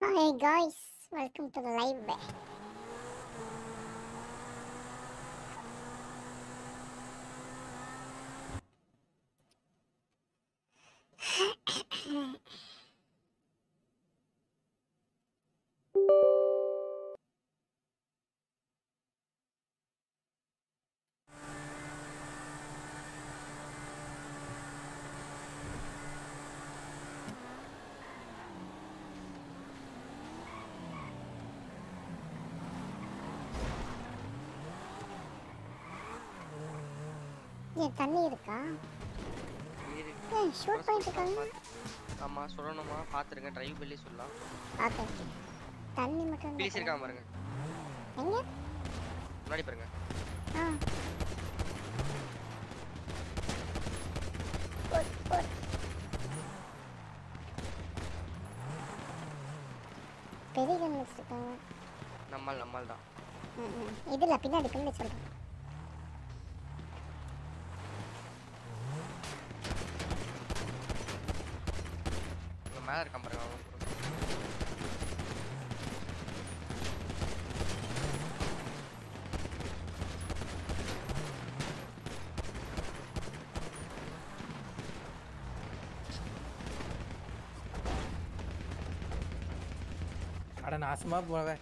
Hi guys, welcome to the live. ஏன் தண்ணி இருக்கா இருக்கு. ஏன் ஷூட் பண்ணிட்டு இருக்காங்க ஆமா சொல்லணுமா பாத்துருங்க டிரைவ் பண்ணி சொல்லலாம் ஓகே ஓகே தண்ணி மட்டும் பீஸ் இருக்காம பாருங்க எங்க முன்னாடி பாருங்க ஆ போட், போட். பெரிய கன் வச்சிருக்காங்க நம்மால் நம்மால் தான் ம், ம். இதுல பின்னாடி பின்னாடி சொல்றேன் இங்க மேல இருக்கான் பாருங்க அவன் அட நாசமா போவேன்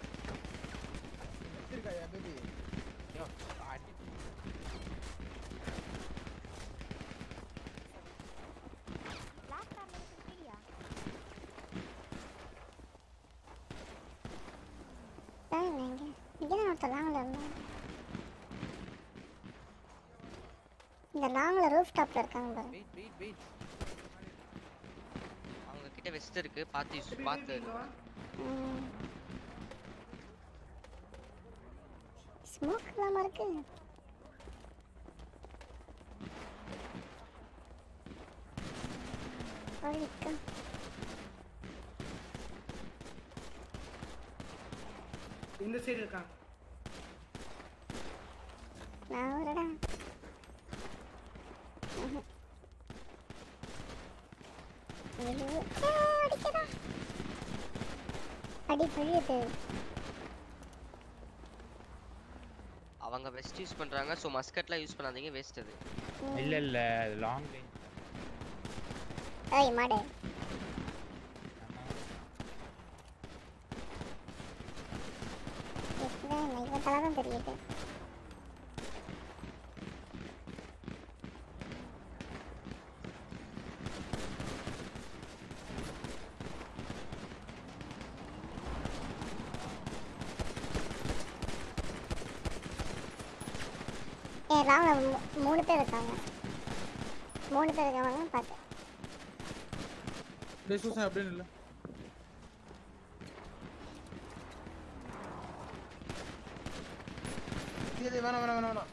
தான் இங்க இங்கே தான் ஒருத்தர் லாங்கில் இருந்தான் இந்த லாங்கில் ரூஃப் டாப்பில் இருக்காங்க பாருங்க வெயிட் வெயிட் வெயிட் அவங்க கிட்ட வெஸ்ட் இருக்கு பாத்து யூஸ் பாத்து ஸ்மோக் இல்லாமல் இருக்கு அழிக்க இந்த சைடு இருக்கான் நான் வரடா அடிக்கடா அடி பழியுது அவங்க வெஸ்ட் யூஸ் பண்றாங்க சோ மஸ்கட்லாம் யூஸ் பண்ணாதீங்க வேஸ்ட் அது இல்ல இல்ல லாங் ரேஞ்ச் ஏய் மாடு இவன் தலை தான் தெரியுது ஏ ராம மூணு பேர் இருக்காங்க மூணு பேர் இருக்காங்க பார்த்தேன் டேய் சூசன் அப்படின்னு இல்ல இது வேணாம் வேணாம் வேணாம் வேணாம்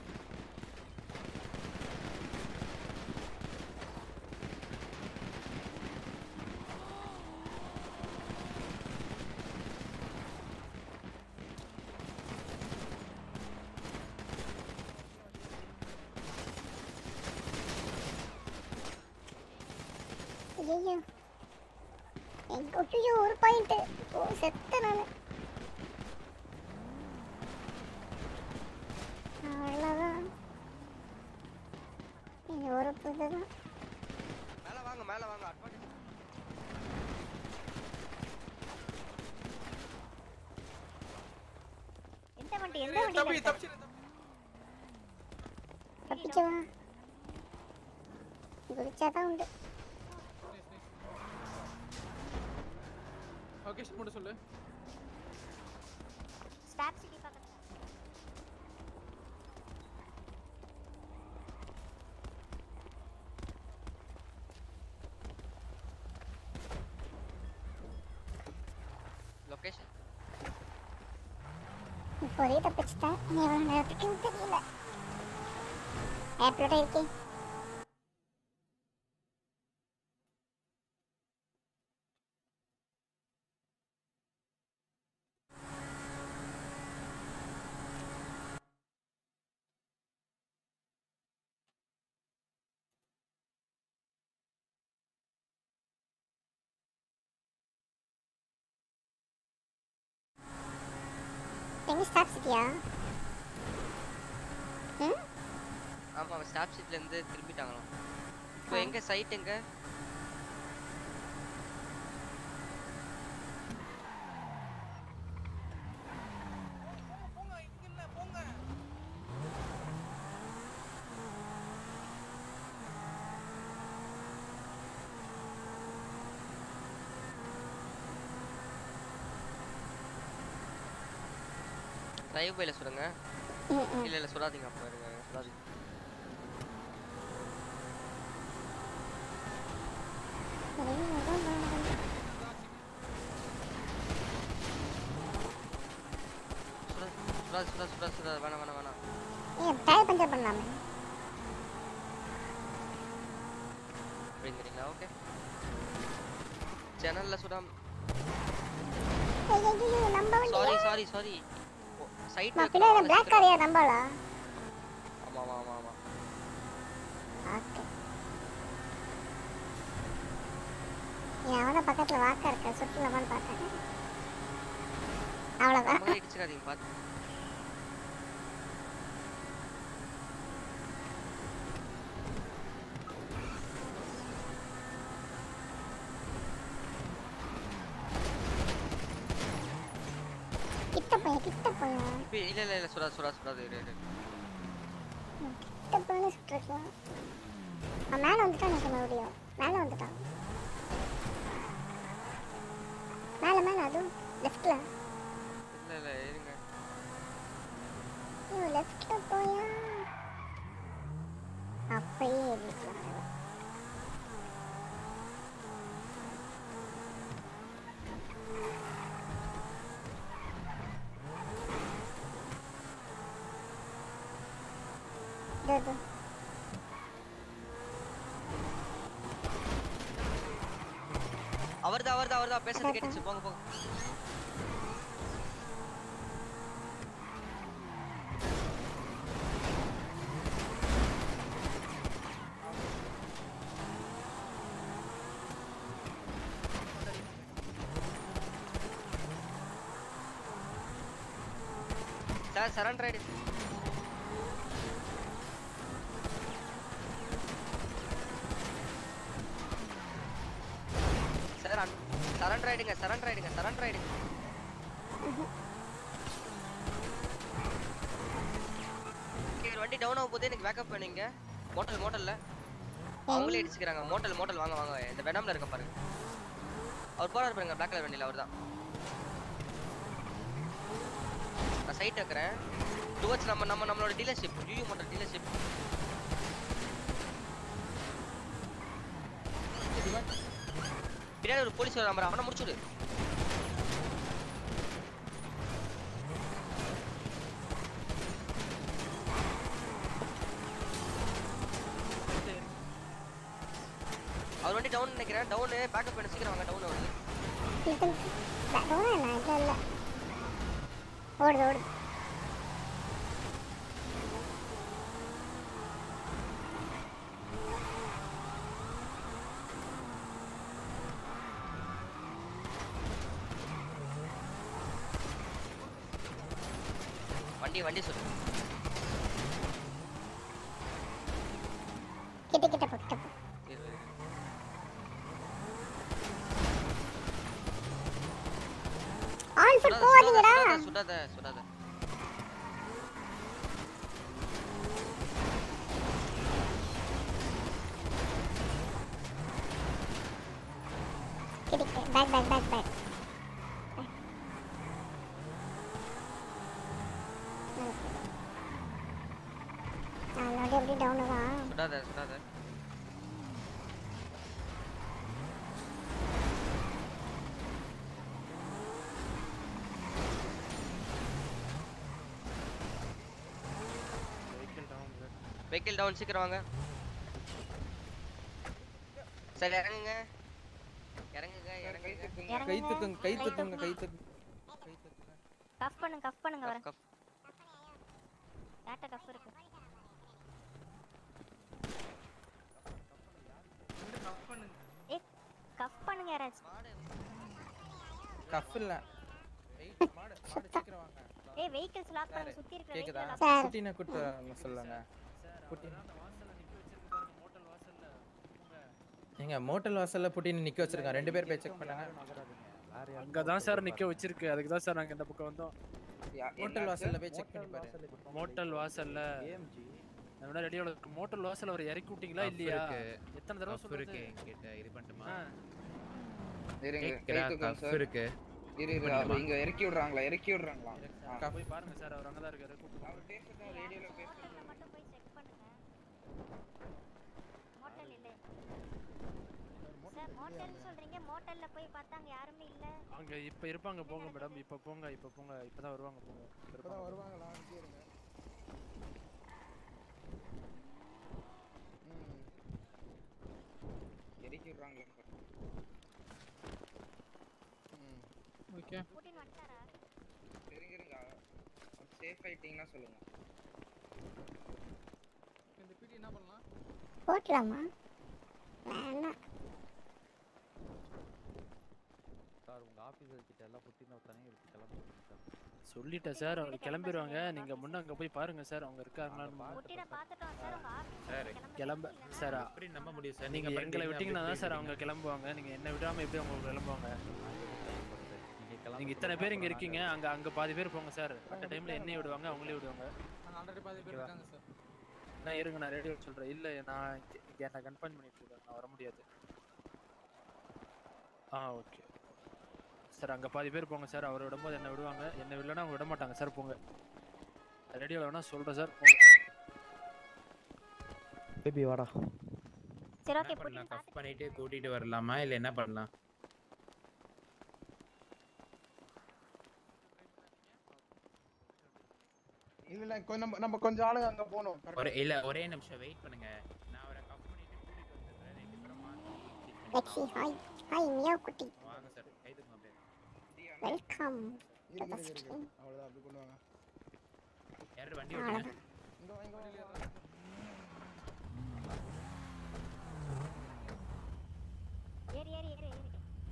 ஐயோ எங்க ஐயோ ஒரு பாயிண்ட் ஓ செத்த நானு அவ்வளோதான் இது ஒரு புதுதான் மேல வாங்க மேல வாங்க அட்வான்டேஜ் எந்த வண்டி எந்த தப்பி வண்டி தப்பிச்சு தப்பிச்சு வா குதிச்சாதான் உண்டு லொகேஷன் மட்டும் சொல்லு ஸ்டாப் சிட்டி பக்கத்துல லொகேஷன் இப்போதே தப்பிச்சிட்டேன் நீ எவ்வளோ நேரத்துக்குன்னு தெரியல ஏப்ரோட இருக்கேன் எங்க ஸ்டாப் சிட்டியா ம் ஆமா அவன் ஸ்டாப் சீட்ல இருந்து திரும்பிட்டாங்களாம் இப்போ எங்க சைட் எங்க டிரைவ் பைல சுடுங்க ம் ம் இல்ல இல்ல சுடாதீங்க அப்ப இருங்க சுடாதீங்க சுடாது சுடாது சுடாது சுடாது வேணாம் வேணாம் வேணாம் ஏன் டயர் பஞ்சர் பண்ணலாமே அப்படிங்கிறீங்களா ஓகே ஜன்னல்ல சுடாம ஐயோ ஐயோ நம்ம வண்டி சாரி சாரி சாரி சைட் நான் பின்னாடி பிளாக் காரியா நம்பலா ஆமா ஆமா ஆமா ஆமா ஓகே என் அவன பக்கத்துல வாக்கா இருக்க சுற்றுலாமான்னு பார்த்தேன் அவ்வளோதான் முதல்ல இடிச்சிடாதீங்க பார்த்து கிட்ட போய் கிட்ட போய் இப்ப இல்ல இல்ல இல்ல சுடாது சுடாது சுடாது இரு, இரு. கிட்ட போய் சுற்றுக்கலாம் அவன் மேலே வந்துட்டான் எனக்கு மறுபடியும் மேலே வந்துட்டான் மேலே மேலே அதுவும் லெஃப்ட்ல இல்ல இல்ல இருங்க ஐயோ லெஃப்ட்ல போயா அப்படியே ஏறிக்கலாம் இதோ, இதோ. அவர்தான் அவர்தான் அவர்தான் பேசுறது கேட்டுச்சு போங்க போங்க சார் சரண்டர் ஆயிடுச்சு சார் சரண்டர் ஆயிடுங்க சரண்டர் ஆயிடுங்க சரண்டர் ஆயிடுங்க Okay, ஒரு வண்டி டவுன் ஆகும் போது எனக்கு பேக்கப் பண்ணுங்க மோட்டல் மோட்டல்ல அவங்களே இடிச்சுக்கிறாங்க மோட்டல் மோட்டல் வாங்க வாங்க இந்த வெனம்ல இருக்க பாருங்க அவர் போறாரு பாருங்க பிளாக் கலர் வண்டியில அவர்தான் நான் சைட் வைக்கிறேன் டுவர்ட்ஸ் நம்ம நம்ம நம்மளோட டீலர்ஷிப் யூ மோட்டல் டீலர்ஷிப் பின்னாடி ஒரு போலீஸ் வர அவனை முடிச்சுடு அவர் வண்டி டவுன் நினைக்கிறேன் டவுன் பேக்கப் பண்ண சீக்கிரம் வாங்க டவுன் வருது இது டவுனா என்ன இல்லை இல்லை ஓடுது ஓடுது வண்டி வண்டி சொல்லு கிட்ட கிட்ட போ கிட்ட போ இரு, இரு. ஆன் ஃபுட் சுடாத, போகாதீங்கடா சுடாத, சுடாத சுடாத கிட்ட பேக் பேக் பேக் பேக் நான் அப்படியே டவுனு தான் சுடாத சுடாத வெஹிக்கிள் டவுன் சீக்கிரம் வாங்க சரி இறங்குங்க இறங்குங்க இறங்குங்க கை தூக்குங்க கை தூக்குங்க கை தூக்குங்க கை தூக்குங்க கஃப் பண்ணுங்க கஃப் பண்ணுங்க வரேன் கப், கப். யார்கிட்ட கஃப் இருக்கு ஏ கஃப் பண்ணுங்க யாராச்சும் மாடு கஃப் இல்ல வெயிட் மாடு மாடு சீக்கிரம் வாங்க ஏய் வெஹிக்கிள்ஸ் லாக் பண்ணுங்க சுத்தி இருக்கிற கேக்குதா வெஹிக்கிள் சார். குட்டினை கூட்டு வர சொல்லுங்க குட்டி ஏங்க மோட்டல் வாசல்ல புட்டின்னு நிக்க வச்சிருக்கான் ரெண்டு பேர் போய் செக் பண்ணுங்க அங்கதான் சார் நிக்க வச்சிருக்கு அதுக்கு தான் சார் நாங்க இந்த பக்கம் வந்தோம் மோட்டல் வாசல்ல போய் செக் பண்ணி பாரு மோட்டல் வாசல்ல நம்ம ரெடியோட இருக்கு மோட்டல் வாசல்ல அவர் இறக்கி விட்டீங்களா இல்லையா எத்தனை தடவை கஃப் இருக்கு சொல்றது என்கிட்ட இது பண்ணட்டுமா ஆ. இருங்க கேக்குதா கை தூக்குங்க கஃப் சார் இருக்கு இரு இரு பண்ணுமா? அவர் இங்க இறக்கி விடுறாங்களா இறக்கி விடுறாங்களா ஆ. போய் பாருங்க சார் அவர் அங்கதான் இருக்காரு கூப்பிட்டு அவர் பேசுறதா ரேடியோல பேசுறது மோட்டல்ல மட்டும் போய் செக் பண்ணுங்க மோட்டல் இல்லை சார் மோட்டல்னு சொல்றீங்க மோட்டல்ல போய் பார்த்தா அங்க யாருமே இல்ல அங்க இப்ப இருப்பாங்க போங்க மேடம் இப்ப போங்க இப்ப போங்க இப்பதான் வருவாங்க போங்க இப்ப இருப்பாங்க. வருவாங்களா அங்கே இருங்க இறக்கி விடுறாங்களா ஓகே கூட்டின்னு வந்துட்டாரா இருங்க இருங்க சேஃப் ஆயிட்டீங்கன்னா சொல்லுங்க இந்த பிடி என்ன பண்ணலாம் போட்டலாமா வேணாம் சார் உங்க ஆபீசர் கிட்ட எல்லாம் புட்டின ஒருத்தனே இருக்கு கிளம்பி சார் சொல்லிட்டேன் சார் அவங்க கிளம்பிடுவாங்க நீங்க முன்ன அங்க போய் பாருங்க சார் அவங்க இருக்காங்களான்னு குட்டின பாத்துட்டோம் சார் உங்க ஆபீஸ் சார் கிளம்ப சார் எப்படி நம்ப முடியும் சார் நீங்க அப்புறம் எங்களை டெய்லி விட்டீங்கன்னா தான் அப்படியே சார் அவங்க கிளம்புவாங்க நீங்க என்ன விடாம எப்படி அவங்க கிளம்புவாங்க நீங்க கிளம்பி நீங்க இத்தனை பேர் இங்க இருக்கீங்க அங்க அங்க பாதி பேர் போங்க சார் அட்ட டைம்ல என்னையும் விடுவாங்க அவங்களே விடுவாங்க நாங்கள் ஆல்ரெடி பாதி பேர் இருக்காங்க சார் நான் இருங்க நான் ரேடியோ சொல்றேன் இல்ல நான் இங்க- இங்க நான் கன்ஃபார்ம் பண்ணிட்டு இருக்கேன் நான் வர முடியாது ஆ ஓகே சார் அங்க பாதி பேர் போங்க சார் அவர் விடும்போது என்ன விடுவாங்க என்ன விடலன்னா அவங்க விட மாட்டாங்க சார் போங்க ரேடியோல வேணா சொல்றேன் சார் போங்க பேபி வாடா சரி என்ன ஓகே பண்ணலாம் புட்டின் கஃப் பண்ணிட்டு கூட்டிட்டு வரலாமா இல்ல என்ன பண்ணலாம் இல்ல இல்ல கொஞ்சம் நம்ம நம்ம கொஞ்சம் ஆளுங்க அங்க போகணும் ஒரே இல்ல ஒரே நிமிஷம் வெயிட் பண்ணுங்க நான் அவரை கஃப் பண்ணிட்டு கூட்டிட்டு வந்துடுறேன் ரெண்டு பேரும் மாத்தி treatment Lexi hi hi Mia குட்டி வாங்க சார் கை தூக்குங்க அப்படியே வெல்கம் இருங்க இருங்க இருங்க அவ்வளவுதான் அப்படி கொண்டு வாங்க யாரும் வண்டி ஓட்டுங்க இங்க வா, இங்க வா. ஏறி ஏறி ஏறி ஏறி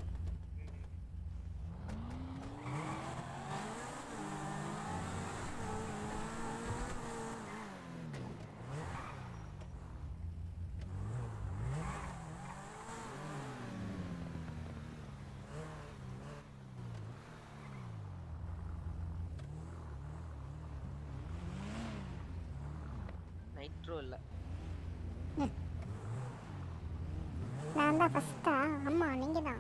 நைட்ரோ இல்ல நான் தான் ஃபஸ்ட்டா ஆமா நீங்க தான்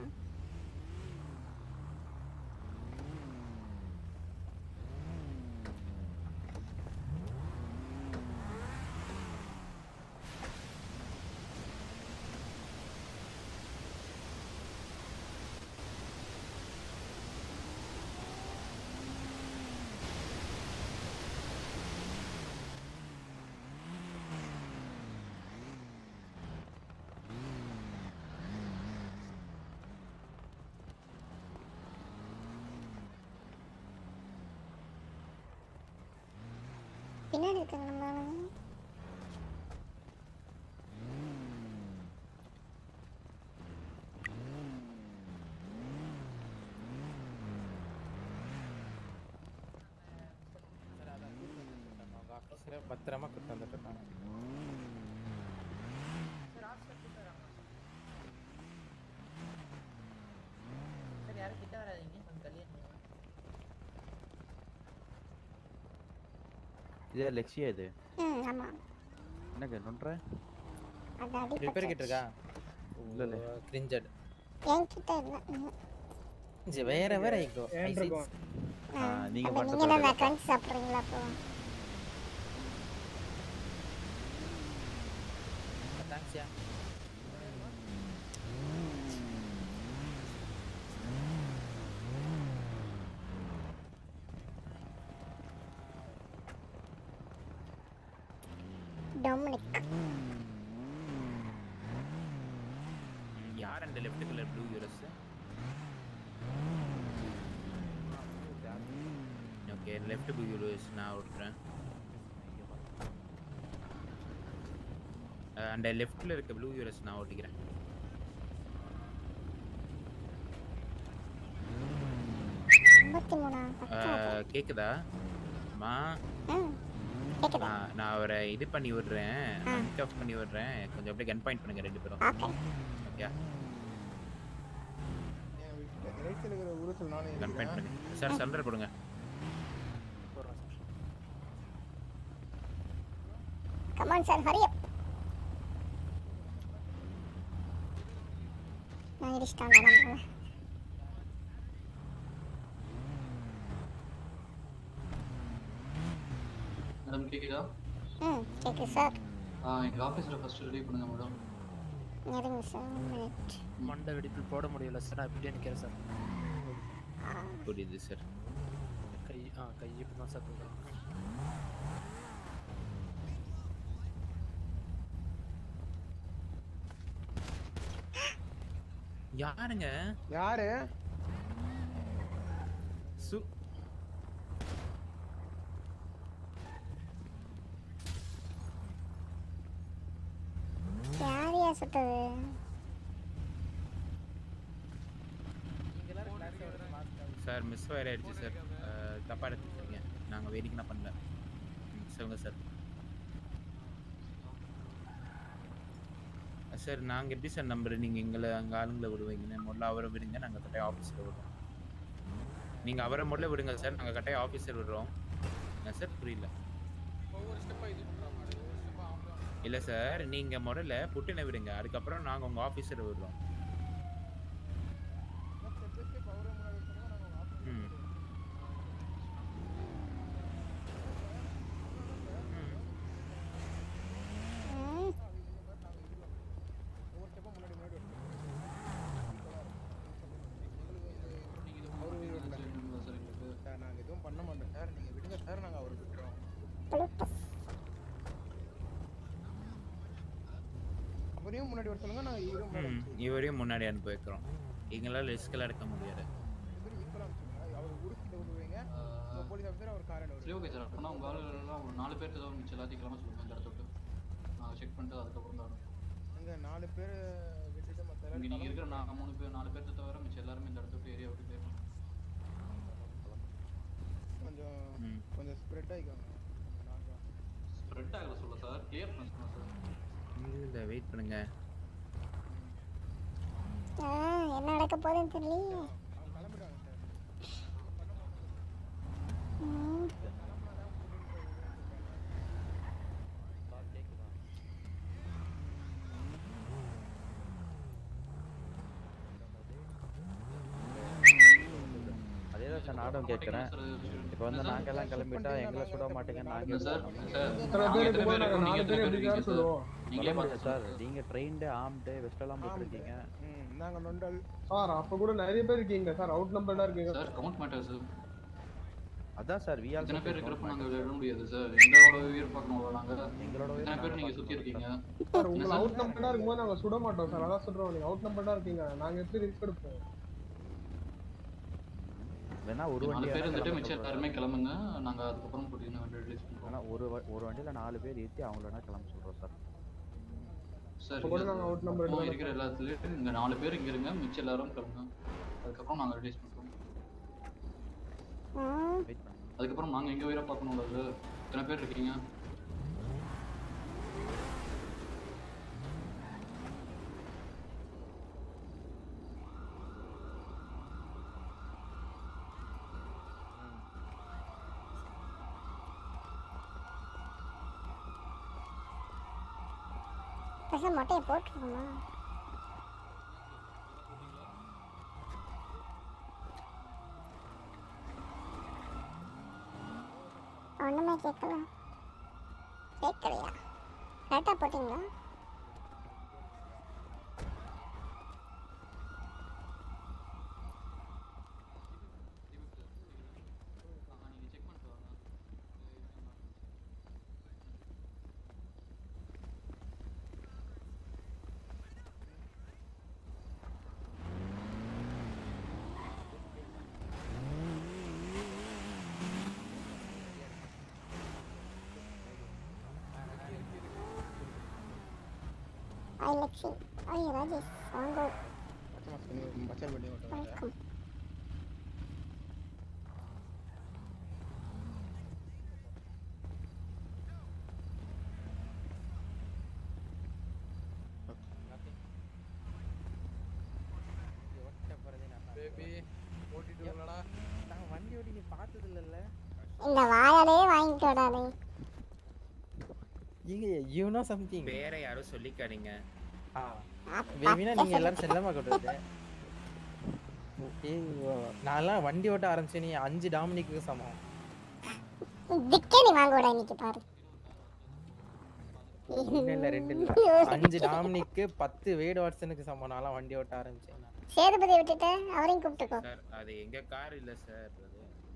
பின்னாடி இருக்காங்க நம்ம ஆளுங்க. அவங்க ஆஃபீஸில் பத்திரமா கூட்டு வந்துட்டு இருக்காங்க சார் யாரும் கிட்ட வராதீங்க கொஞ்சம் தள்ளியே இருங்க. இதே லெக்ஸியா இது ம் ஆமா என்னங்க நொன்ற அது ரிப்பேர் அடிப்பட்டு கிட்ட இருக்கா இல்ல, இல்ல. கிரிஞ்சட் என்கிட்ட இல்லை ம். வேற வேற ஐகோ ஏன் இருக்கும் ஆ, நீங்க அப்ப மட்டும் நீங்க தான் சொல்லுங்க. கஞ்சி சாப்பிட்றீங்களா அப்போ தேங்க்ஸ்யா டொமினிக் யார் அந்த left colour blue Urus okay left blue Urus நான் ஓட்டுறேன் அஹ் அந்த லெஃப்ட்ல இருக்க ப்ளூ யூரஸ் நான் ஓட்டிக்கிறேன் ஐம்பத்தி மூணா பத்து அஹ் கேக்குதா மா ம் கேக்குது நான் நான் அவரை இது பண்ணி விடுறேன் ஹேண்ட் ஆஃப் பண்ணி விடுறேன் கொஞ்சம் அப்படியே கன் பாயிண்ட் பண்ணுங்க ரெண்டு பேரும் ஓகே ஓகே ரைட் சைடுல இருக்கிற உருசல் நானே கன் பாயிண்ட் பண்ணுங்க சார் சரண்டர் கொடுங்க கமான் சார் ஹரி அப் நான் இடிச்சிட்டாங்க நம்ம மேடம் கேக்குதா ம் கேக்குது சார் ஆ எங்க ஆஃபீஸில் ஃபர்ஸ்ட் ரெடி பண்ணுங்க மேடம் இருங்க சார் ஒன் மினிட் மண்டை வெடிப்பில் போட முடியல சார் நான் இப்படியே நிற்கிறேன் சார் புரியுது சார் கை ஆ கை இப்படி தான் சார் போடுறேன் யாருங்க யாரு சு யார் யா சுட்டது சார் மிஸ் ஃபயர் ஆயிடுச்சு சார் அஹ், தப்பா எடுத்துக்கிட்டீங்க நாங்கள் வேடிக்கைலாம் பண்ணல ம், சொல்லுங்க சார் சார் நாங்கள் எப்படி சார் நம்புறது நீங்கள் எங்களை அங்கே ஆளுங்களை விடுவீங்கன்னு முதல்ல அவரை விடுங்க நாங்கள் கட்டாயம் ஆஃபீஸில் விடுறோம் நீங்கள் அவரை முதல்ல விடுங்க சார் நாங்கள் கட்டாயம் ஆஃபீஸர் விடுறோம் என்ன சார் புரியல ஒவ்வொரு ஸ்டெப்பா இது பண்ற மாதிரி ஒவ்வொரு ஸ்டெப்பா அவங்க இல்லை சார் நீங்கள் முதல்ல புட்டினை விடுங்க அதுக்கப்புறம் நாங்கள் உங்கள் ஆஃபீஸரை விடுறோம் ஸ்டெப் ஸ்டெப் அவரே முன்னாடி சொல்லுங்க நாங்க ஆஃபீஸ் ம் ம் ஒவ்வொரு ஸ்டெப்பா முன்னாடி முன்னாடி வரணும். அவரு விடல. சார் நாங்க எதுவும் பண்ண மாட்டோம் சார் நீங்க விடுங்க சார் நாங்க அவருக்கு விட்டுறோம் ப்ளூடூத் அவரையும் முன்னாடி வர சொல்லுங்க நான் இவரையும் முன்னாடி ம் இவரையும் முன்னாடி அனுப்பி வைக்கிறோம் எங்களால் ரிஸ்க்கெல்லாம் எடுக்க முடியாது இவரு ஈக்குவலா அனுப்பிச்சுங்க அவர் உருக்கிட்ட விடுவீங்க உங்க போலீஸ் ஆஃபீஸர் அவர் கார் சரி ஓகே சார் அப்படின்னா உங்கள் ஆளுலாம் ஒரு நாலு பேருக்கு ஏதாவது மிச்சம் எல்லாத்தையும் கிளம்ப சொல்லுங்க இந்த இடத்துக்கு நான் செக் பண்ணிட்டு அதுக்கப்புறம் தான் அங்க நாலு பேர் விட்டுட்டு மத்த இங்கே நீங்கள் எல்லாரும் இருக்கிற நான் மூணு பேர் நாலு பேர்த்த தவிர மிச்சம் எல்லாருமே இந்த இடத்துக்கு ஏரியா விட்டு போயிருக்கோம் கொஞ்சம் ம் கொஞ்சம் ஸ்ப்ரெட் ஆகிக்கோங்க நாங்க ஸ்ப்ரெட் ஆகல சொல்ல சார் கிளியர் பண்ண சொல்ல சார் இல்லை வெயிட் பண்ணுங்க ஆ என்ன நடக்க போகுதுன்னு தெரியலையே அவங்க கிளம்பிட்டாங்க சார் ம் அதே தான் சார் நானும் கேட்குறேன் இப்போ வந்து நாங்க எல்லாம் கிளம்பிட்டா எங்களை சுட மாட்டீங்க நாங்க சார் இத்தனை பேர் இருக்கும்போது நாங்க நாலு பேர் எப்படி சார் சொல்லுவோம் நீங்களே சொல்ல பார்த்து முடியாது சார் நீங்க ட்ரெயின்டு ஆம்டு வெஸ்டெல்லாம் போட்டிருக்கீங்க ம் நாங்க நொண்டல் சார் அப்ப கூட நிறைய பேர் இருக்கீங்க சார் அவுட் நம்பர்டா இருக்கீங்க சார் கவுண்ட் மேட்டர் சார் அதான் சார் வி இத்தனை பேர் ஆல்சோ இருக்கிறப்ப நாங்கள் விட முடியாது சார் எங்களோட உயிர் பார்க்கணும் நாங்கள் எங்களோட உயிர் இத்தனை பேர் நாங்க நீங்கள் சுற்றி இருக்கீங்க சார் உங்களை அவுட் நம்பர்டா இருக்கும்போது நாங்க சுட மாட்டோம் சார் அதான் சொல்றோம் நீங்க அவுட் நம்பர்டா இருக்கீங்க நாங்க எப்படி ரிஸ்க் எடுப்போம் வேணா ஒரு நாலு வண்டி பேர் வேணா இருந்துட்டு கிளம்ப மிச்சம் சொல்றோம் எல்லாருமே கிளம்புங்க நாங்கள் அதுக்கப்புறம் கூட்டின்னு வந்து ரிலீஸ் பண்ணுறோம் ஆனா ஒரு வ- ஒரு வண்டியில நாலு பேர் ஏத்தி அவங்கள வேணா கிளம்ப சொல்றோம் சார் சார் அப்ப கூட நாங்க out number இப்போ எடுத்தாலும் இருக்கிற எல்லாத்துலேயும் இங்கே நாலு பேர் இங்கே இருங்க மிச்சம் எல்லாரும் கிளம்புங்க அதுக்கப்புறம் நாங்கள் ரிலீஸ் பண்ணுறோம் ம் வெயிட் பண்ணுங்க அதுக்கப்புறம் நாங்கள் எங்கள் உயிரை பார்க்கணும்ல அது இத்தனை பேர் இருக்கீங்க பேசாம மொட்டையை போட்டுருக்கோமா ஒண்ணுமே கேட்கல கேட்கலையா கரெக்டாக போட்டிங்களா நீங்கள் செக் பண்ணிட்டு வாங்க ஐ லட்சி ஐ ராஜேஷ் வாங்க பச்சை மாஸ்க் பண்ணி பச்சை பண்ணி விட்டுருங்க வணக்கம் நீ பார்த்தது இல்லைல்ல இந்த வாயாலே வாங்கிக்கோடா நீ நீங்க யூ நோ சம்திங் பேரை யாரும் சொல்லிக்காதீங்க ஆ பேபினா நீங்க எல்லாரும் செல்லமா கொட்டுறது ஏய் நான்லாம் வண்டி ஓட்ட ஆரம்பிச்சேன் நீ அஞ்சு டாமினிக்கு சமம் திக்கே நீ வாங்கோடா இன்னைக்கு பாரு இல்ல இல்ல ரெண்டு இல்ல அஞ்சு டாமினிக்கு பத்து வேடு வாட்சனுக்கு சமம் நான்லாம் வண்டி ஓட்ட ஆரம்பிச்சேன் சேதுபதியை விட்டுட்டு அவரையும் கூப்பிட்டுக்கோ சார் அது எங்க கார் இல்ல சார் அது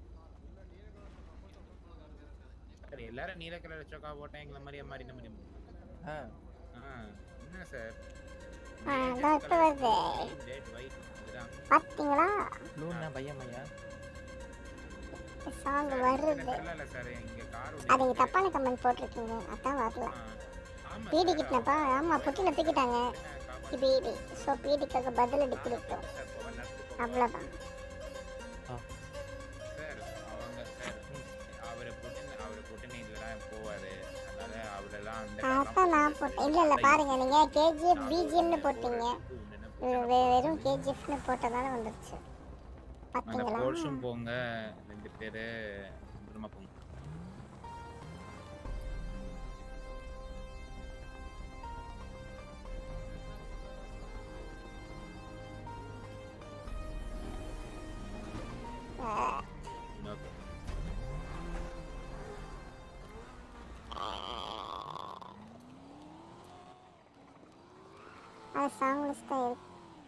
சார் எல்லாரும் நீல கலர் சொக்கா போட்டா எங்களை மாதிரியே மாறி நம்ம ஆ ஆ என்ன சார் ஆ இதோ இப்போ வருது ரெட் ஒயிட் அதுதான் பார்த்தீங்களா ப்ளூனா பையன் ஐயா சாங் வருது இல்ல சார் இங்க கார் அது நீங்க தப்பான கமெண்ட் போட்டிருக்கீங்க அதான் வரல பீடி கிட்டனப்பா ஆமா புட்டில தூக்கிட்டாங்க பீடி ஸோ பீடிக்காக பதிலடி கொடுத்தோம் அவ்வளோதான் சார் அவங்க சார் அவரை போட்டு அவரை போட்டு நீங்களாம் போவாரு அதனால அவரெல்லாம் அந்த அதான் நான் போட்டேன் இல்ல இல்ல பாருங்க நீங்க கேஜிஎஃப் பிஜிஎம்னு போட்டீங்க வெ- வெ- வெறும் கேஜிஎஃப்னு போட்டதால வந்துருச்சு அந்த பாத்தீங்களா போர்ஷும் போங்க ரெண்டு பேரு அப்புறமா போங்க ஆ, Okay. அது சாங் லிஸ்ட் தான் இருக்கு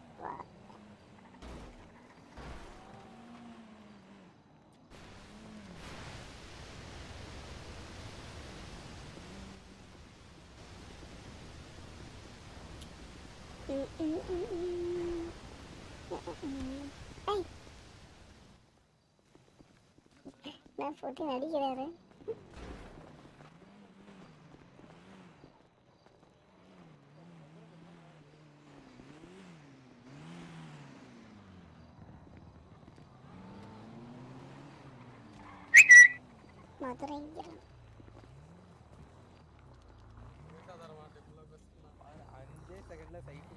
ம், ம், ம், ம். ம், ஐ. நான் போட்டு நடிக்கிறாரு மதுரை அஞ்சே செகண்ட்ல சைட்டு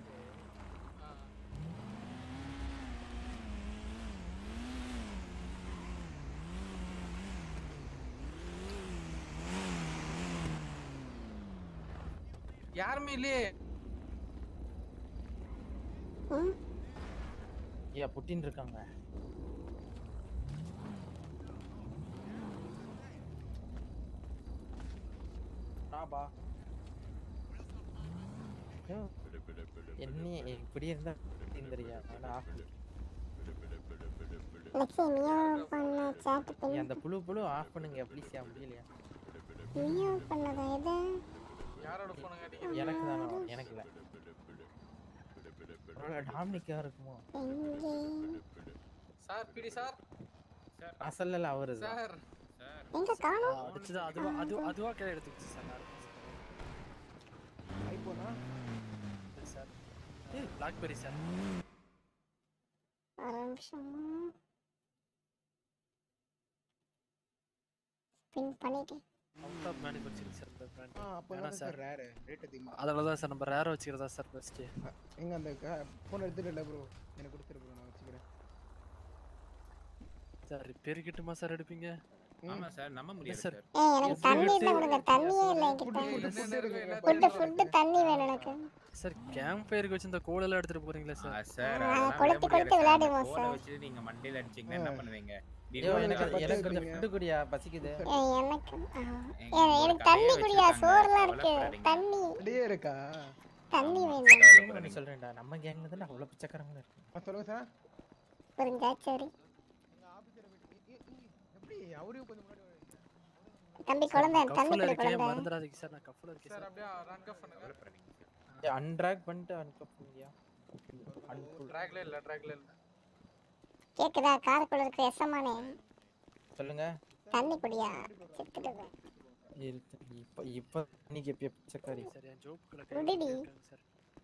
யாருமே இல்லையே ஐயா புட்டின் இருக்காங்க ஆபா என்ன இப்படி இருந்தா தெரியா ஆனா லட்சுமி மியாவ் பண்ண சாட் நீ பண்ணி அந்த புழு புழு ஆஃப் பண்ணுங்க ப்ளீஸ் யா முடியலையா மியாவ் பண்ணதா எது யாரோட போன கேட்டீங்க எனக்கு தானே எனக்கு இல்ல ஒருவேளை டாமினிக்கா இருக்குமோ எங்கே சார் பிடி சார் அசல்ல அவரு சார் எங்க காணோம் அடுத்தது அதுவா அது அதுவா கீழே எடுத்துக்கிச்சு சார் நான் ஐபோனா சார் பிளாக்பெரி சார் ஒரு நிமிஷம் பின் பண்ணிட்டேன் அவுட் ஆஃப் மேனுஃபேக்சரிங் சார் இந்த பிராண்ட் ஆ அப்போ வேணாம் தான் சார் ரேர் ரேட் அதிகமாக அதனால தான் சார் நம்ம ரேர் வச்சுக்கிறதா சார் பெஸ்ட்டு எங்க அந்த ஃபோன் எடுத்துட்டு ப்ரோ எனக்கு கொடுத்துரு ப்ரோ நான் வச்சுக்கிறேன் சார் ரிப்பேர் கிட்டுமா சார் எடுப்பீங்க ஆமா சார் நம்ப முடியாது சார் ஏய் எனக்கு தண்ணி இருந்தா கொடுங்க தண்ணியே இல்லை என்கிட்ட ஃபுட்டு ஃபுட்டு தண்ணி வேணும் எனக்கு சார் கேம்ப் ஃபயருக்கு வச்சு இந்த கோலெல்லாம் எடுத்துட்டு போறீங்களா சார் சார் ஆ, அதெல்லாம் கொளுத்தி விட கொளுத்தி முடியாது விளையாடுவோம் சார். சார். கோலை வச்சுட்டு நீங்க மண்டையில அடிச்சீங்கன்னா என்ன பண்ணுவீங்க ஐயோ, எனக்கு எனக்கு கொஞ்சம் ஃபுட்டு குடியா பசிக்குது ஏய் எனக்கு ஆ. எங்க ஏய், ஒரு எனக்கு கடையே தண்ணி குடியா வச்சிருக்காங்க, சோறுலாம் இருக்கு கவலைப்படாதீங்க. தண்ணி அப்படியே இருக்கா தண்ணி ஆமா, வேணும் கவலைப்படாதீங்க. சொல்றேன்டா நம்ம கேங்ல தான் அவ்வளவு பிச்சைக்காரங்க இருக்கு ஆ, சொல்லுங்க சார் புரிஞ்சாச்சரி எப்படி அவரையும் கொஞ்சம் முன்னாடி தம்பி குழந்தை தண்ணி கஃப்ல குடி இருக்கேன் குழந்தை மறந்துடாதீங்க சார் நான் கஃப்ல இருக்கேன் சார் சார் அப்படியே ரன் ஆஃப் பண்ணுங்க அன்ட்ராக் பண்ணிட்டு அன்கப் பண்ணியா ட்ராக்ல இல்ல ட்ராக்ல இல்ல கேக்குதா காருக்குள்ள இருக்க எசமானே சொல்லுங்க தண்ணி குடியா செத்துடுவேன் இருக்கு. இப்ப இப்ப இன்னைக்கு எப்ப பிச்சைக்காரி சார் என் ஜோப்புக்குள்ள குடிடி சார்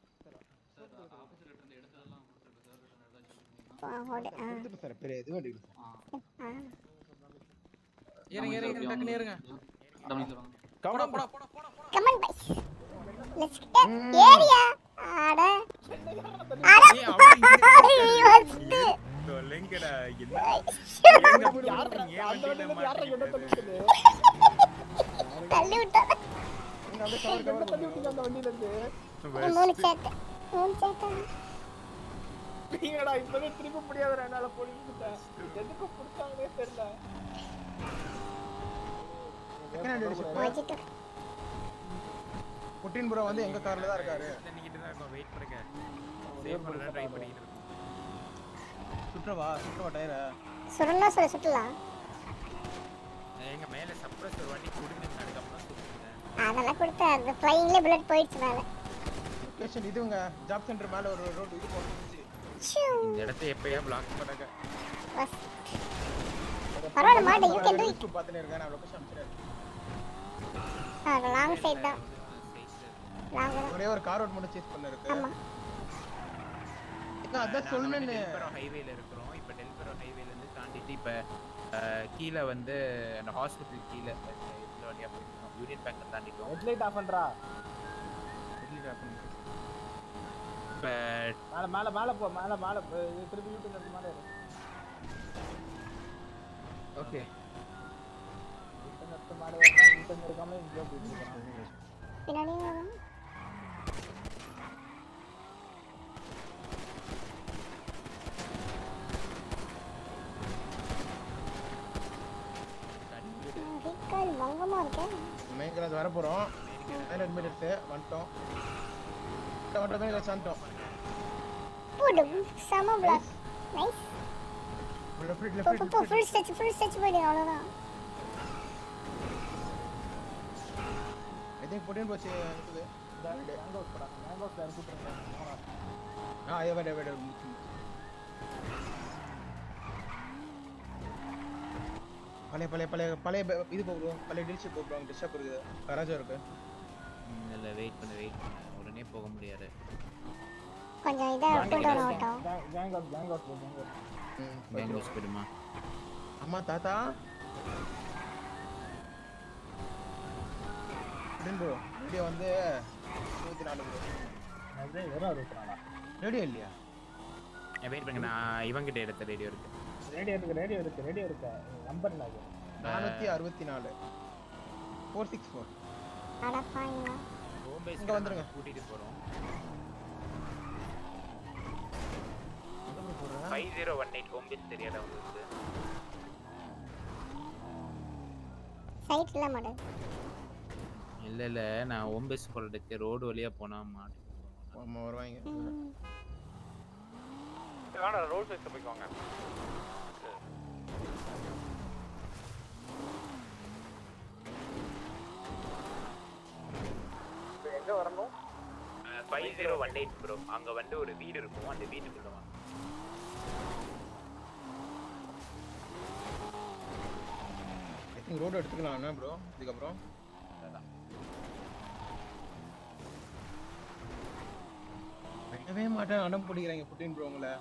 போ, ஓடு. ஆ. கொடுத்துட்டு சார் பெரிய இது வேண்டியது ஆ. இருங்க இருங்க டக்குனு இருங்க கவனா போடா Come on, boys. Let's get area. அட. அட. ஏய், அவன் இங்க ஐயோ, சொல்லுங்கடா என்ன அந்த வண்டியில இருந்து யாரை கிட்ட தள்ளி விட்டது? தள்ளி விட்டா நீங்க அப்படியே cover, cover தள்ளி விட்டீங்க அந்த வண்டியில இருந்து மூணு சேட்டை மூணு சேட்டை நீங்கடா இப்பவே திருப்பி முடியாதுடா என்னால போலீஸ் கிட்ட எதுக்கு பிடிச்சாங்கன்னே தெரியல வச்சுட்டு புட்டின் ப்ரோ வந்து எங்க கார்ல தான் இருக்காரு நிக்கிட்டு தான் இருக்கோம் வெயிட் பண்ணுங்க சேவ் பண்ண ட்ரை பண்ணிட்டு இருக்கோம் சுற்றவா சுற்றவா டயரை சுடனா சொல்ல சுட்டலாம் எங்க மேல சப்ரஸர் வண்டி கொடுங்க அதுக்கப்புறம் சுத்துங்க அதெல்லாம் கொடுத்து அந்த ஃப்ளைங்லேயே புல்லட் போயிடுச்சு மேலே லொகேஷன் இதுங்க ஜாப் சென்டர் மேல ஒரு ரோடு இது போட்டுருந்துச்சு இந்த இடத்த எப்பயா பிளாக் பண்ணுங்க பஸ் பரவாயில்ல மாட்டேன் யூ கேன் டூ இட் பார்த்துட்டு இருக்கேன் நான் லொகேஷன் அனுப்பிச்சிடுறேன் லாங் சைடு தான் லாங் தான் ஒரே ஒரு கார் ரோட் மட்டும் சேஸ் பண்ண இருக்கு ஆமா ஏங்க, அதான் சொன்னேன்னு டெல்பரோ ஹைவேல இருக்கிறோம் இப்போ டெல்பரோ ஹைவேல இருந்து தாண்டிட்டு இப்போ அஹ், கீழே வந்து அந்த ஹாஸ்பிட்டல் கீழே இந்த வழியா போயிருக்கோம் யூனியன் பேங்க் தாண்டிட்டோம் ஹெட்லைட் ஆஃப் பண்றா இப்போ மேல மேல மேல போ மேல மேல போ. இது திருப்பி யூடியூப்ல இருந்து மேல ஏறு ஓகே இன்டர்நெட் மேல ஏறினா இன்டர்நெட் இருக்காம இங்கே போயிட்டு இருக்கான் பின்னாடியே வரும் வெஹிக்கல் மங்கமா இருக்கேன் மெயின் கிளாஸ் வர போறோம் ஹண்ட்ரட் மீட்டர்ஸ் வந்துட்டோம் வந்துட்டோம் மெயின் கிளாஸ் வந்துட்டோம் போடு செம பிளாக் நைஸ் லெஃப்ட் போ லெஃப்ட் போ போ ஃபுல் ஸ்டெச் ஃபுல் ஸ்டெச் போயிடு அவ்வளோதான் ஐ திங்க் புட்டின் போச்சு இருக்குது மேங்கோஸ் போடா மேங்கோஸ் வேற கூப்பிட்டுருக்கேன் ஆ ஐயோ வேட வேட முடிச்சு பழைய பழைய பழைய பழைய ப- இது போகிறோம் பழைய டீல்ஸ் போகிறோம் டிஸ்டர்ப் இருக்குது கராஜா இருக்கு இல்லை வெயிட் பண்ணு வெயிட் பண்ணு உடனே போக முடியாது கொஞ்சம் இதை கூல் டவுன் ஆகட்டும் கேங்கோஸ் கேங்கோஸ் போ கேங்கோஸ் பெங்களூர் போயிடுமா அம்மா தாத்தா புட்டின் ப்ரோ வீடியோ வந்து இருபத்தி நாலு ப்ரோ அப்படியே வெறும் அறுபத்தி நாலா ரேடியோ இல்லையா வெயிட் பண்ணுங்க நான் இவங்கிட்ட எடுத்த ரேடியோ இருக்கு ரேடியோ இருக்கு ரேடியோ இருக்கு ரேடியோ இருக்கு நம்பர் என்ன அது நானூற்றி அறுபத்தி நாலு ஃபோர் சிக்ஸ் ஃபோர் அடப்பாங்களா ஹோம் பேஸ் இங்க வந்துருங்க. கூட்டிட்டு போறோம் எங்கே போடுறேன் five zero one eight home base தெரியாத உங்களுக்கு சைட் இல்லை மாட்டேன் இல்ல இல்ல நான் ஹோம் பேஸ் போறதுக்கு ரோடு வழியா போனா மாட்டேன் ஆமாம் வருவாங்க வேணாம் ரோட் சைஸ்ல போய்க்கோங்க எங்க வரணும் five zero one eight bro அங்க வந்து ஒரு வீடு இருக்கும் அந்த வீட்டுக்குள்ள வாங்க ஐ திங்க் ரோடு எடுத்துக்கலாம் என்ன ப்ரோ இதுக்கப்புறம் விடவே மாட்டேன் அடம் பிடிக்கிறாங்க புட்டின் ப்ரோ உங்களை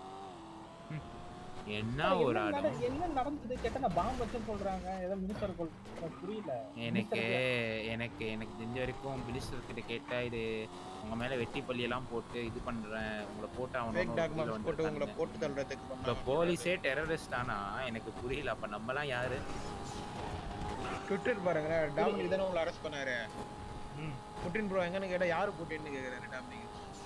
என்ன ஒரு என்ன ஆடம் நட- என்ன நடந்தது கேட்டா நான் பாம்பு வச்சு சொல்றாங்க ஏதோ மினிஸ்டர் கொல் எனக்கு புரியல எனக்கு Minister எனக்கு எனக்கு தெரிஞ்ச வரைக்கும் மினிஸ்டர் கிட்ட கேட்டா இது உங்க மேல வெட்டி பள்ளி எல்லாம் போட்டு இது பண்றேன் உங்களை போட்டு ஃபேக் டாக்குமெண்ட்ஸ் அவன் போட்டு உங்களை போட்டு தள்ளுறதுக்கு இப்போ பண்ணாங்க. போலீஸே டெரரிஸ்ட் ஆனா எனக்கு புரியல அப்ப நம்மலாம் யாரு ட்விட்டர் பாருங்களேன் டாமினிக் தானே உங்களை அரெஸ்ட் பண்ணாரு புட்டின் ப்ரோ எங்கன்னு கேட்டா யாரு புட்டின்னு கேக்குறாரு டாமினிக்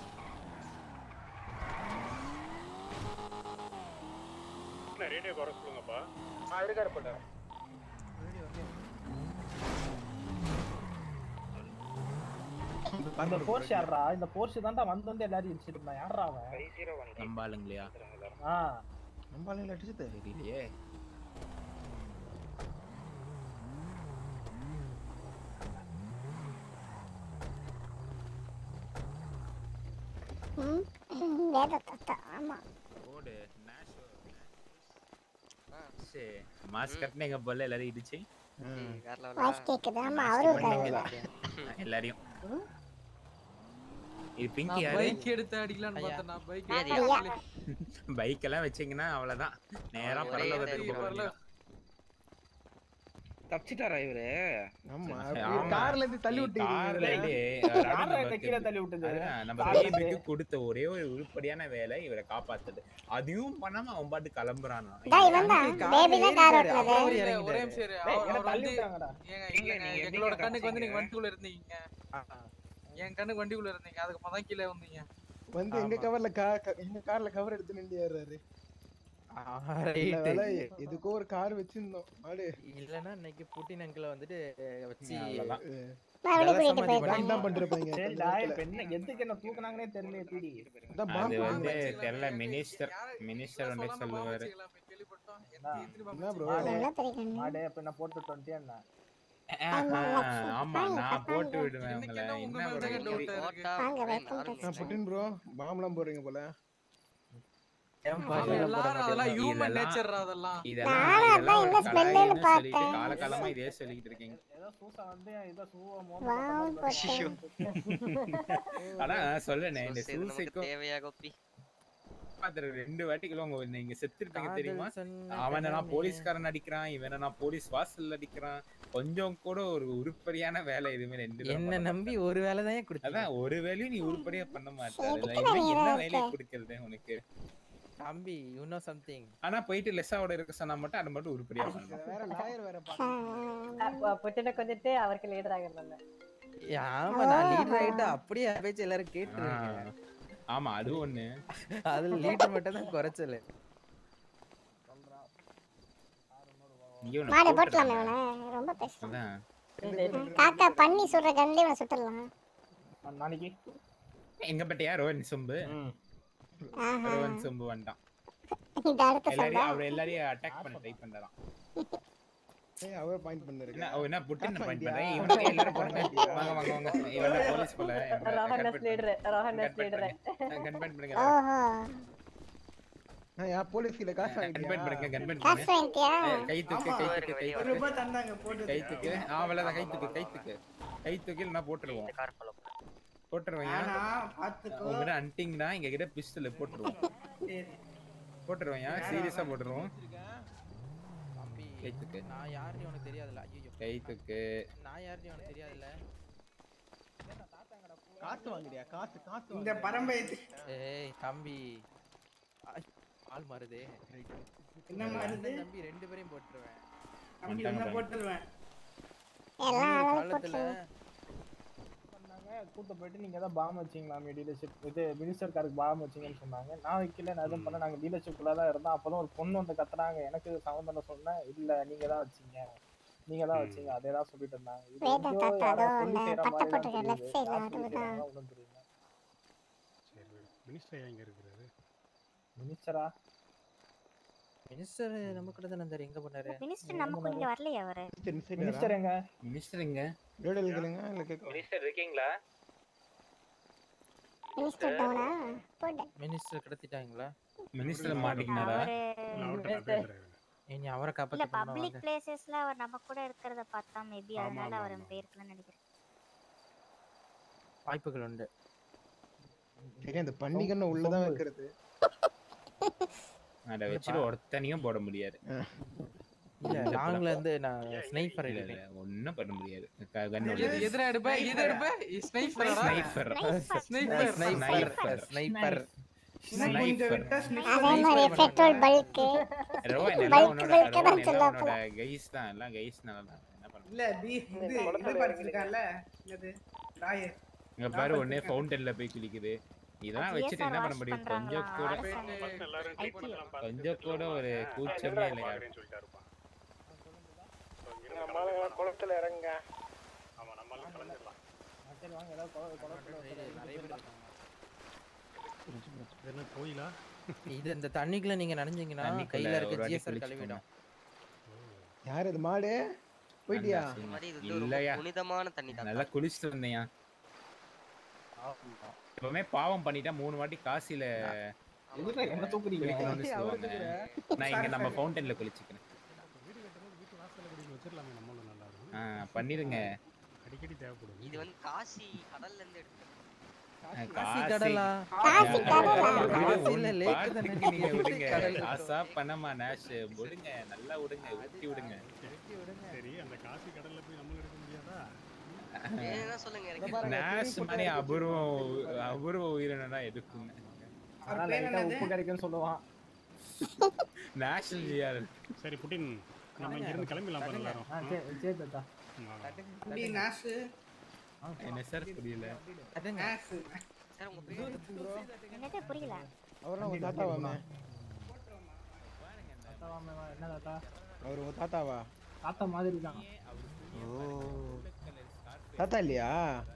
ரேடியோ குறை சொல்லுங்கப்பா ஆ இருக்காரு போட்ட இந்த போர்ஷ் யாரா இந்த போர்ஷ் தான்டா வந்து வந்து எல்லாரும் இடிச்சிட்டு இருந்தான் யாரா அவன் நம்ம ஆளுங்களையா ஆ நம்ம ஆளுங்களை அடிச்சது தெரியலையே ம் வேத தத்தா ஆமா ஓடு சரி மாஸ்க் கட்டினீங்க போல எல்லாரும் இடிச்சு வேற வாய்ஸ் கேக்குது ஆமா அவரும் இருக்காரு எல்லாரையும் இது பிங்கி நான் யாரு பைக் எடுத்து அடிக்கலாம்னு பார்த்தேன் நான் பைக் ஐயா. பைக் எல்லாம் வச்சீங்கன்னா அவ்வளவுதான் நேரா ஒரே பரலோகத்துக்கு தெரியும். போக வேண்டியதுதான். தப்பிச்சிட்டாரா இவரு ஆமா ஆமா. கார்ல இருந்து தள்ளி விட்டு கார்ல இருந்து, கார்ல அதாவது இருந்து கீழே தள்ளி விட்டது. அதுதான், நம்ம கார்ல பேபிக்கு கொடுத்த ஒரே ஒரு உருப்படியான வேலை இவரை காப்பாத்துது அதையும் பண்ணாம அவன் பாட்டு கிளம்புறானா டேய் இவன் தான் பேபி தான் கார் ஓட்டுனது ஒரே நிமிஷம் இரு. டேய், அவர் என்னை அவர் தள்ளி வந்து விட்டாங்கடா. ஏங்க இல்ல, இல்லங்க நீங்க எங்களோட எப்படிங்க கண்ணுக்கு வந்து நீங்க காமிச்சீங்க? வண்டிக்குள்ள இருந்தீங்க என் கண்ணுக்கு வண்டிக்குள்ள இருந்தீங்க அதுக்கு தான் கீழே வந்தீங்க வந்து எங்க கவர்ல எங்க கார்ல கவர் எடுத்து நின்று ஏறாரு நல்ல right. வேலை, எதுக்கோ ஒரு கார் வச்சிருந்தோம் மாடு இல்லனா இன்னைக்கு புட்டின் அங்கிள வந்துட்டு வச்சு அவ்வளவுதான். மறுபடியும் கூட்டிட்டு ஜலசமாதி போயிருக்காங்க தான் பண்ணிருப்பாங்க சரிடா இப்ப என்ன எதுக்கு என்ன தூக்குனாங்கன்னே தெரியல பீடி அதான் அது பாம்பு வந்து வச்சிருந்தாங்க. தெரியல மினிஸ்டர் மினிஸ்டர் வந்து சொல்லாம சொல்லுவாரு பாவம் கேள்விப்பட்டோம் என்ன? என்ன ப்ரோ என்ன தெரியும் மாடே அப்ப நான் போட்டு வந்துட்டே என்ன ஆஹா, ஆமா நான் போட்டு விடுவேன் உங்களை என்ன உங்க என்ன மேல bro தான் இப்படி? doubt இருக்கு. ஓட்டா வாங்க, அப்படின்னு welcome to ஆரம்பிச்சிட்டாங்க. புட்டின் ப்ரோ பாம்பெல்லாம் போடுறீங்க போல ஏன் ஆமா, எல்லாரும் அதெல்லாம் பாருங்க ஹியூமன் இதெல்லாம் நேச்சர் அதெல்லாம் இதெல்லாம் நானும் இதெல்லாம் அதான் ஒரு என்ன smell ன்னு கலாய்னு சொல்லிட்டு பார்த்தேன். காலகாலமா இதே சொல்லிட்டு இருக்கீங்க ஏதோ சூசா வந்து ஏதோ சூவா வாவ் மோதிரம் போட்டேன் ஆனா சொல்றேனே இந்த சூசை இது நமக்கு சூசைக்கும் தேவையா கோப்பி பாத்துரு ரெண்டு வாட்டிக்குள்ள உங்க நீங்க செத்துருப்பீங்க காதல் தெரியுமா சொன்ன அவனை நான் கணமே. போலீஸ்காரன் அடிக்கிறான் இவனை நான் போலீஸ் வாசல்ல அடிக்கிறான் கொஞ்சம் கூட ஒரு உருப்படியான வேலை எதுவுமே ரெண்டு பேரும் என்ன பண்ண நம்பி ஒரு வேலை தான் கொடுத்தீங்க அதான் ஒரு வேலையும் நீ உருப்படியா பண்ண மாட்டே அதுல எதுக்கு நான் இன்னும் என்ன இதெல்லாம் வேலையை இருக்கேன்? கொடுக்கறது உனக்கு தம்பி யூ நோ சம்திங் ஆனா போயிட்டு லெஸ்ஸாவோட இருக்க சொன்னா மட்டும் அதை மட்டும் உருப்படியா பண்ணணும் வேற லாயர் வேற புட்டின கொஞ்சிட்டு அவருக்கு லீடர் ஆகிறதில்ல ஆமா நான் லீடர் ஆயிட்டு அப்படியே பேச்சு எல்லாரும் கேட்டுருவீங்க ஆ. ஆமா அது ஒண்ணு அதுல லீடர் மட்டும் தான் குறைச்சல இங்க ஒண்ணு மாடு போட்டுருங்க. போட்டலாமே இவனை ரொம்ப பேசுறான் அதான் காக்கா பண்ணி சுடுற கண்டி இவனை சுட்டுடலாம் நாளைக்கு எங்க பட்டியா ரோஹன் சொம்பு ஆஹா ரோஹன் சொம்பு வந்துட்டான் இது அடுத்த சண்டை எல்லாரையும் அவர் எல்லாரையும் அட்டாக் பண்ண ட்ரை பண்றான் ஏய் அவர் பாயிண்ட் பண்ணிருக்கு என்ன ஓ என்ன புட்டின் காசு பாயிண்ட் வாங்கிட்டியா? பண்றேன் இவனுக்கு எல்லாரும் போடுங்க வாங்க வாங்க வாங்க இவன போலீஸ் போல Rohan leader Rohan leader gun point பண்ணுங்க ஓஹோ நான் யா போலீஸ் கிட்ட காசு கன் பாயிண்ட் பண்ணுங்க வாங்கிட்டியா கன் பாயிண்ட் காசு பண்ணுங்க வாங்கிட்டியா ஏய், கை தூக்கு கை தூக்கு கை ஒரு தூக்கு ரூபாய் தந்தாங்க போட்டு கை தூக்கு ஆ அவ்வளவுதான் கை தூக்கு கை தூக்கு கை தூக்கி நான் போட்டுருவோம் கார் ஃபாலோ போட்டுருவேன் ஆனா பாத்துக்கோ உங்ககிட்ட அன்டிங்னா எங்க கிட்ட பிஸ்டல் போட்டுருவோம் சரி போட்டுருவோம் சீரியஸா போட்டுருவோம் தம்பி கை தூக்கு நான் யாருன்னு உனக்கு தெரியாதுல்ல ஐயோ கை தூக்கு நான் யாருன்னு உனக்கு தெரியாதுல்ல காசு வாங்குறியா காசு காசு இந்த வாங்குறியா? பரம்பரை ஏய் தம்பி ஐ, ஆள் மாறுதே என்ன மாறுது தம்பி ரெண்டு பேரையும் போட்டுருவேன் தம்பி என்ன போட்டுருவேன் எல்லாம் இன்னொரு அளவு காலத்துல போட்டுருவேன் சொன்னாங்க கூட்ட போயிட்டு நீங்க ஏதாவது பாம் வச்சீங்களாமே டீலர்ஷிப் இது மினிஸ்டர் காருக்கு பாம் வச்சீங்கன்னு சொன்னாங்க நான் வைக்கல நான் எதுவும் பண்ண நாங்க டீலர்ஷிப்ல தான் இருந்தோம் அப்பதான் ஒரு பொண்ணு வந்து கத்துறாங்க எனக்கு சம்மந்தம் சொன்னேன் இல்ல நீங்க தான் வச்சீங்க நீங்க தான் வச்சீங்க அதே தான் சொல்லிட்டு இருந்தாங்க இது வேதா எங்கேயோ தாத்தா யாரோ அதோ சொல்லி அந்த செய்யற பட்டை மாதிரி தான் போட்டிருக்க லெஃப்ட் தெரியுது சைடுல யார் சொல்லி அதுதான் செய்யறாங்க ஒன்றும் தெரியல மினிஸ்டர் எங்க இருக்கிறாரு மினிஸ்டரா மினிஸ்டர் நம்ம கூட தானே இருந்தாரு எங்க போனாரு மினிஸ்டர் நமக்கு இங்க வரலையா அவரு மினிஸ்டர் எங்க மினிஸ்டர் எங்க ரேடியோ கேளுங்க இல்ல கேட்க மினிஸ்டர் இருக்கீங்களா மினிஸ்டர் டவுனா போட்டேன் மினிஸ்டர் கடத்திட்டாங்களா மினிஸ்டர் மாட்டிக்கினாரா இனி அவரை இல்ல காப்பாத்த பப்ளிக் பிளேசஸ்ல அவர் நம்ம கூட இருக்கிறத பார்த்தா மேபி அதனால அவர் போயிருக்கலாம்னு நினைக்கிறேன் வாய்ப்புகள் உண்டு சரி அந்த பண்டிகை உள்ளதான் வைக்கிறது அதை வச்சுட்டு ஒருத்தனையும் போட முடியாது இல்ல லாங்ல இருந்து நான் ஸ்னைப்பர் இல்ல இல்ல ஒண்ணும் பண்ண முடியாது எது- எதுடா எடுப்ப? எது எடுப்ப? Sniper ஆ? Sniper Sniper. ஸ்னைப்பர் ஸ்னைப்பர் அதே மாதிரி பெட்ரோல் பல்க்கு ரோஹன் எல்லாம் பல்க் உன்னோட பல்க் ரோஹன் தான் எல்லாம் சொல்ல உன்னோட கைஸ் தான் எல்லாம் கைஸ்னால தான் என்ன பண்ண இல்ல பி இது இது படிச்சிருக்கான்ல என்னது ராயர் இங்க பாரு ஒண்ணே ஃபவுண்டன்ல போய் குளிக்குது இதெல்லாம் அது வச்சுட்டு என்ன ESR பண்ண wash முடியும் கொஞ்சம் கூட பண்றாங்களா? கொஞ்சம் கூட ஒரு கூச்சமே இல்லையா குளத்துல இறங்க ஆமா நம்மளால கலந்துடலாம் சரி வாங்க ஏதாவது குள- குளத்துல நிறைய பேர் இருக்காங்க இது என்ன கோயிலா இது இந்த தண்ணிக்குள்ள நீங்க நனைஞ்சீங்கன்னா தண்ணிக்குள்ள கையில ஒரு இருக்க வாட்டி ஜிஎஸ்ஆர் குளிச்சு கழுவிடும் யார் இது மாடு போயிட்டியா இந்த மாதிரி இது வந்து ரொம்ப இல்லையா புனிதமான தண்ணி தான் நல்லா குளிச்சுட்டு இருந்தேயா எப்பவுமே பாவம் பண்ணிட்டா மூணு வாட்டி காசில எதுக்கு என்ன தூக்குறீங்க குளிக்கணும்னு சொல்லுவாங்க நான் இங்க நம்ம ஃபவுண்டன்ல குளிச்சுக்கிறேன் வீடு கட்டும்போது வீட்டு வாசல்ல குடி வச்சிடலாமே நம்மளும் நல்லா இருக்கும் ஆ பண்ணிருங்க அடிக்கடி தேவைப்படும் இது வந்து காசி கடல்ல இருந்து எடுத்தது காசி கடலா காசி கடலா காசில லேக்கு தானே பாத்துக்கு நீங்க நீங்க விடுங்க கடல் ஆசா பண்ணமா நேஷ் விடுங்க நல்லா விடுங்க ஊட்டி விடுங்க சரி அந்த காசி கடல்ல போய் நம்மளும் எடுக்க முடியாதா வேணும்னா சொல்லுங்க எனக்கு நேஷ் மாதிரி அபூர்வம் அபூர்வ உயிரினா எதுக்குங்க அதான் லைட்டா உப்பு கறிக்குன்னு சொல்லுவான் நேஷனல் ஜிஆர் சரி புட்டின் நம்ம இங்க இருந்து கிளம்பிடலாம் பாரு எல்லாரும் ஆ சரி சரி தாத்தா இப்படி நாசு என்ன சார் புரியல நாசு சார் உங்க பேர் என்னது புரியல அவர்லாம் உங்க தாத்தாவாமே தாத்தாவா மேவா, என்ன தாத்தா அவர் உங்க தாத்தாவா தாத்தா மாதிரி தான் ஓ தாத்தா இல்லையா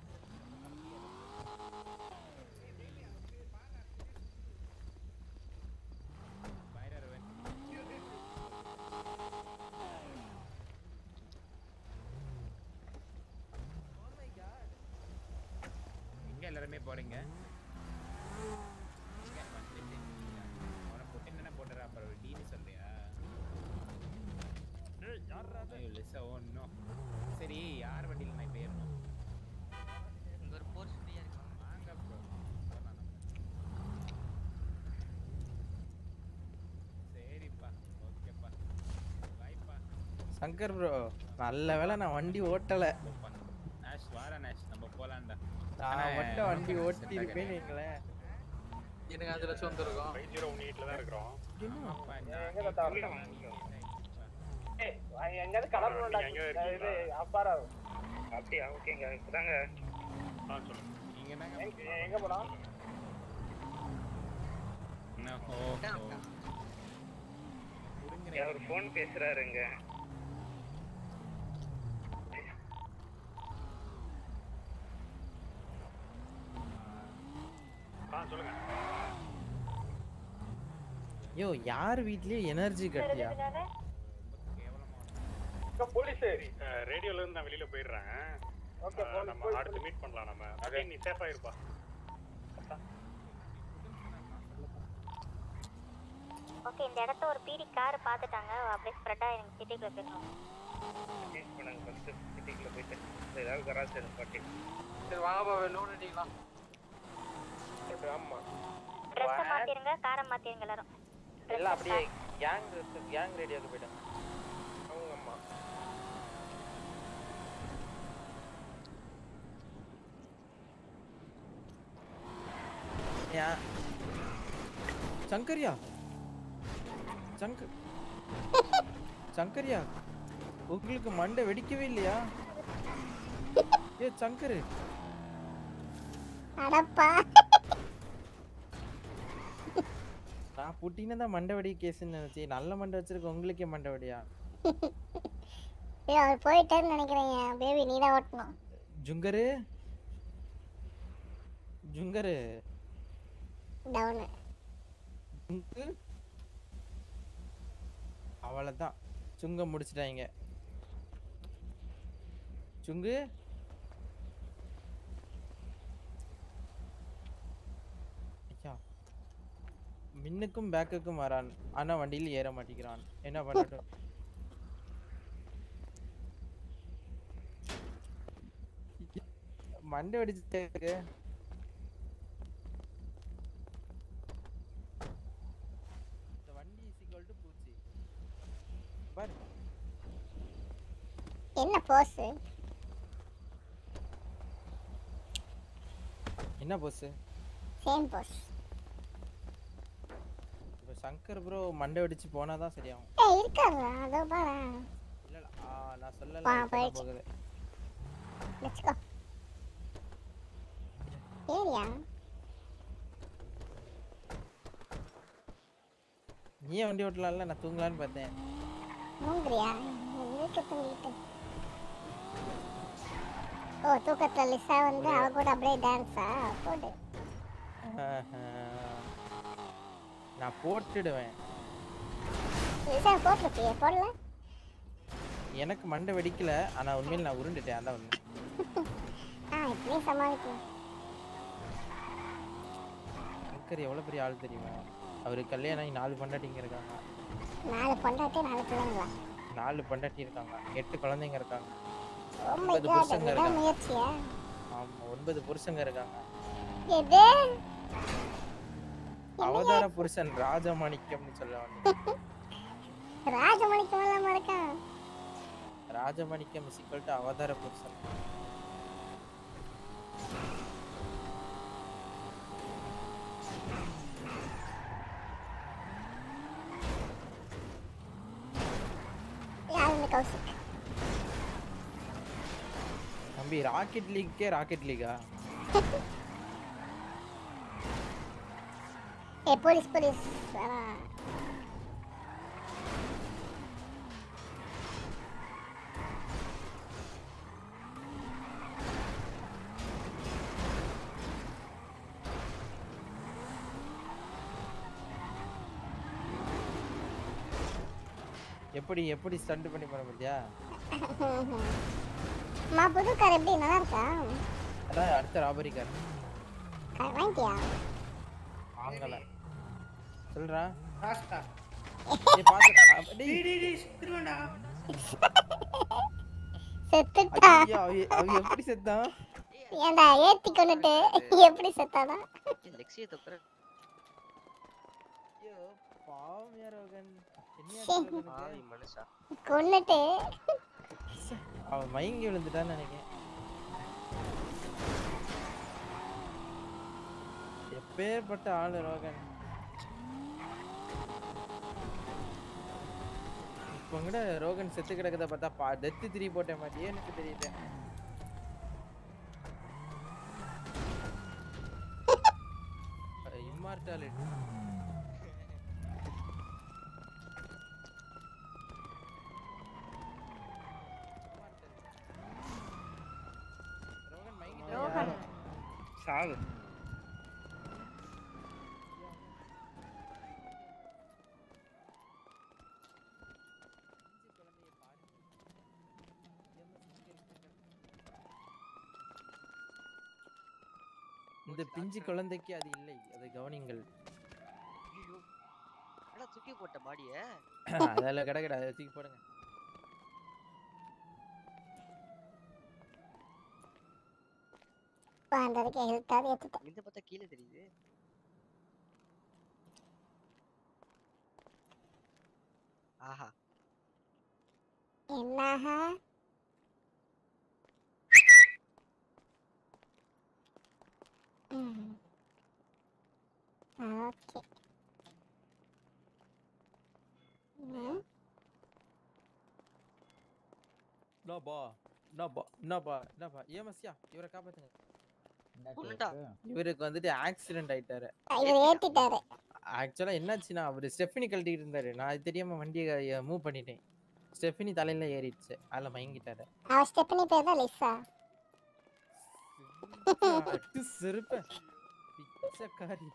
எங்க எல்லாருமே போறீங்க அவனை புட்டின் தானே போட்டுறா அப்புறம் டீனு சொல்றியா ஐயோ, லிசா, oh no. சரி யார் வண்டியில நான் இப்ப ஏறணும் இங்க ஒரு போர்ஸ் ஃப்ரீயா இருக்கு வாங்க bro. போலாம் நம்ம. சரிப்பா ஓகேப்பா பாய்ப்பா சங்கர் ப்ரோ நல்ல வேளை நான் வண்டி ஓட்டல நேஷ் வாரா நேஷ் நம்ம போலாம்டா நான் மட்டும் வண்டி ஓட்டி இருப்பேன்னு வைங்களேன் எனக்கு அஞ்சு லட்சம் வந்துருக்கும் ஃபைவ் ஜீரோ ஒன் எயிட்ல தான் இருக்கிறோம் எங்க தாத்தா ஏய், எங்கேயாவது கிளம்பணும்டா இது அப்பாரா அப்படியா ஓகேங்க இப்பதாங்க ஆ சொல்லுங்க நீங்க என்னங்க எங்க- எங்க போலாம் என்ன ஓ அவர் ஃபோன் பேசுறாருங்க ஆ சொல்லுங்க யோ யார் வீட்லயே எனர்ஜி கட்டியா போலீஸ் ரேடியோல இருந்து நான் வெளியில போயிடுறேன் Okay, ஆ, போலீஸ், நம்ம போலீஸ், அடுத்து மீட் பண்ணலாம் நம்ம அதே நீ சேஃபா இருப்பா ஓகே இந்த இடத்த ஒரு பீடி கார் பார்த்துட்டாங்க அப்படியே ஸ்ப்ரெட் ஆகி எனக்கு சிட்டிக்குள்ள போயிடணும் சேஞ்ச் பண்ணுங்க ஃபர்ஸ்ட் சிட்டிக்குள்ள போயிட்டு ஏதாவது கராஜ் இருக்கு பாட்டி சரி வாங்க பாபு லோன் அடிக்கலாம் ஆமா ட்ரெஸ்ஸை மாற்றிருங்க காரை மாற்றிருங்க எல்லாரும் எல்லாம் அப்படியே கேங் கேங் ரேடியோக்கு போயிட்டாங்க அவங்க அம்மா யா சங்கரியா சங்கர் சங்கரியா உங்களுக்கு மண்டை வெடிக்கவே இல்லையா ஏ சங்கரு அடப்பா நான் புட்டின தான் மண்டை வெடி கேஸ்ன்னு நினைச்சேன் நல்ல மண்டை வச்சிருக்க உங்களுக்கே மண்டை வெடியா ஐயோ அவர் போயிட்டாருன்னு நினைக்கிறேன் பேபி நீ தான் ஓட்டணும் ஜுங்கரு ஜுங்கரு டவுனு ஜுங்கு அவ்வளோதான் சுங்க முடிச்சிட்டாங்க சுங்கு ஐயா மின்னுக்கும் பேக்குக்கும் வரான் ஆனா வண்டியில் ஏற மாட்டேங்கிறான் என்ன பண்ணட்டும் மண்டை வெடிச்சுட்டே இருக்கு இந்த வண்டி இஸ் ஈக்குவல் டு பூச்சி பாரு என்ன போஸ் என்ன போஸ் சேம் போஸ் இப்போ சங்கர் ப்ரோ மண்டை வெடிச்சு போனாதான் சரியாகும் ஏய் இருக்காங்க அதோ பாரு இல்ல இல்ல ஆ, நான் சொல்லல பா, இப்பதான் போயிடுச்சு. போகுது லெட்ஸ் கோ ஏரியா நீயே வண்டி ஓட்டலாம்ல நான் தூங்கலான்னு பார்த்தேன் மூங்கிறியா இருக்க தூங்கிட்டு ஓ தூக்கத்துல லிசா வந்து அவ கூட அப்படியே டான்ஸா போடு நான் போட்டுடுவேன் லிசா போட்டிருப்பியே போடல எனக்கு மண்டை வெடிக்கல ஆனா உண்மையில நான் உருண்டுட்டேன் அதான் உண்மை ஆ இப்படியே சமாளிக்கலாம் சங்கர் எவ்வளவு பெரிய ஆள் தெரியுமா அவரு கல்யாணம் ஆகி நாலு பொண்டாட்டிங்க இருக்காங்க நாலு பொண்டாட்டி நாலு பிள்ளைங்களா நாலு பொண்டாட்டி இருக்காங்க எட்டு குழந்தைங்க இருக்காங்க ஓ மை ஒன்பது காட் புருஷங்க இதுதான் இருக்காங்க முயற்சியா ஆமா ஒன்பது புருஷங்க இருக்காங்க எது அவதார புருஷன் ராஜமாணிக்கம்னு சொல்ல வந்தேன் ராஜமணிக்கம் இல்லாம இருக்கான் ராஜமாணிக்கம் இஸ் ஈக்குவல் டு அவதார புருஷன் யார் இந்த கௌசிக் தம்பி ராக்கெட் லீக்கே ராக்கெட் லீகா ஏ போலீஸ் போலீஸ் வேணாம் எப்படி எப்படி ஸ்டண்ட் பண்ணி பண்ண முடியா மா புது கார் எப்படி நல்லா இருக்கா அதான் அடுத்த ராபரி கார் கார் வாங்கிட்டியா வாங்கல சொல்றா ஃபாஸ்டா நீ பாத்து அ- டேய், டேய் டேய் டேய் திருவண்டா செத்துட்டா ஐயோ, அவ அவ எப்படி செத்தான் ஏன்டா ஏத்தி கொண்டுட்டு எப்படி செத்தானா லெக்ஸியை தப்புற ஐயோ பாவம் யார் ரோகன் என்னையா சே. ரோகனுக்கு? பாவி மனுஷா கொன்னுட்டு அவன் மயங்கி விழுந்துட்டான்னு நினைக்கிறேன் எப்பேற்பட்ட ஆளு ரோகன் இப்போ கூட ரோகன் செத்து கிடக்கத பார்த்தா பா டெத்து திரி போட்ட மாட்டியே எனக்கு தெரியல இம்மார்டாலிட்டி ரோகன் சாவு இந்த பிஞ்சு குழந்தைக்கு அது இல்லை அதை கவனிங்கள் ஐயோ என்னடா தூக்கி போட்ட பாடிய அதில் கிடக்கடா அதை தூக்கி போடுங்க வந்ததுக்கு ஹெல்த்தாவது ஏத்துட்டேன் இந்த பார்த்தா கீழே தெரியுது ஆஹா என்னாஹா ம் ஓகே ம் என்னப்பா என்னப்பா என்னப்பா என்னப்பா ஏமஸ்யா இவரை காப்பாத்துங்க இவருக்கு வந்துட்டு ஆக்சிடென்ட் ஆயிட்டாரு இவர் ஏத்திட்டாரு ஆக்சுவலா என்னாச்சுன்னா அவர் ஸ்டெஃபினி கழட்டிட்டு இருந்தாரு நான் அது தெரியாம வண்டியை மூவ் பண்ணிட்டேன் ஸ்டெஃபினி தலையில ஏறிடுச்சு அதில் மயங்கிட்டாரு அவ ஸ்டெப்பனி பேர் தான் லிசா அட்டு செருப்ப பிச்சைக்காரி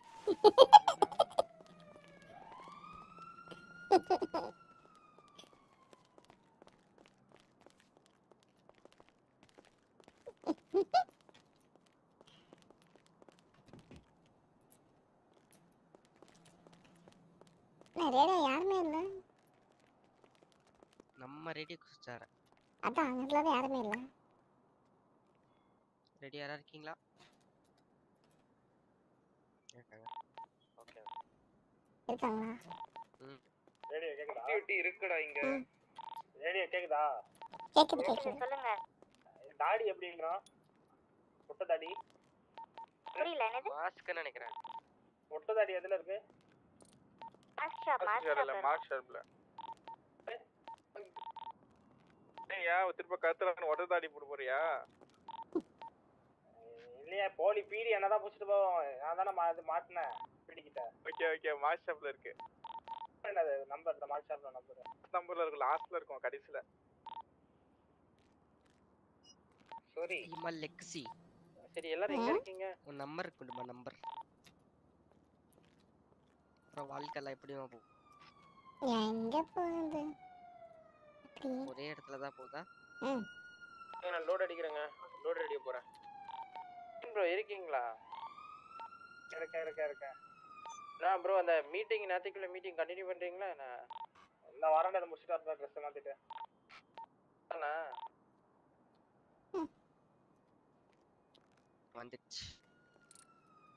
நான் ரேடியோ யாருமே இல்லை நம்ம ரேடியோ குடிச்சார அதான் அங்கே யாருமே இல்லை ரெடி யாரா இருக்கீங்களா இருக்காங்க ஓகே இருக்காங்களா ம் ரேடியோ கேக்குதா ஆக்டிவிட்டி இருக்குடா இங்க ரேடியோ கேக்குதா கேக்குது கேக்குது சொல்லுங்க தாடி எப்படி இருக்கிறான் மொட்டை தாடி புரியல என்னது மாஸ்க்னு நினைக்கிறேன் மொட்டை தாடி எதுல இருக்கு mask shop mask shop mark ஷாப்ல ஏன் திரும்ப கத்துறான்னு ஒட்ட தாடி போட போறியா இல்லையா போலி பீடி என்னதான் புடிச்சிட்டு போவோம் நான் தானே மா- இது மாட்டினேன் பீடிக்கிட்ட ஓகே ஓகே மார்க் ஷாப்ல இருக்கு என்னது நம்பர் இந்த மார்க் ஷாப்ல நம்பர் நம்பர்ல இருக்கும் லாஸ்ட்ல இருக்கும் கடைசில சாரி இம்மா லெக்ஸி சரி எல்லாரும் எங்க இருக்கீங்க உன் நம்பர் இருக்குமா நம்பர் அப்புறம் வாழ்க்கைலாம் எப்படிமா போகும் எங்க போகுது அப்படி ஒரே இடத்துல தான் போகுதா ம் நான் லோட் அடிக்கிறேங்க லோட் அடிக்க போறேன் ப்ரோ இருக்கீங்களா இருக்கேன் இருக்கேன் இருக்கேன் நான் ப்ரோ அந்த மீட்டிங் நேற்றுக்குள்ள மீட்டிங் கண்டினியூ பண்றீங்களா நான் இந்த வாரம் இதை முடிச்சுட்டு வரேன் ட்ரெஸ் மாத்திட்டு அண்ணா வந்துச்சு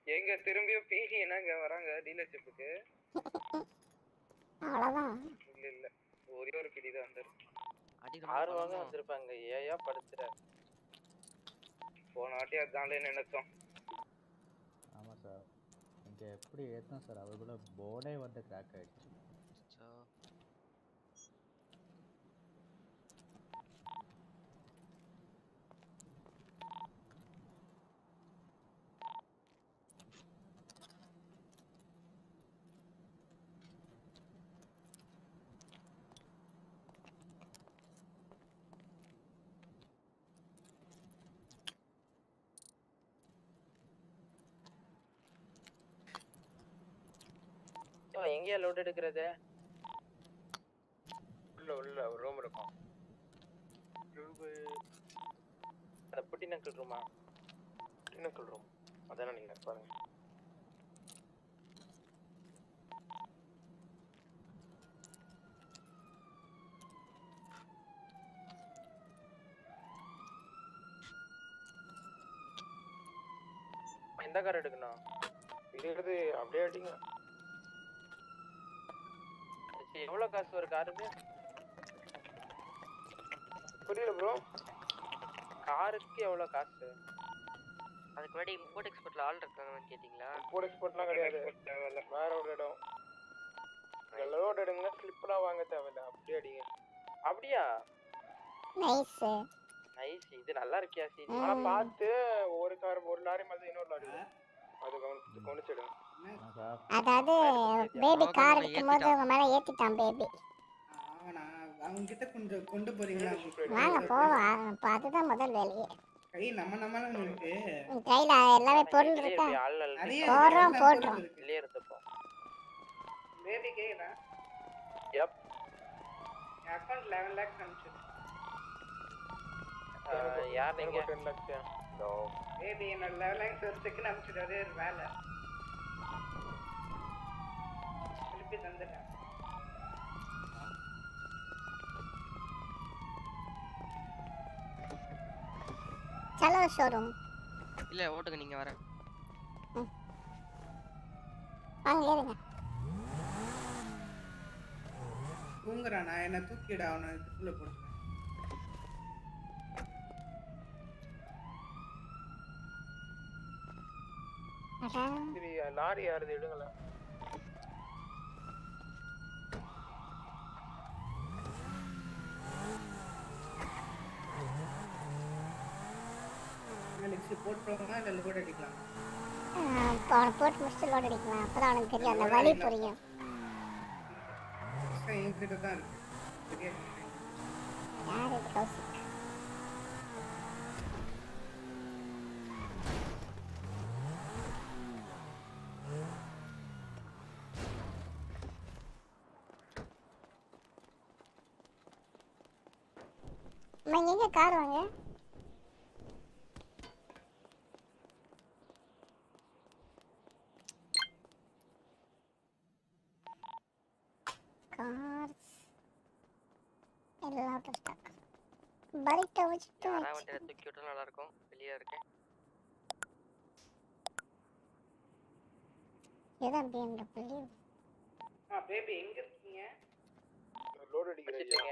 எங்க திரும்பியும் பிடி என்னங்க வராங்க டீலர்ஷிப்புக்கு அவ்வளோதான் இல்ல இல்ல ஒரே ஒரு பிடி தான் வந்தாரு ஆர்வம் தான் வந்திருப்பாங்க ஏயா படுத்துற போன வாட்டி அதான்லே நினைச்சோம் ஆமாம் சார் இங்கே எப்படி ஏற்றோம் சார் அதுக்குள்ள போர்டே வந்து கிராக் ஆயிடுச்சு எங்கேயா லோட் எடுக்கிறது உள்ள உள்ள ஒரு ரூம் இருக்கும் அந்த புட்டி நக்கல் ரூமா டின்னக்கல் ரூம் அதானே நீங்க பாருங்க எந்த கார் எடுக்கணும் இருக்கிறது அப்படியே அடிங்க சரி, எவ்வளவு காசு ஒரு காருக்கு புரியல ப்ரோ காருக்கு எவ்வளவு காசு அதுக்கு முன்னாடி இம்போர்ட் எக்ஸ்போர்ட்ல ஆள் இருக்காங்கன்னு கேட்டிங்களா இம்போர்ட் எக்ஸ்போர்ட்லாம் கிடையாது வேற ஒரு இடம் இங்க லோட் எடுங்க ஸ்லிப்லாம் வாங்க தேவையில்ல அப்படியே அடிங்க அப்படியா நைஸு நைஸ் இது நல்லா இருக்கியா சீ ஆனா பார்த்து ஒரு கார் ஒரு லாரி மாதிரி இன்னொரு லாரி வரும். அது கவனிச்சு கவனிச்சிடுங்க சார் அதாவது பேபி கார் எடுக்கும்போது உங்க மேல ஏத்திட்டான் பேபி அவனா அவங்க கிட்ட கொஞ்சம் கொண்டு போறீங்களா வாங்க போவோம் அப்ப அதுதான் முதல் வேலையே கை நம்ம நம்மளும் இருக்கு உன் கையில எல்லாமே பொருள் இருக்கா நிறைய போடுறோம் எல்லா போடுறோம் பொருளும் இருக்கு. இல்லையே இருந்துப்போம் பேபி கேக்குதா எப் என் அக்கௌண்ட் லெவன் லேக்ஸ் அனுப்பிச்சு யார் நீங்க டென் லேக்ஸ் பேபி என்னோட லெவன் லேக்ஸ் ஒரு செகண்ட் அனுப்பிச்சுட்டு ஒரே ஒரு வேலை திருப்பி தந்துட்டேன் சலோ ஷோரூம் இல்ல ஓட்டுங்க நீங்க வர வாங்க ஏறுங்க தூங்குறானா என்ன தூக்கிட அவனை இதுக்குள்ள போட்டு சரி லாரி யாருது எடுங்களேன் நாளைக்கு போட்டுருவாங்களா இல்லை லோட் அடிக்கலாம் ஆஹ் இப்போ அவனை போட்டு முடிச்சுட்டு லோட் அடிக்கலாம் அப்பதான் அவனுக்கு தெரியும் அந்த வலி புரியும் என்கிட்ட தான் இருக்கு சரியா? யாரு இது கௌசிக் அம்மா இங்க எங்க கார் வாங்க கார்ஸ் எல்லாம் அவுட் ஆஃப் ஸ்டாக் பரிட்ட வச்சுட்டு யாரா வண்டியில தூக்கி விட்டா நல்லா இருக்கும் வெளியே இருக்கேன் எதான் பிஎம்டபிள்யூ ஆ பேபி எங்க இருக்கீங்க லோட் அடிக்கிறீங்க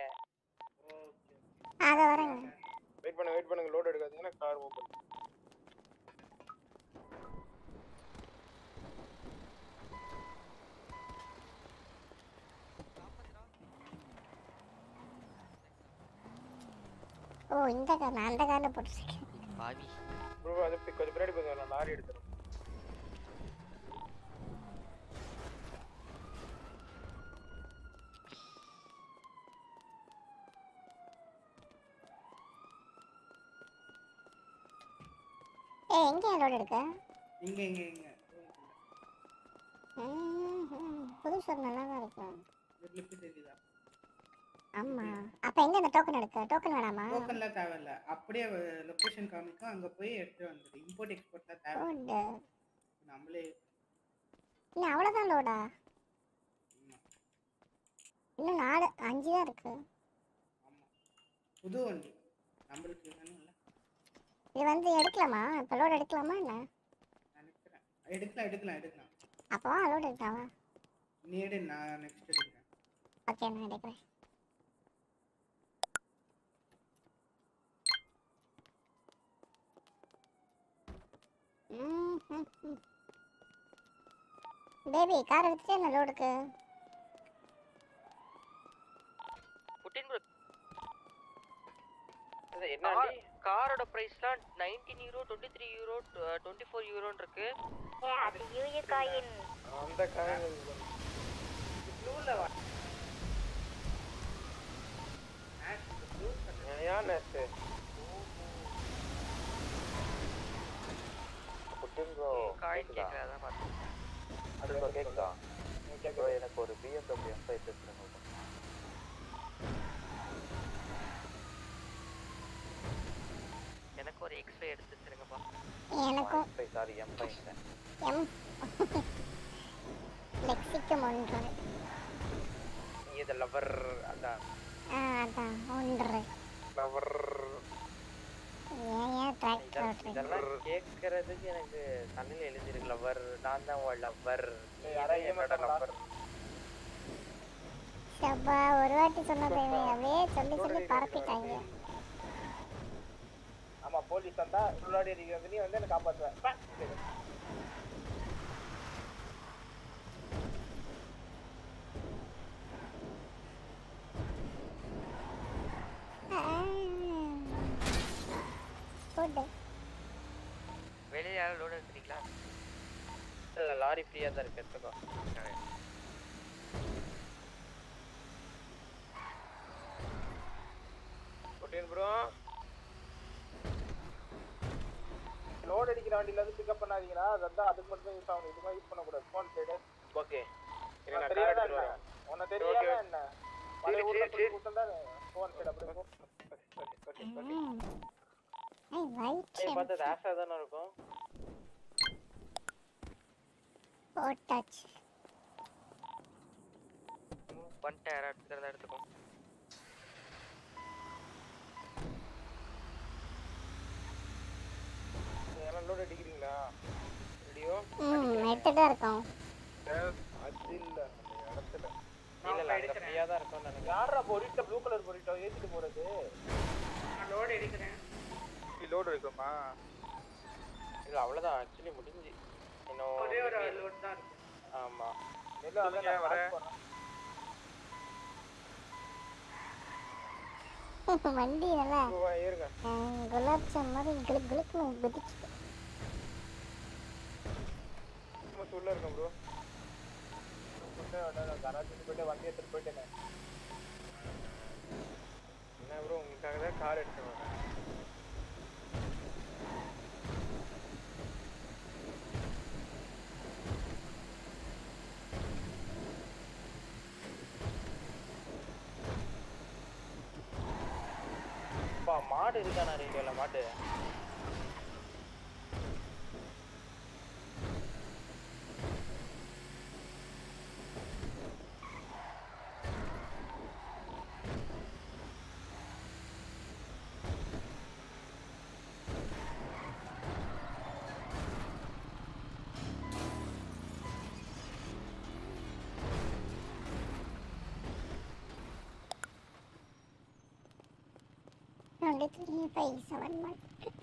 அத வரேங்க வெயிட் பண்ணுங்க வெயிட் பண்ணுங்க லோட் எடுக்காதீங்கன்னா கார் மூவ் பண்ணுங்க ஓ இந்த கார் நான் அந்த கார்ல போட்டுருக்கேன் பாவி ப்ரோ அது பி- கொஞ்சம் பின்னாடி போங்க நான் லாரி எடுத்துறேன் ஏ எங்க லோட் எடுக்க இங்க இங்க இங்க ம்ஹும். புது ஷோர் நல்லா தான் இருக்கும் லிஃப்ட் தெரியுதா ஆமா அப்ப எங்க இந்த டோக்கன் எடுக்க டோக்கன் வேணாமா டோக்கன்லாம் தேவையில்ல அப்படியே லொகேஷன் காமிக்கும் அங்க போய் எடுத்து வந்துடு இம்போர்ட் எக்ஸ்போர்ட்லாம் தேவை Good. நம்மளே இன்னும் அவ்வளவுதான் லோடா இன்னும் நாலு அஞ்சு தான் இருக்கு புது வண்டி நம்மளுக்கு வேணும்ல இது வந்து எடுக்கலாமா இப்ப லோட் எடுக்கலாமா என்ன எடுக்கலாம் எடுக்கலாம் எடுக்கலாம் அப்போ அலோடு இருக்காவா நீ எடு நான் நெக்ஸ்ட் எடுக்கிறேன் ஓகே நான் எடுக்கிறேன் பேபி கார் எடுத்துட்டு என்ன லோடுக்கு புட்டின் ப்ரோ கார் காரோட பிரைஸ்லாம் nineteen euro twenty three euro twenty four யூரோன்னு இருக்கு அது யூஏ காயின் அந்த காயின் ப்ளூல வா ஏன் நேத்து புட்டின் ப்ரோ காயின் கேட்கல அதான் பார்த்தேன் அது ப்ரோ கேக்குதா ப்ரோ எனக்கு ஒரு பிஎம்டபிள்யூ எம் ஃபைவ் டெஸ்ட் பண்ணுங்க எனக்கு ஒரு எக்ஸ்ரே எடுத்து வச்சிருங்கப்பா எனக்கும் five sorry M five M லெக்சிக்கம் ஒன்று இது லவர் அதான் ஆ அதான் ஒன்று லவர் ஏன் ஏன் டிராக்டர் ஓட்டுறீங்க இதெல்லாம் கேட்கறதுக்கு எனக்கு தமிழ்ல எழுதிருக்கு லவர் நான் தான் உன் லவர் யாராவது என்னோட லவர் சப்பா ஒரு வாட்டி சொன்னதை அப்படியே சொல்லி சொல்லி பரப்பிட்டாங்க ஆமா போலீஸ் வந்தா உள்ளாடி அடிக்க வந்து நீ வந்து என்ன காப்பாத்துவ பா, சரி. ஃபுட்டு வெளியே யாரும் லோடு எடுத்துறீங்களா இல்ல லாரி ஃப்ரீயா தான் இருக்கு எடுத்துக்கோ புட்டின் ப்ரோ லோட் அடிக்கிற வண்டியில இருந்து பிக்கப் பண்ணாதீங்களா அதான் அதுக்கு மட்டும் தான் யூஸ் ஆகும் இது மாதிரி யூஸ் பண்ணக்கூடாது ஃபோன் சைடு ஓகே உனக்கு தெரியாதா என்ன உனக்கு தெரியாதா என்ன பழைய ஊர்ல சொல்லி கொடுத்தா ஃபோன் சைடு அப்படி போ. Okay, okay, okay. I wait ஏய், பார்த்தது ஆஷா தானே இருக்கும் போட்டாச்சு வந்துட்டேன் யாராவது எடுத்துக்கிறதா எடுத்துக்கோ எல்லாம் லோட் அடிக்கிறீங்களா ரெடியோ ம் எடுத்துட்டு இருக்கோம் அது இல்ல அந்த இடத்துல இல்ல இல்ல அங்க ஃப்ரீயா தான் இருக்கும் நினைக்கிறேன் யாரா பொரிட்டோ ப்ளூ கலர் பொரிட்டோ ஏத்திட்டு போறது நான் லோடு எடுக்கிறேன் லோடு இருக்குமா இல்ல அவ்வளவுதான் ஆக்சுவலி முடிஞ்சு இன்னும் ஒரே ஒரு லோடு தான் இருக்கு ஆமா இல்ல அதான் நான் வர mark பண்ணேன். வண்டி நல்லா வா, ஏறுங்க ஆ, குலாப் ஜாம் மாதிரி கிளுக் கிளுக்னு குதிச்சு சும்மா உள்ள இருக்கேன் ப்ரோ கராச்சிக்கு போயிட்டு வண்டி எடுத்துட்டு போயிட்டேனே என்ன ப்ரோ உங்களுக்காக தான் கார் எடுத்து வரேன் அப்பா மாடு இருக்கானா ரேடியோல மாடு twenty three five seven one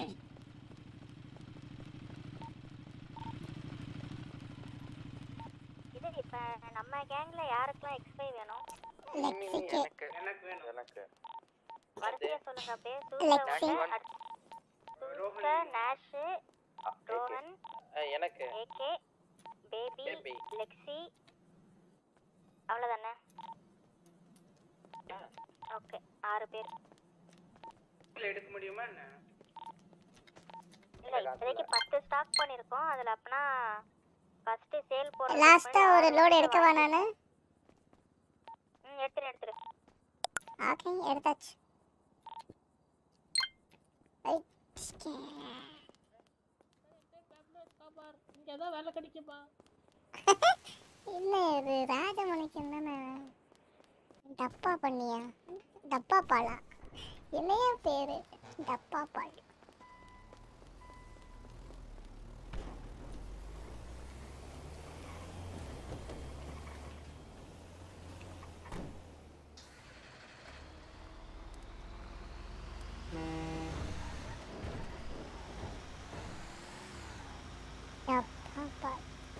இது இப்ப நம்ம கேங்ல யாருக்கெல்லாம் எக்ஸ்பை வேணும் லெக்ஸிக்கு எனக்கு வேணும் எனக்கு வரிசையா சொல்லுங்க அப்படியே லெக்ஸி. சூப்பர் நாஷ் ரோஹன் அஹ் எனக்கு ஏகே பேபி Baby. லெக்ஸி அவ்வளவுதானே ஓகே ஆறு பேர் இல்ல எடுக்க முடியுமா என்ன இல்ல இப்போதைக்கு பத்து ஸ்டாக் பண்ணிருக்கோம் அதுல அப்பனா ஃபர்ஸ்ட் சேல் போற லாஸ்டா ஒரு லோடு எடுக்கவா நானு ம் எடுத்துரு எடுத்துரு ஓகே எடுத்தாச்சு Right. இங்க ஏதாவது வேலை கிடைக்குமா இல்ல இது ராஜமணிக்கம் தானே டப்பா பண்ணியா டப்பா பாலா என்னையா பேரு டப்பா பால் அப்பா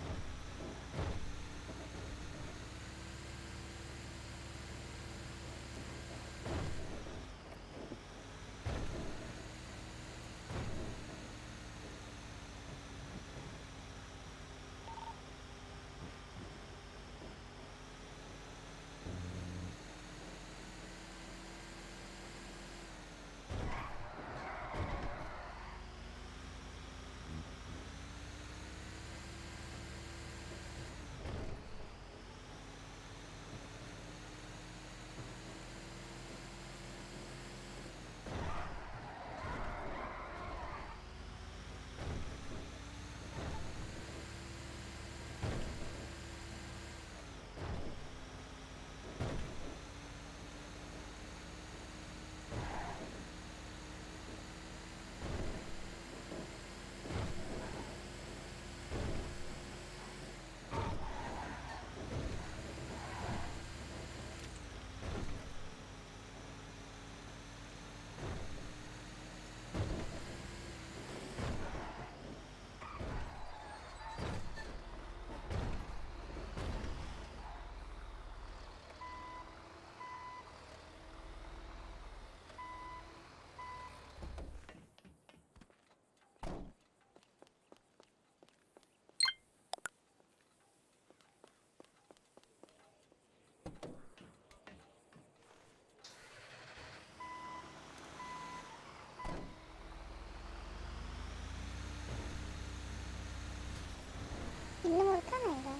இன்னும் இருக்கானே இங்க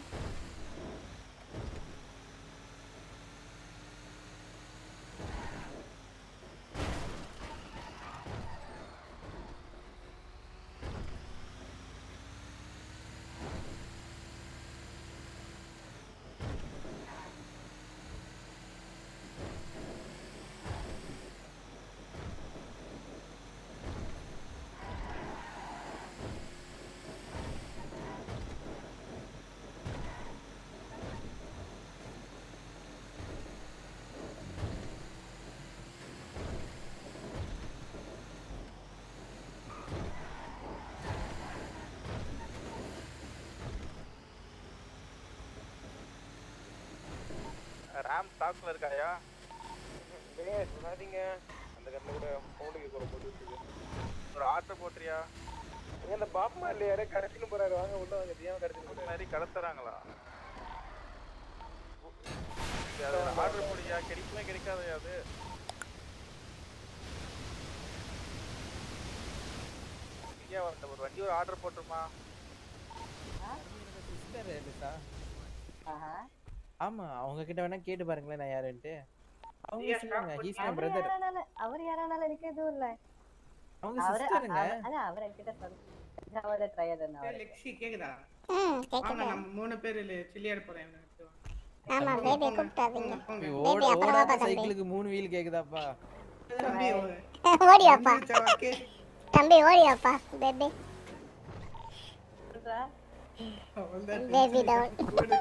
ராம் ஸ்டாக்ல இருக்காயா சொல்லாதீங்க அந்த கண்ணில் கூட சவுண்டு கேட்குற போட்டு ஒரு ஆட்டோ போட்டுறியா இங்க அந்த பாப்பா இல்ல யாரே கடத்தின்னு போறாரு வாங்க உள்ள வாங்க தெரியாம கடத்தின்னு போறாரு மாதிரி கடத்துறாங்களா ஆர்டர் போடியா கிடைக்குமே கிடைக்காதயா அது ஐயா அந்த ஒரு வண்டி ஒரு ஆர்டர் போட்டுருமா சிஸ்டர் லிசா ஆமா அவங்க கிட்ட வேணா கேட்டு பாருங்களேன் நான் யாருன்ட்டு அவங்க Yes, சொல்லுங்க ஹீஸ் மை அவர் பிரதர் யாரானாலும் அவர் யாரானாலும் எனக்கு எதுவும் இல்ல அவங்க அவரு- சிஸ்டருங்க அவ- அதான் அவர் என்கிட்ட சொல்லு அவரோட ட்ரையர் என்ன ஏய், லெக்ஸி கேக்குதா ம் வாங்க கேக்குது நம்ம மூணு பேர் சில்லியாட போறேன் ஆமா பேபி கூப்பிட்டாதீங்க ஓட பேபி அப்புறம் ஓடாத வாப்பா தம்பி சைக்கிளுக்கு மூணு வீல் கேக்குதாப்பா தம்பி ஓடி வாப்பா தம்பி ஓடி வாப்பா பேபி பேபி டவுன்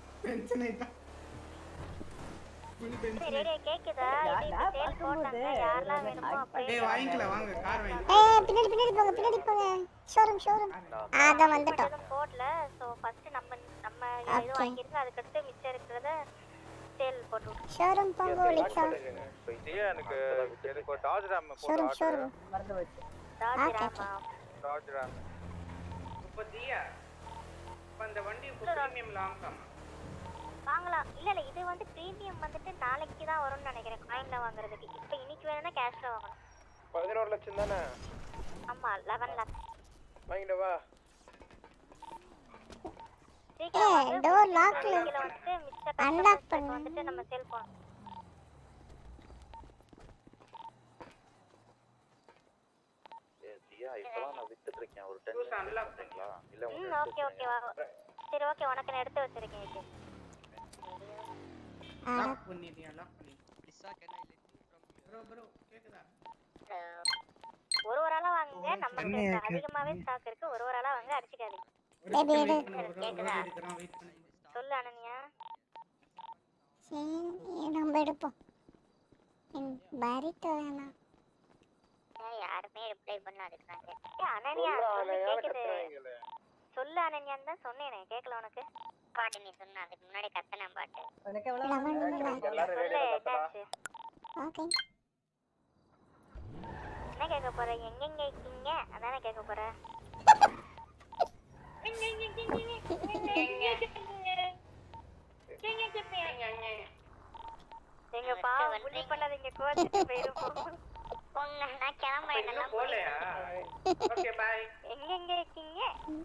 சரி ரேடியோ கேக்குதா இது இப்ப சேல் போட்டாங்க யாரெல்லாம் வேணுமோ அப்படியே ஏய் வாங்கிக்கலாம் வாங்க கார் வாங்கி ஏய் பின்னாடி பின்னாடி போங்க பின்னாடி போங்க ஷோரூம் ஷோரூம் அதான் வந்துட்டோம் எதுவும் போடல சோ ஃபர்ஸ்ட் நம்ம நம்ம இது Okay. வாங்கிருக்கோம் அதுக்கு அடுத்து மிச்சம் இருக்கிறத சேல் போட்டு விட்டுருவோம். ஷோரூம் போங்க லிக்ஸா ஐயா எனக்கு எனக்கு ஒரு டாஜ் ராம் போட்டு ஷோரூம் ஆர்டர் ஷோரூம் மறந்து வச்சு டாஜ் Okay, ராமா டாஜ் ராம் இப்போ தியா இப்போ அந்த வண்டி இப்போ ப்ரீமியம் லாங் வாங்கலாம் இல்ல இல்ல இது வந்து பிரீமியம் வந்துட்டு நாளைக்கு தான் வரும்னு நினைக்கிறேன் காயின்ல வாங்குறதுக்கு இப்போ இன்னைக்கு வேணும்னா கேஷ்ல வாங்கணும் பதினோரு லட்சம் தானே ஆமா லெவன் லேக் வாங்கிட்டு வா சீக்கிரம் ஏய், வாங்க. door lock ல நாளைக்கு வந்துட்டு மிச்ச Unlock customers பண்ணு. வந்துட்டு நம்ம சேல் பண்ணணும் தியா இப்பதான் நான் வித்துட்டு இருக்கேன் ஒரு டென் மினிட்ங்களா இல்ல ம் ஓகே ஓகே வா சரி ஓகே உனக்கு நான் எடுத்து வச்சிருக்கேன் இது லாக் பண்ணிட்டியா லாக் பண்ணி ப்ரோ ப்ரோ கேக்குதா ஒரு ஒரு ஆளா வாங்குங்க நமக்கு அதிகமாவே ஸ்டாக் இருக்கு ஒரு ஒரு ஆளா வாங்க அடிச்சுக்காதீங்க பேபி எடு கேக்குதா எடுக்கிறோம் வெயிட் பண்ணி சொல்லு அனன்யா சரி நம்ம எடுப்போம் பரிட்டோ வேணாம் ஏன் யாருமே ரிப்ளை பண்ண அதுக்குறாங்க ஏய் அனன்யா சொல்லு கேக்குது சொல்லு அனன்யான்னு தான் சொன்னேனே கேட்கல உனக்கு பாட்டு நீ சொன்ன அதுக்கு முன்னாடி கத்தன பாட்டு உனக்கு எவ்வளவு லெவன் எல்லாரும் சொல்லு ரேடியோல என்னாச்சு ஓகே என்ன கேட்க போற எங்கெங்க இருக்கீங்க அதானே கேட்க போற எங்க பாவம் புள்ளி பண்ணாதீங்க கோச்சுட்டு போயிருவோம் போங்க நான் கிளம்புறேன் இன்னும் எல்லாம் போகலையா ஓகே பாய் எங்கெங்க இருக்கீங்க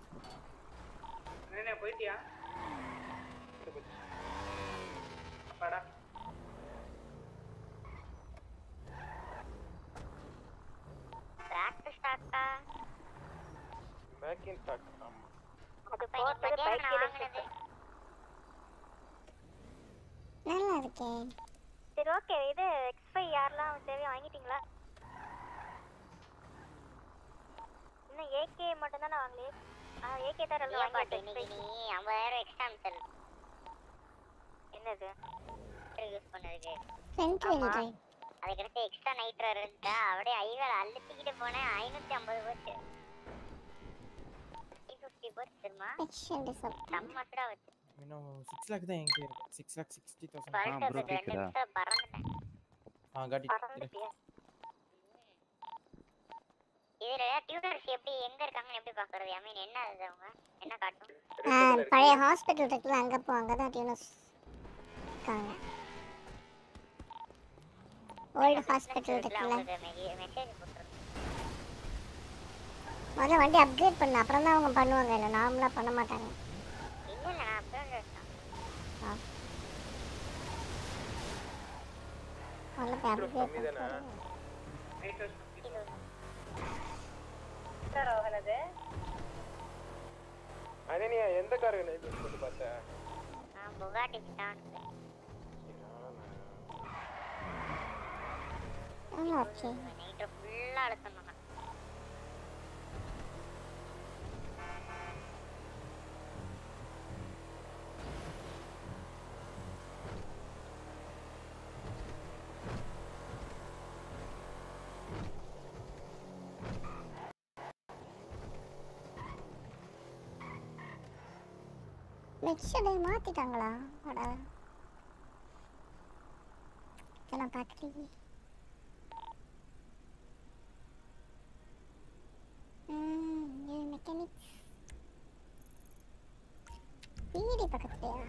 என்ன போயிட்டியா வாடா பேக் டு ஸ்டாக்கா பேக் இன் ஸ்டாக் ஆமா அது போட்டது பைக் வாங்குனது நல்லா இருக்கே சரி ஓகே இது எக்ஸ்பை யாரெல்லாம் தேவை வாங்கிட்டீங்களா இன்னும் ஏகே மட்டும் தானே வாங்கலையே ஆ ஏகே தான் ரெண்டு வாங்கிட்டு இன்னைக்கு நீ 50000 எக்ஸ்ட்ரா அனுப்பிச்சல் என்னது யூஸ் பண்ணதுக்கு ஃப்ரண்ட் வீல் டிரைவ் அதுக்கடுத்து எக்ஸ்ட்ரா நைட்ரோ இருந்தா அப்படியே ஐவேல அழுத்திக்கிட்டு போனேன் ஐநூத்தி ஐம்பது போச்சு ஃபிஃப்டி போச்சு தெரியுமா எக்ஸ்டன் டிசப் நம்ம கூட வச்சு இன்னும் சிக்ஸ் லேக் தான் என்கிட்ட இருக்கு சிக்ஸ் லேக் சிக்ஸ்டி தௌசண்ட் பரட்டு ரெண்டு நிமிஷம் பறந்துட்டேன் ஆ காட்டி பறந்துட்டியா இதுல டியூட்டர்ஸ் எப்படி எங்க இருக்காங்கன்னு எப்படி பாக்குறது ஐ மீன் என்ன அது அவங்க என்ன காட்டும் பழைய ஹாஸ்பிட்டல் இருக்குல்ல அங்கே போ அங்கே தான் டியூனஸ் இருக்காங்க ஓல்டு ஹாஸ்பிட்டல் இருக்குல்ல உங்களுக்கு மெசேஜ் போட்டுருங்க முதல்ல வண்டி அப்கிரேட் பண்ண அப்புறம் தான் அவங்க பண்ணுவாங்க இல்லை நார்மலாக பண்ண மாட்டாங்க இல்ல இல்ல நான் அப்படியே இருக்கேன் ஆ. முதல்ல போய் அப்கிரேட் கம்மி தானே சார் ஆகுனது அனன்யா எந்த காருக்கு நைட் போட்டு பார்த்த நான் புகாட்டி தான் நல்லா இருக்கே நைட்டு ஃபுல்லா அழுத்தணும் நான். நெக்ஸ்ட் டே மாற்றிட்டாங்களா அட இதெல்லாம் பார்க்குறீங்க மெக்கானிக்ஸ் வீடு பக்கத்துலையா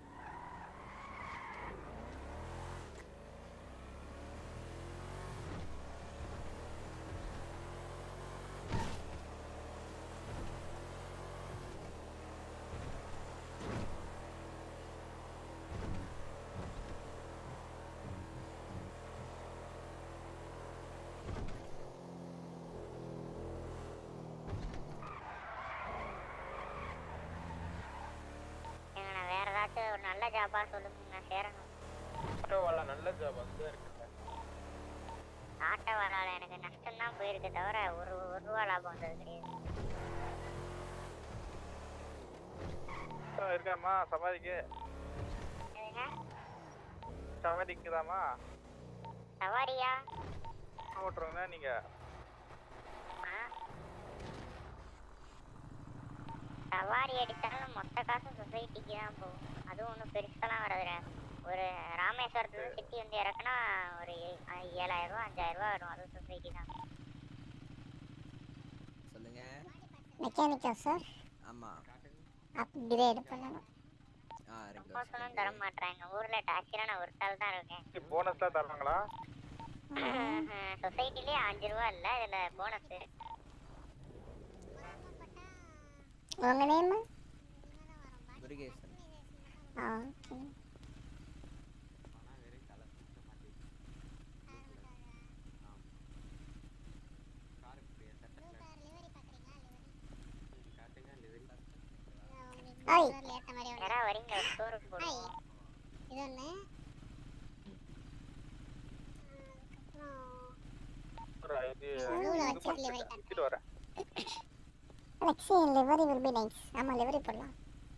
ஏங்க நான் வேற ஏதாச்சும் ஒரு நல்ல ஜாபா சொல்லுங்க நான் சேரணும் ஆட்டோவால நல்ல ஜாப் அங்கே இருக்கு ஆட்டோ வரால எனக்கு நஷ்டம் தான் போயிருக்கு தவிர ஒரு ஒரு ரூபா லாபம் வந்தது கிடையாது இருக்காமா சமாதிக்கு எதுங்க சமாதிக்குதாமா சவாரியா ஓட்டுறவங்க நீங்க ஆ? சவாரி அடித்தாலும் மொத்த காசும் சொசைட்டிக்கு தான் போகும் அதுவும் ஒன்றும் பெருசாலாம் வராதுல ஒரு ராமேஸ்வரத்துல இருந்து சிட்டி வந்து இறக்குனா ஒரு ஏ- அ- ஏழாயிரம் ரூபா அஞ்சாயிரம் ரூபா வரும் அதுவும் சொசைட்டி தான் சொல்லுங்க மெக்கானிக்கா சார் ஆமா அப்கிரேட் பண்ணணும் ஆ இருக்கு சும்மா சொன்னும் தர மாட்டாங்க ஊர்ல டாக்ஸில நான் ஒரு தாள் தான் இருக்கேன் போனஸ்லாம் தருவாங்களா சொசைட்டிலே அஞ்சு ரூபா இல்ல இதுல போனஸ் உங்க நேம் முருகேசன் ஆ ஓகே ஓய் யாரா வரீங்க ஸ்டோருக்கு போடுவோம் இது ஒன்று இது நூலை இது வச்சு பண்ணிட்டு delivery வித்துட்டு வரேன் Lexi livery will be nice ஆமாம் லிவரி போடலாம்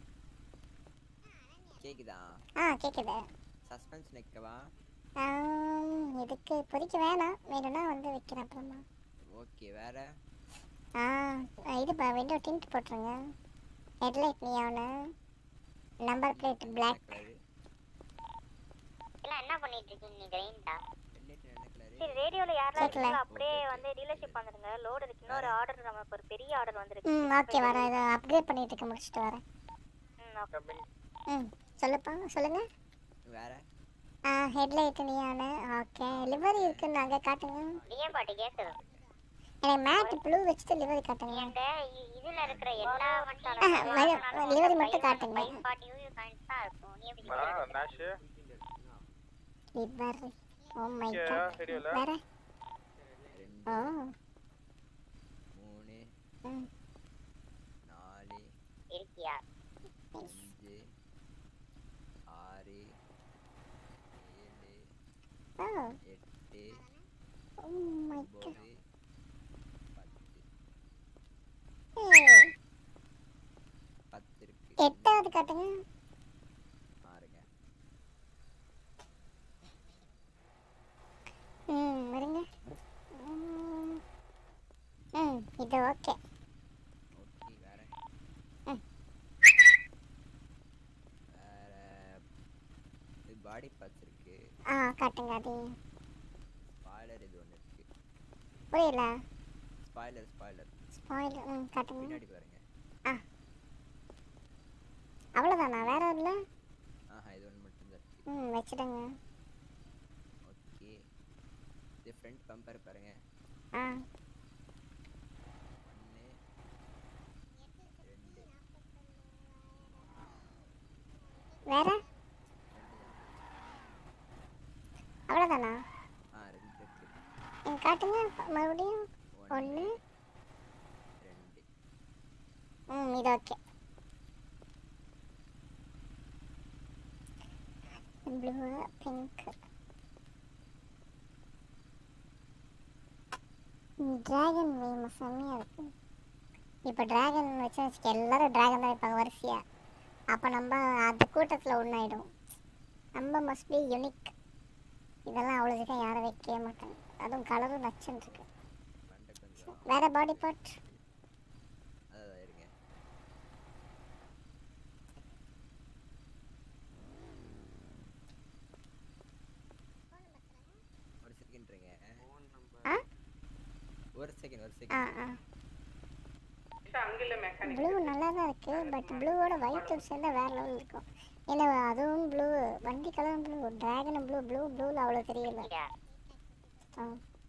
கேக்குதா ஆ கேட்குது சஸ்பென்ஸ் நிக்கவா ஆம், இதுக்கு இப்போதைக்கு வேணாம் வேணும்னா வந்து வைக்கிறேன் அப்புறமா ஓகே வேற ஆ இது விண்டோ டிண்ட் போட்டுருங்க headlight neon number plate black இல்ல என்ன பண்ணிட்டு இருக்கீங்க நீ கிரைண்டா சரி ரேடியோல யாரெல்லாம் கேக்கல. இருக்கீங்களோ அப்படியே வந்து டீலர்ஷிப் வந்துருங்க லோடு இருக்கு இன்னொரு ஆர்டர் நமக்கு ஒரு பெரிய ஆர்டர் வந்திருக்கு ம் ஓகே வரேன் இதை அப்கிரேட் பண்ணிட்டு இருக்க முடிச்சுட்டு வரேன் ம் ஓகே ம் சொல்லுப்பா சொல்லுங்க வேற ஆ ஹெட்லைட் நியானு ஓகே லிவரி இருக்குன்னாங்க காட்டுங்க ஏன் பாட்டு கேக்குது எனக்கு மேட் ப்ளூ வச்சுட்டு லிவரி காட்டுங்க இந்த இ- இதுல இருக்கிற எல்லா ஆஹா, வய- delivery மட்டும் காட்டுங்க. ஃபார்ட்டி யூ காயின்ஸ் தான் இருக்கும் நீ எப்படி Nash livery oh my Okay, god தெரியல. வேற ஓ மூணு ம் நாலு இருக்கியா அஞ்சு ஆறு ஏழு ஓ எட்டு ஓ மை காட் ஒன்பது ஏய், பத்து இருக்கு எட்டாவது காட்டுங்க பாருங்க ம் இருங்க ம், ம் இது ஓகே ஓகே வேற ம். வேற இது பாடி பார்ட்ஸ் இருக்கு ஆ காட்டுங்க அது ஸ்பாய்லர் இது ஒன்று இருக்கு புரியல ஸ்பாய்லர் ஸ்பாய்லர் ஸ்பாயில் ம் காட்டுங்க பின்னாடி பாருங்க ஆ அவ்வளோதானா வேற இல்லை ஆஹா இது ஒன்று மட்டும்தான் இருக்கு ம் வச்சுடுங்க ஓகே இது ஃப்ரண்ட் பம்பர் பாருங்க ஆ ஒன்று ரெண்டு வேற அவ்வளோதானா ஆ ரெண்டு இருக்கு ம் காட்டுங்க ப- மறுபடியும் ஒன்று ரெண்டு ம் இது ஓகே ப்ளூ பிங்க் டிராகன் வேணும் செம்மையாக இருக்கு இப்போ டிராகன் வச்சு வச்சுக்க எல்லாரும் டிராகன் தான் வைப்பாங்க வரிசையா அப்போ நம்ம அந்த கூட்டத்தில் ஒன்றாயிடும் நம்ம மஸ்ட் பி யூனிக் இதெல்லாம் அவ்வளோ சீக்கிரம் யாரும் வைக்கவே மாட்டாங்க அதுவும் கலரும் நச்சுன்னு இருக்கு மண்டை கொஞ்சம் வேற பாடி பார்ட் அதான் இருங்க ஒரு செகண்ட்ருங்க ஆ ஒரு செகண்ட் ஒரு ஆ செகண்ட் ஆ அங்க இல்ல மெக்கானிக் ப்ளூ நல்லா தான் இருக்கு பட் ப்ளூவோட ஒயிட் சேர்ந்தா வேற லெவல் இருக்கும் ஏன்னா அதுவும் ப்ளூ வண்டி கலரும் ப்ளூ டிராகனும் ப்ளூ ப்ளூ ப்ளூவில் அவ்வளோ தெரியல ஆ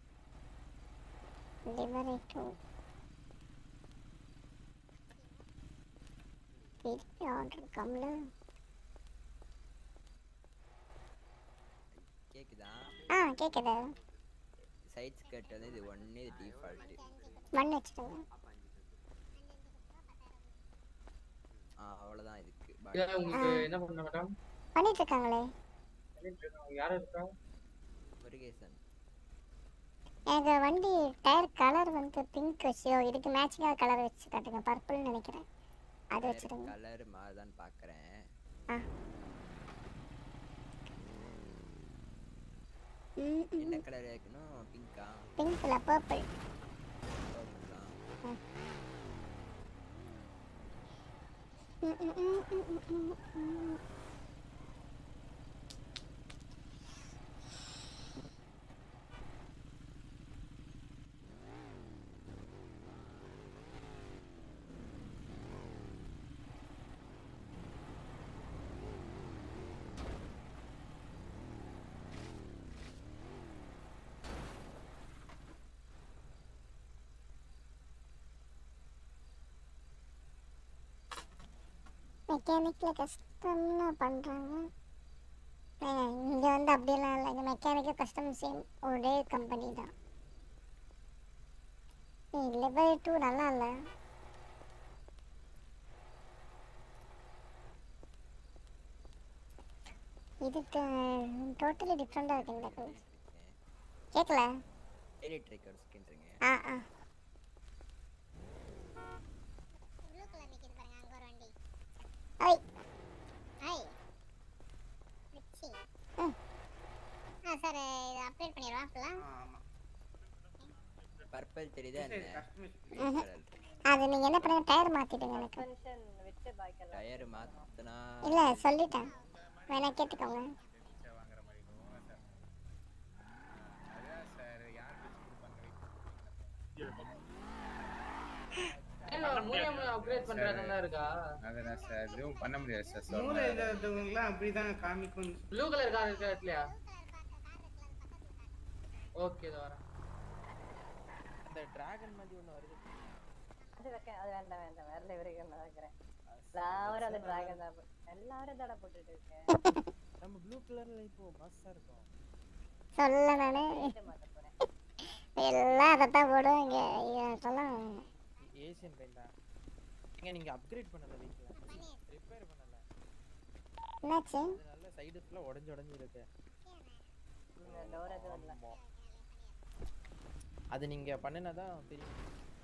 லிவரி டூ பெரிய ஆர்டர் கம்ல கேக்குதா ஆ கேட்குது சைட் ஸ்கர்ட் வந்து இது ஒன்று இது டிஃபால்ட்டு மண் வச்சுடுங்க ஆ அவ்வளோதான் இதுக்கு ஐயா, உங்களுக்கு ஆ. என்ன பண்ண மேடம் பண்ணிட்டு இருக்காங்களே யாரும் இருக்கா முருகேசன் எனக்கு வண்டி டயர் கலர் வந்து பிங்க் வச்சு இதுக்கு மேட்சிங்காக கலர் வச்சு காட்டுங்க பர்பிள்னு நினைக்கிறேன் அது வச்சுடுங்க கலர் மாறுதான்னு பார்க்குறேன் ஆ ம் என்ன கலர் இருக்கணும் பிங்கா பிங்க்ல பர்பிள் மெக்கானிக்கில் கஸ்டம்னு பண்ணுறாங்க இங்கே வந்து அப்படியெல்லாம் இல்லை இங்கே மெக்கானிக்கு கஸ்டம் சேம் ஒரே கம்பெனி தான் லெவல் டூ நல்லா இல்லை இது டோட்டலி டிஃப்ரெண்டாக இருக்கு இந்த கலர் கேட்கல எலிட் ஒரு செகண்ட்ருங்க ஆ ஆ ஐ ஐ ரிச்சி ஆ சார் இது அப்டேட் பண்ணிடுவா ஃபுல்லாக பர்பிள் தெரியுதா என்ன ம்ஹும். அது நீங்கள் என்ன பண்ணுங்க டயர் மாற்றிடுங்க எனக்கு சரி பாய்க்கலாம் டயர் மாத்தினா இல்ல சொல்லிட்டேன் வேணா கேட்டுக்கோங்க வாங்குற மாதிரி இருக்கும் சார் அதான் சார் யார் அப்கிரேட் பண்றதெல்லாம் இருக்கா அதெல்லாம் சார் எதுவும் பண்ண முடியாது சார் மூளை சொல்லுங்க இல்லாதவங்கலாம் அப்படிதான் காமிக்கும் ப்ளூ கலர் கார் இருக்கா இல்லையா ஓகே இது வரேன் இந்த டிராகன் மாதிரி ஒண்ணு வருது அது வைக்க அது வேண்டாம் வேண்டாம் வேற இவருக்கு நான் வைக்கிறேன் எல்லாரும் அந்த டிராகன் தான் போ- எல்லாரும் தடை போட்டுட்டு இருக்கேன் நம்ம ப்ளூ கலர்ல இப்போ மஸ்ஸா இருக்கும் சொல்ல நானு எல்லாம் அதைத்தான் போடுவாங்க இதெல்லாம் ஏசியன் பெயிண்டா ஏங்க நீங்க அப்கிரேட் பண்ணல வீட்ல ரிப்பேர் பண்ணல என்னாச்சு அது நல்ல சைடு ஃபுல்லா உடைஞ்சு உடைஞ்சு இருக்கு டோர் எதுவும் இல்லை ஆமா. அது நீங்க பண்ணினாதான் தெரியும்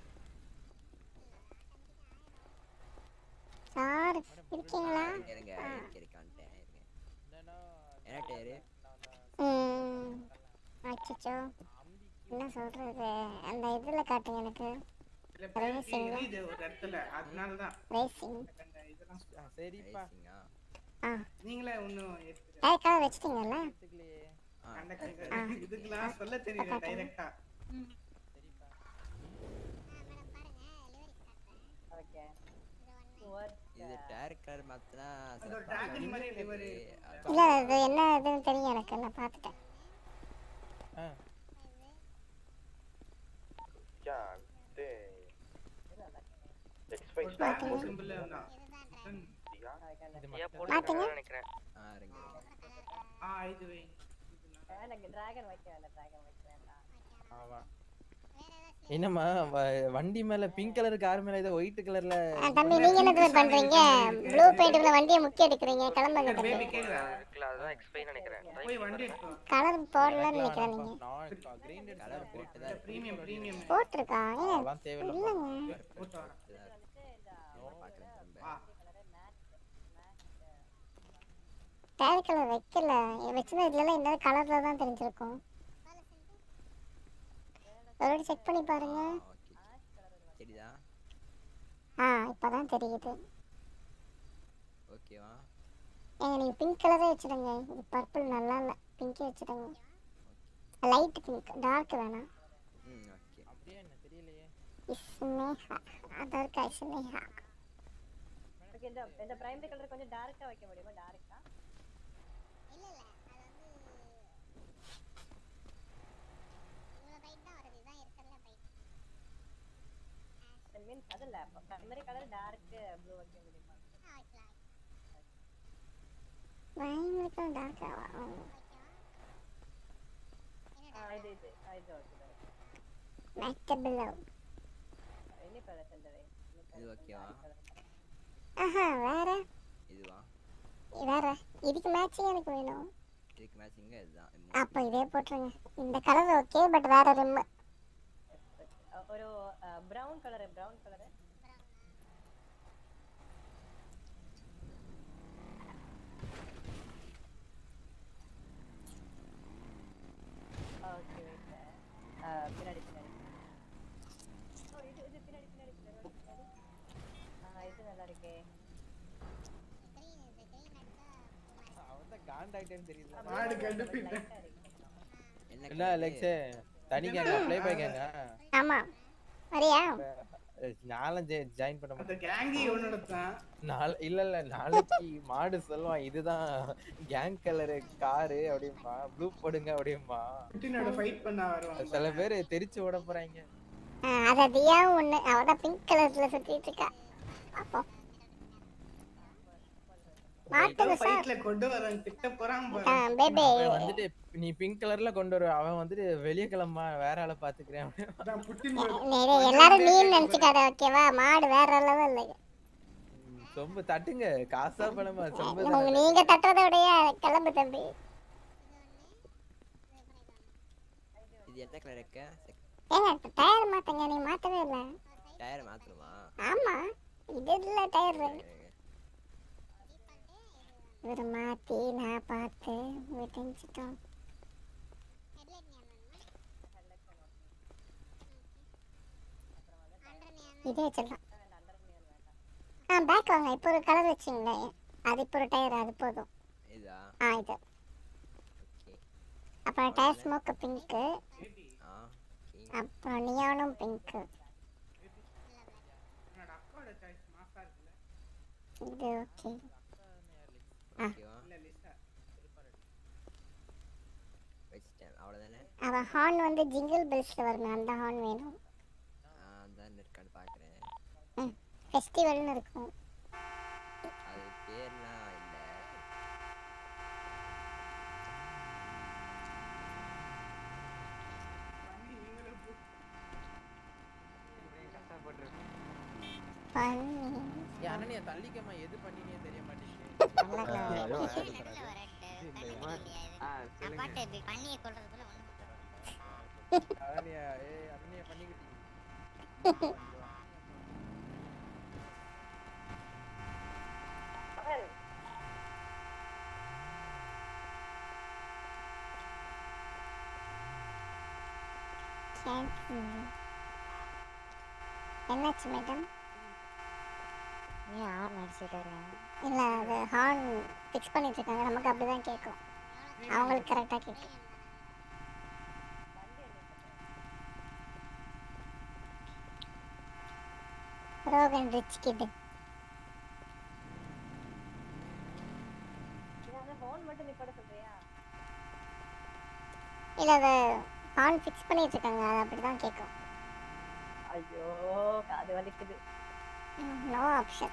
சார் இருக்கீங்களா இருங்க இருக்கான்ட்டேன் இருங்க என்னன்னா என்ன டயரு ம் அச்சச்சோ என்ன சொல்றது அந்த இதுல காட்டுங்க எனக்கு ரேசிங் இது ஒரு இடத்துல அதனால தான் ரேசிங் இதெல்லாம் சரிப்பா ஆ நீங்களே ஒன்றும் ஏற்காக வச்சிட்டீங்கல்ல இதுக்கெல்லாம் சொல்ல தெரியல டைரக்டா ஓகே இது டயர் கலர் மாத்தினா அது ஒரு dragon மாதிரி liver இல்ல அது என்ன இதுன்னு தெரியும் எனக்கு நான் பார்த்துட்டேன் சிம்பிள் தான் மாத்துங்க. நினைக்கிறேன் ஆ இருங்க ஆ இது வை எனக்கு டிராகன் வைக்க வேண்டாம் டிராகன் வைக்க வேண்டாம் ஆமா என்னம்மா வ- வண்டி மேல பிங்க் கலர் கார் மேல ஏதோ ஒயிட் கலர்ல ஆ, தம்பி நீங்க என்ன தம்பி பண்றீங்க ப்ளூ பெயிண்ட்ல வண்டியை முக்கிய எடுக்கிறீங்க கிளம்புங்க தம்பி இருக்குல்ல அதுதான் எக்ஸ்பிளைன் நினைக்கிறேன் போய் வண்டி எடுத்து கலர் போடலன்னு நினைக்கிறேன் நீங்க நான் கிரீன் கலர் போட்டு தான் பிரீமியம் பிரீமியம் போட்டிருக்கா ஏன் அதெல்லாம் தேவையில்லை இல்லைங்க போட்டு வரேன் டயர் கலர் வைக்கல வச்சிருந்தா இதுல என்ன கலர்ல தான் தெரிஞ்சிருக்கும் ஒரு வாட்டி செக் பண்ணி பாருங்க சரிதா ஆ இப்பதான் தெரியுது ஓகேவா ஏங்க நீங்க பிங்க் கலரே வச்சிடுங்க இது பர்பிள் நல்லா இல்ல பிங்கே வச்சிடுங்க லைட் பிங்க் டார்க் வேணாம் ம் ஓகே அப்படியே என்ன தெரியலையே இஸ்மேஹா அதற்கு இஸ்மேஹா ஓகே இந்த இந்த பிரைமரி கலர் கொஞ்சம் டார்க்கா வைக்க முடியுமா டார்க்கா மீன்ஸ் அது இல்ல பிரைமரி கலர் டார்க் ப்ளூ வைக்க முடியுமா பயங்கர டார்க்காவா ஆ, இது இது ஆ, இது ஓகே மேட்டபிள் என்ன கலர் தந்தவை இது ஓகேவா ஆஹா வேற இதுவா வேற இதுக்கு மேட்சிங் எனக்கு வேணும் இதுக்கு மேட்சிங்க இதுதான் அப்ப இதே போட்டுருங்க இந்த கலர் ஓகே பட் வேற ரிம் ஒரு brown colour brown colour okay wait பின்னாடி பின்னாடி ஓ இது இது பின்னாடி பின்னாடி பின்னாடி பின்னாடி. ஆ இது நல்லா இருக்கே அவன் தான் காண்டாக்டேன்னு தெரியல மாடு கண்டுபிடிட்டேன் என்ன அலெக்ஸ் தனி கேங்க ப்ளே பை கேங்க ஆமா வரியா நானும் ஜாயின் பண்ண அந்த மாட்டேன் கேங்கி இவனோட தான் நாளை இல்ல இல்ல நாளைக்கு மாடு சொல்லுவான் இதுதான் கேங் கலரு காரு அப்படிம்பா ப்ளூ போடுங்க அப்படிம்பா குட்டினோட ஃபைட் பண்ண வருவான் சில பேர் தெரிச்சு விட போறாங்க ஆ, அது தியாவும் ஒண்ணு அவதான் பிங்க் கலர்ல சுத்திட்டு இருக்கா அப்போ மாட்டுங்க சார் ஃபைட்ல கொண்டு வரான் திட்ட போறான் ஆ, பேபி அவன் வந்துட்டு நீ பிங்க் கலர்ல கொண்டு வருவ அவன் வந்துட்டு வெளிய கிளம்பா வேற ஆளை பாத்துக்கிறேன் நிறைய எல்லாரும் நீ நினைச்சுக்காத ஓகேவா மாடு வேற லெவல் சொம்பு தட்டுங்க காசா பணமா சொம்பு உங்க தானே. நீங்க தட்டுறத விடைய கிளம்பு தம்பி இது எந்த கலர் இருக்க ஏங்க டயர் மாத்துங்க நீ மாத்தவே இல்ல டயர் மாத்தணுமா ஆமா இது இல்ல டயர் இவரு மாத்தி நான் பார்த்து விட்டுச்சிட்டோம் இதே வச்சிடலாம் ஆ பேக் வாங்க இப்போ ஒரு கலர் வச்சிங்களேன் அது இப்போ ஒரு டயர் அது போதும் இதா ஆ இது அப்புறம் டயர் ஸ்மோக்கு பிங்க்கு ஆ அப்புறம் நியானும் பிங்க்கு என்னோட அக்காவோட சாய்ஸ் மாசா இருக்குல்ல இது ஓகே ஆ ஓகேவா இல்ல லிசா வச்சிட்டேன் அவ்வளோதானே அவன் ஹார்ன் வந்து ஜிங்கிள் பெல்ஸில் வருமே அந்த ஹார்ன் வேணும் அதான் இருக்கான்னு பார்க்குறேன் ம் ஃபெஸ்டிவல்னு இருக்கும் அது பேர்லாம் இல்லை பண்ணி ஏன் அனன்யா தள்ளிக்கம்மா எது பண்ணினே தெரிய மாட்டேங்குது பண்ணியை கொள்றதுக்குள்ள அனன்யா ஏய் அனன்யா பண்ணிக்கிட்டீங்க என்னாச்சு மேடம் ஏன் ஆறு நடிச்சிட்டாரு இல்லை அது ஹார்ன் ஃபிக்ஸ் பண்ணிட்டு இருக்காங்க நமக்கு அப்படிதான் கேட்கும் அவங்களுக்கு கரெக்டாக கேட்கும் ரோகன் ரிச் கிட் ஃபோன் மட்டும் நிப்பாட சொல்றியா இல்லை அது ஹார்ன் ஃபிக்ஸ் பண்ணிட்டு இருக்காங்க அது அப்படி தான் கேட்கும் ஐயோ காது வலிக்குது no option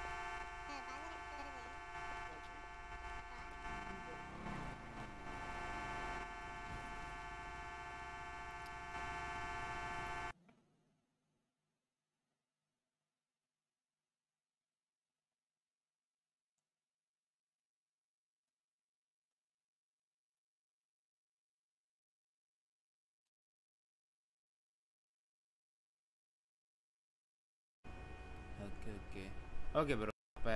okay okay okay bro இப்போ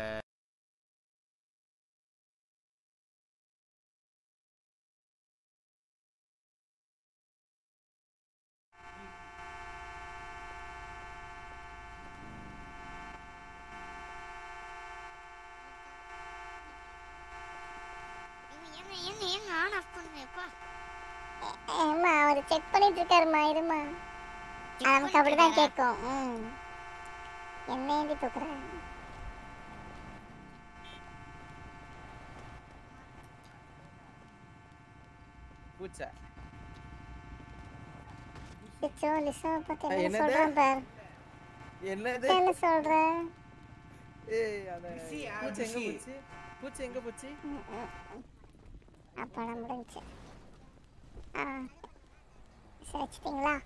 ஏங்க ஏங்க ஏங்க ஆன் ஆஃப் பண்ணுங்கப்பா ஏம்மா அவர் செக் பண்ணிட்டு இருக்காருமா இருமா அது நமக்கு அப்படிதான் கேட்கும் ம் என்ன ஏந்தி தூக்குறேன் பூச்சை லிச்சோ லிச்சோ பத்தி ஏய், என்ன என்னது? சொல்றேன் பார் என்னது என்ன சொல்ற ஏய் அந்த பிஸியா, பூச்சி எங்க பிஸி. பூச்சி பூச்சி எங்க பூச்சி அப்படம் முடிஞ்சு ஆ சரி வச்சிட்டிங்களா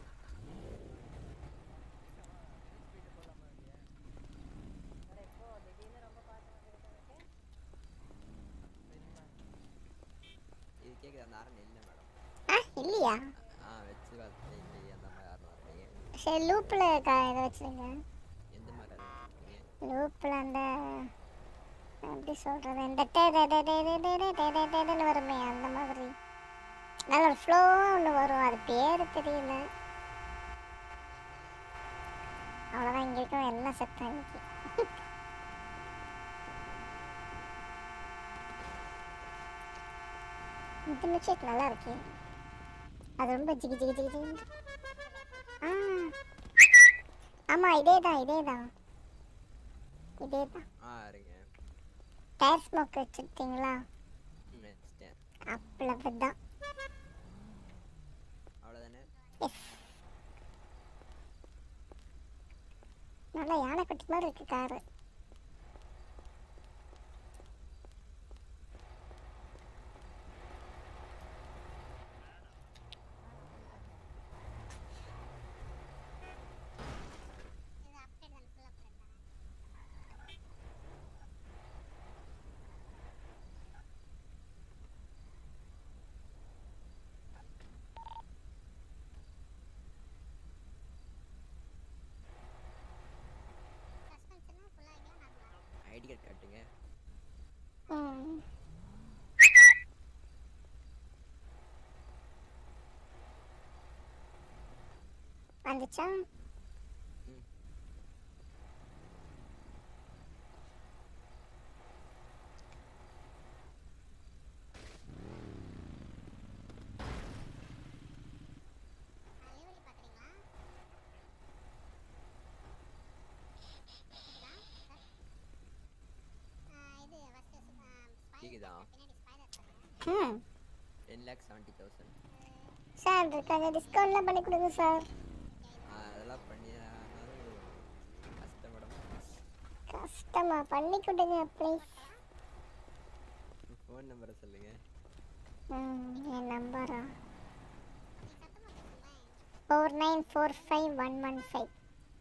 இது கேட்குது அந்த ஆரன் இல்லை மேடம் ஆ இல்லையா ஆ வச்சு பார்த்து இல்லையே அந்த மாதிரி ஆரன் வரலையே சரி லூப்பில் க இதை வச்சுருங்க எந்த மாதிரி ஆரன் இருக்கீங்க லூப்பில் அந்த எப்படி சொல்கிறது இந்த டே டே டே டே டே டே டே டே டே டேன்னு வருமே அந்த மாதிரி நல்ல ஒரு ஃப்ளோவாக ஒன்று வரும் அது பேர் தெரியல அவ்வளோதான் இங்கே இருக்கும் எல்லாம் செத்தான் இன்னைக்கு இந்த மில்க்ஷேக் நல்லா இருக்கு அது ரொம்ப ஜிகி ஜிகி ஜிகி ஜிகி ஆ ஆமாம் இதே தான் இதே தான் இதே தான் ஆ இருங்க டயர் ஸ்மோக் வச்சுருக்கீங்களா ம், வச்சிட்டேன் அவ்வளவு தான் அவ்வளோதானே எஸ் நல்லா யானைக்குட்டி மாதிரி இருக்கு காரு ஐடி கார்டு காட்டுங்க ம் வந்துச்சா கேக்குதா ம் ten lakh seventy thousand sir கொஞ்சம் டிஸ்கவுண்ட்லாம் பண்ணி கொடுங்க சார் அதெல்லாம் பண்ணி கஷ்டம் மேடம் கஷ்டமா பண்ணி கொடுங்க ப்ளீஸ் ஃபோன் நம்பரை சொல்லுங்க ம் என் நம்பரா four nine four five one one five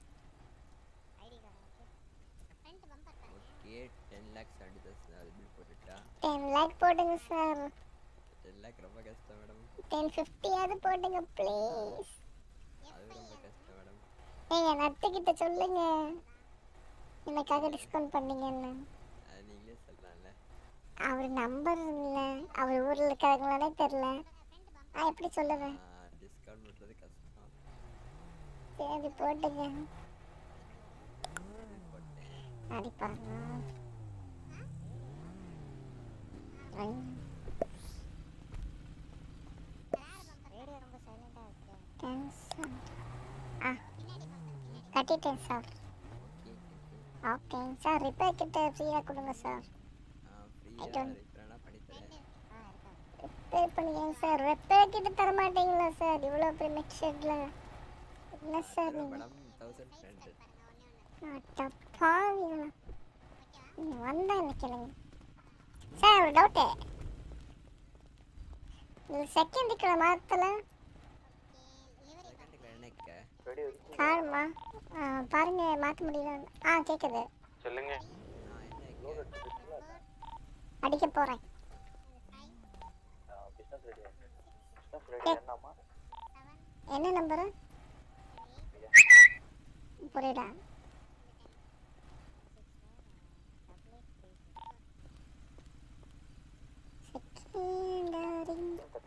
okay ten lakh seventy thousand அது பில் போட்டுட்டா டென் லேக் போடுங்க சார் டென் லேக் ரொம்ப கஷ்டம் மேடம் டென் ஃபிஃப்டியாவது போடுங்க ப்ளீஸ் அது ரொம்ப கஷ்டம் மேடம் ஏங்க நட்டுக்கிட்ட சொல்லுங்க எனக்காக டிஸ்கவுண்ட் பண்ணீங்கன்னு அது நீங்களே சொல்லலாம்ல அவர் நம்பர் இல்லை அவர் ஊரில் இருக்கிறவங்களானே தெரில நான் எப்படி சொல்லுவேன் டிஸ்கவுண்ட் பண்ணுறது கஷ்டம் சரி போட்டுங்க அடிப்பாங்க தேங்க்ஸ் ஆ கட்டிட்டேன் சார் ஓகே சார் ரிப்பேர் கிட்ட ஃப்ரீயாக கொடுங்க சார் ஃப்ரீயாக ரிப்பேர்னா பண்ணித்தரேன் ரிப்பேர் பண்ணிக்கங்க சார் ரிப்பேர் கிட்ட தர மாட்டீங்களா சார் இவ்வளோ பெரிய மிக்சரில் என்ன சார் நீங்கள் மேடம் தௌசண்ட் ஹண்ட்ரட் அட்டப்பாவீங்களா நீ வந்தா நிற்கலைங்க சார் ஒரு டவுட்டு இந்த செகண்டுக்குள்ள மாற்றல செகண்டுக்கு என்னக்க காருமா பாருங்க மாற்ற முடியல ஆ கேட்குது சொல்லுங்க அடிக்க போகிறேன் பிஸ்னஸ் ரெடி பிஸ்னஸ் ரெடி என்னம்மா என்ன நம்பரு புரியல செகண்டரி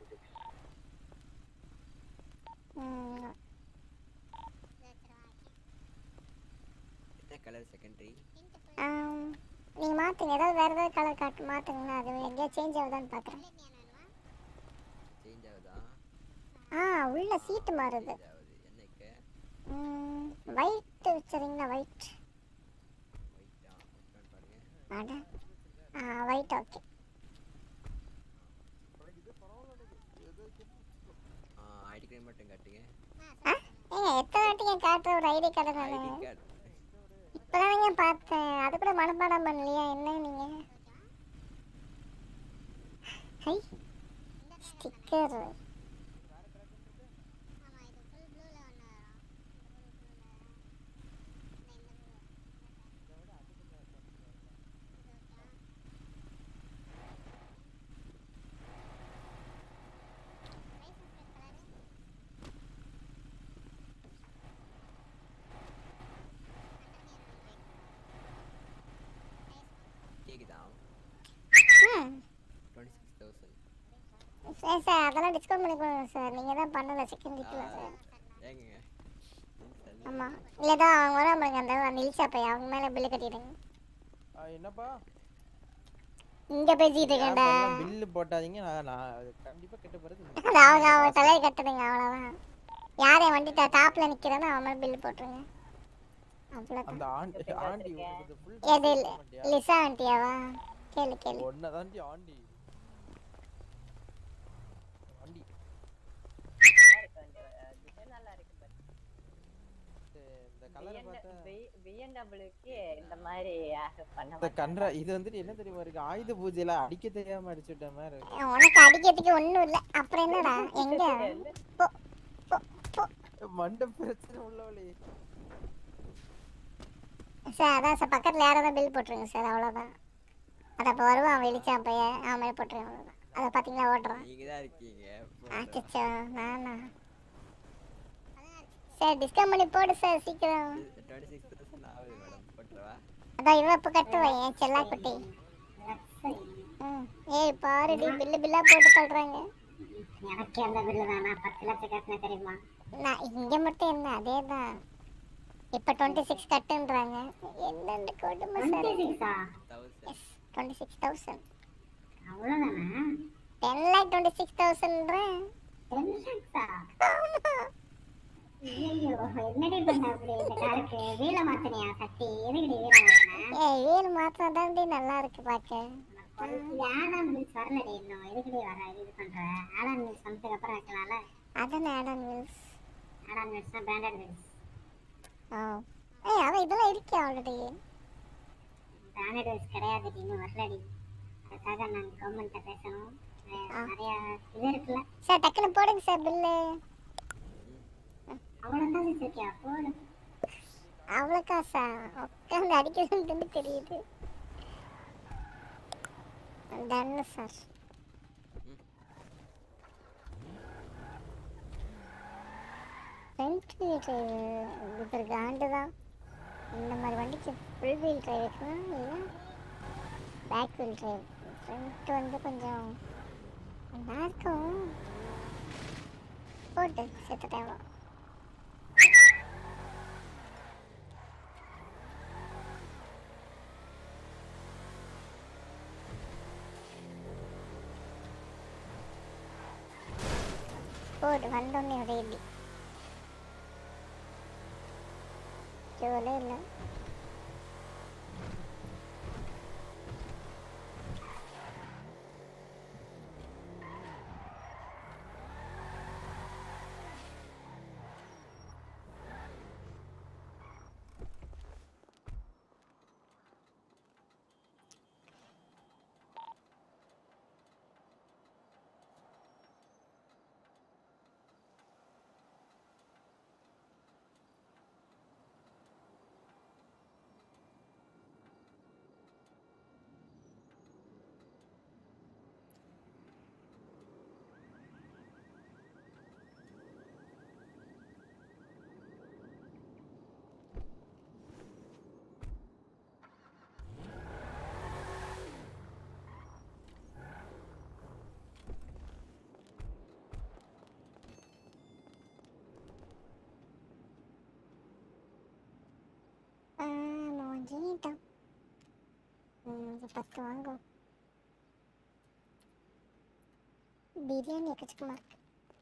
என்ன கலர் செகண்டரி நீங்கள் மாற்றுங்க ஏதாவது வேறு ஏதாவது கலர் காட்டு மாற்றுங்களா அது எங்கேயா சேஞ்ச் ஆகுதான்னு பார்க்குறேன் சேஞ்ச் ஆகுதா ஆ உள்ள சீட்டு மாறுது சேஞ்ச் ஆகுது என்னக்க ஒயிட் வச்சுறீங்களா ஒயிட் ஒயிட்டா ஓகே பாருங்க அட ஆ ஒயிட் ஓகே ஆ ஐடி கார்டு மட்டும் காட்டுங்க ஆ ஏங்க எத்தனை வாட்டிங்க காட்டுற ஒரு ஐடி கார்டு ஐடி நான் கார்டு இப்போதானங்க பார்த்தேன் அது கூட மனப்பாடம் பண்ணலையா என்ன நீங்க ஹை ஸ்டிக்கர் கேக்குதா ம் twenty six thousand sir sir அதெல்லாம் டிஸ்கவுண்ட் பண்ணி கொடுங்க சார் நீங்கள் தான் பண்ணல செகண்ட் வீக்கில் சார் ஏங்க ஆமாம் இல்லை தான் அவங்க வர பாருங்க அந்த நில்சா பையன் அவங்க மேலே பில்லு கட்டிடுங்க ஆ, என்னப்பா இங்கே பேசிட்டு இருக்கேன்டா பில்லு போட்டாதீங்க நான் நான் அது கண்டிப்பா கெட்ட போறது அது அவங்க அவங்க தலையை கட்டுதுங்க அவ்வளோதான் யார் என் வண்டி டாப்பில் நிற்கிறானோ அவன் மேலே பில்லு போட்டுருங்க அவ்வளோதான் அந்த ஆண்டி ஆண்டி உங்களுக்கு full எது discount இல்லை பண்ணிட்டியா? லிசா ஆண்டியாவா கேளு கேளு ஒன்னதாண்டி ஆண்டி ஆண்டி நல்லா இருக்கு பாரு. இந்த கலரை பார்த்தா பிஎன்டபிள்யூக்கு இந்த மாதிரி பண்ண இந்த கன்றா இது வந்துட்டு என்ன தெரியுமா இருக்கு ஆயுத பூஜையில அடிக்க தெரியாம அடிச்சுட்ட மாதிரி இருக்கு. உனக்கு அடிக்கிறதுக்கு ஒன்றும் இல்லை அப்புறம் என்னடா எங்க போ மண்டை பிரச்சனை உள்ளவளே சார் அதான் சார் பக்கத்தில் யாராவது பில் போட்டுருங்க சார் அவ்வளோதான் அது அப்போ வருவான் வெளிச்சான் பையன் அவன் மேலே போட்டுருங்க அவ்வளோதான் அதை பார்த்தீங்களா ஓட்டுறான் நீங்க தான் இருக்கீங்க அச்சச்சோ நானா சார் டிஸ்கவுண்ட் பண்ணி போடு சார் சீக்கிரம் டுவெண்ட்டி சிக்ஸ் தௌசண்ட் ஆகுது மேடம் போட்டுருவா அதான் இவன் இப்போ கட்டுவேன் என் செல்லா குட்டி ம் ஏய் பாருடி பில்லு பில்லா போட்டு தள்ளுறாங்க எனக்கு அந்த பில்லு தானா பத்து லட்சம் கட்டின தெரியுமா நான் இங்கே மட்டும் என்ன அதே தான் இப்போ டுவெண்ட்டி சிக்ஸ் கட்டுன்றாங்க என்னென்ன கொடுமை சார் 26 ஆ? தௌசண்ட் டுவெண்ட்டி சிக்ஸ் தௌசண்ட் அவ்வளவுதானா டென் லேக் டுவெண்ட்டி சிக்ஸ் தௌசண்ட்ன்றேன் டென் லேக்ஸா ஐயோ என்னடி பண்ண அப்படி இந்த காருக்கு வீல மாத்தினியா கட்டி எதுக்குடி வீல மாத்தின ஏய் வீல் மாத்திரம் தாண்டி நல்லா இருக்கு பார்க்க இது ஆடான் மில்ஸ் வரலடி இன்னும் எதுக்குடி வர இது பண்ற ஆடான் மில்ஸ் வந்ததுக்கு அப்புறம் வைக்கலாம்ல அதானே ஆடான் மில்ஸ் ஆடான் மில்ஸ்னா பிராண்டட் மில்ஸ் ஓ ஏய் அவன் இதெல்லாம் இருக்கே ஆல்ரெடி பிராண்டட் மில்ஸ் கிடையாது இன்னும் வரலடி அதுக்காக நாங்கள் கவர்மெண்ட்டை பேசணும் நிறைய- நிறைய இது இருக்குல்ல சார் டக்குன்னு போடுங்க சார் பில்லு அவ்வளோ தான் வச்சிருக்கியா போடு அவ்வளோ காசா உட்காந்து அடிக்கணும்னு தெரியுது டன்னு சார் ஃப்ரண்ட் வீல் டிரைவ் இது காண்டு தான் இந்த மாதிரி வண்டிக்கு ஃபுல் வீல் டிரைவ் வைக்கணும் இல்லை பேக் வீல் டிரைவ் ஃப்ரண்ட் வந்து கொஞ்சம் நல்லா இருக்கும் போட்டு செத்த டைம் போடு வந்தோடனே ஒரே இடி ஜோலே இல்லை மோஞ்சிட்டோம் ஃபஸ்ட்டு வாங்கோ பிரியாணி எக்கச்சக்கமாக இருக்கு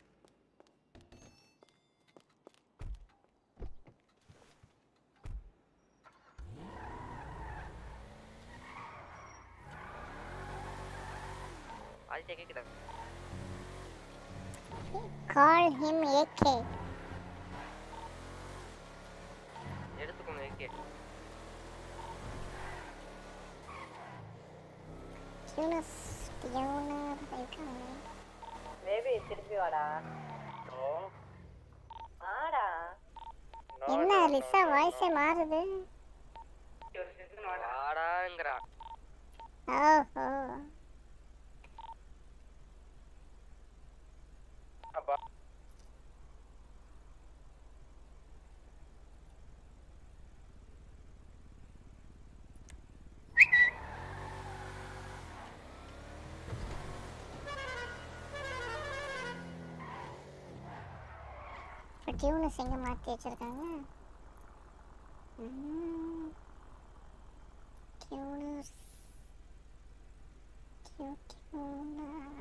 ஆதித்யா கேக்குதா கால் ஹிம் ஏகே எடுத்துக்கோங்க ஏகே டியூனஸ் டியூனர் இருக்காங்க பேபி திருப்பி வாடா ஆடா என்ன லிசா வாய்ஸே மாறுது வாடாங்கிறான் ஓஹோ அப்பா இப்போ டியூனஸ் எங்கே மாற்றி வச்சுருக்காங்க டியூனஸ் டியூ டியூனர்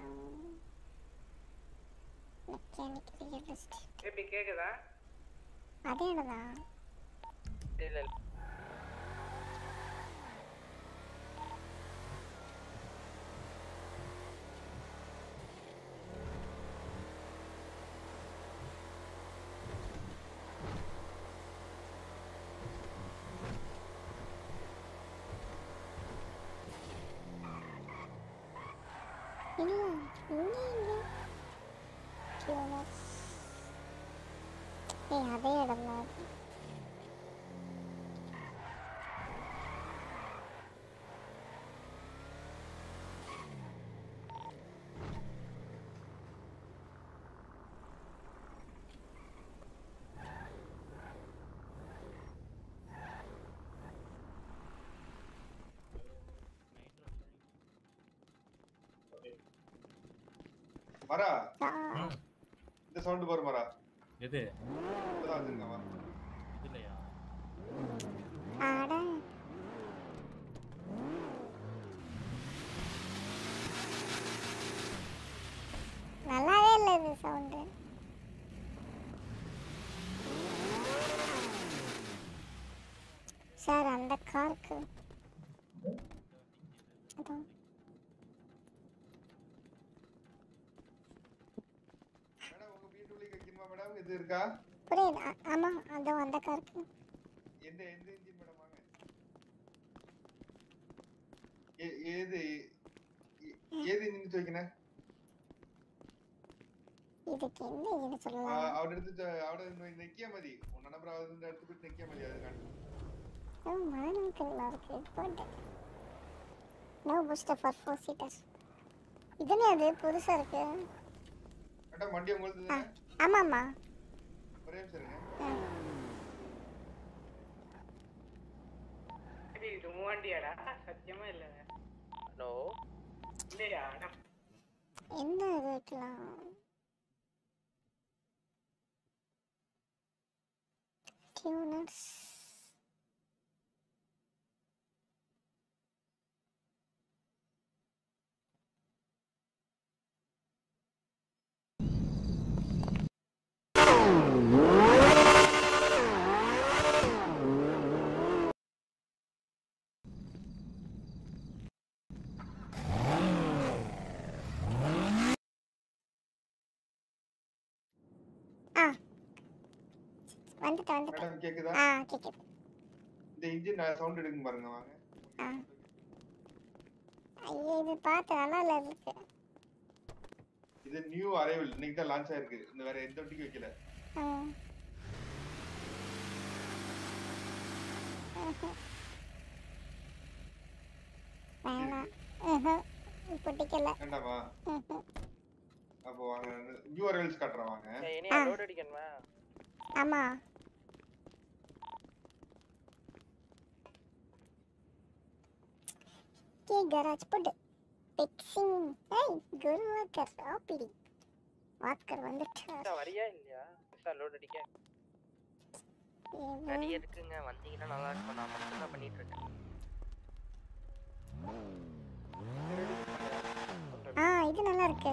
மெக்கானிக் ரியல் எஸ்டேட் எப்படி கேக்குதா அதே இடம்தான் இல்ல இல்ல இல்லை இங்கே இங்கே டியூனஸ் ஏய் அதே இடம் தான் அது மரா இந்த சவுண்ட் பாரு மரா எது இப்பதான் வச்சிருக்கேன் வா. இதுலையா அட நல்லாவே இல்லை இது சவுண்டு சார் அந்த காருக்கு அதான் இது இருக்கா புரியுது ஆ- ஆமா அதோ அந்த காருக்கு எந்த எந்த இன்ஜின் மேடம் வாங்க ஏ- ஏது ஏ- ஏது இன்ஜின் துவைக்கணும் இதுக்கு என்ன இது சொல்லலாம் അവിടെ എടുത്ത് അവിടെ നെക്കിയാ മതി ഒന്നാം നമ്പർ അതിന്റെ അടുത്ത് പോയിട്ട് നെക്കിയാ മതി അത് കാണും ஓ மாணவன் நல்லா இருக்கு போட்டு no booster for four seaters இதுனே அது புதுசா இருக்கு ഏട്ടാ വണ്ടി உங்களுக்கு ஆ ஆமாம்மா ஒரே நிமிஷம் இருங்க இது இது மூவாண்டியாடா சத்தியமா இல்ல நோ இல்லையா அட என்ன இது வைக்கலாம் டியூனர்ஸ் ஆ வந்துட்டேன் வந்துட்டேன் மேடம் கேக்குதா ஆ கேக்குது இந்த இன்ஜின் சவுண்ட் எடுங்க பாருங்க வாங்க ஆ ஐயோ இது பார்த்து நல்லா இல்லை இருக்கு இது நியூ அரைவல் இன்னைக்கு தான் லான்ச் ஆயிருக்கு இந்த வேற எந்த வண்டிக்கும் வைக்கல ஆ ம்ஹும். வேணாம் ம்ஹும். பிடிக்கல வேண்டாமா ம்ஹும். அப்போ வாங்க நியூ அரைவல்ஸ் காட்டுறேன் வாங்க இனியா லோட் அடிக்கணுமா ஆமா கே கராஜ் புட் பிக்சிங் ஏய் குருவாக்கர் ஆப்பிடி வாக்கர் வந்துட்டார் சார் வரியா இல்லையா சார் லோட் அடிக்க நிறைய இருக்குங்க வந்தீங்கன்னா நல்லா இருக்கும் நான் மட்டும் தான் பண்ணிட்டு இருக்கேன் ஆ இது நல்லா இருக்கு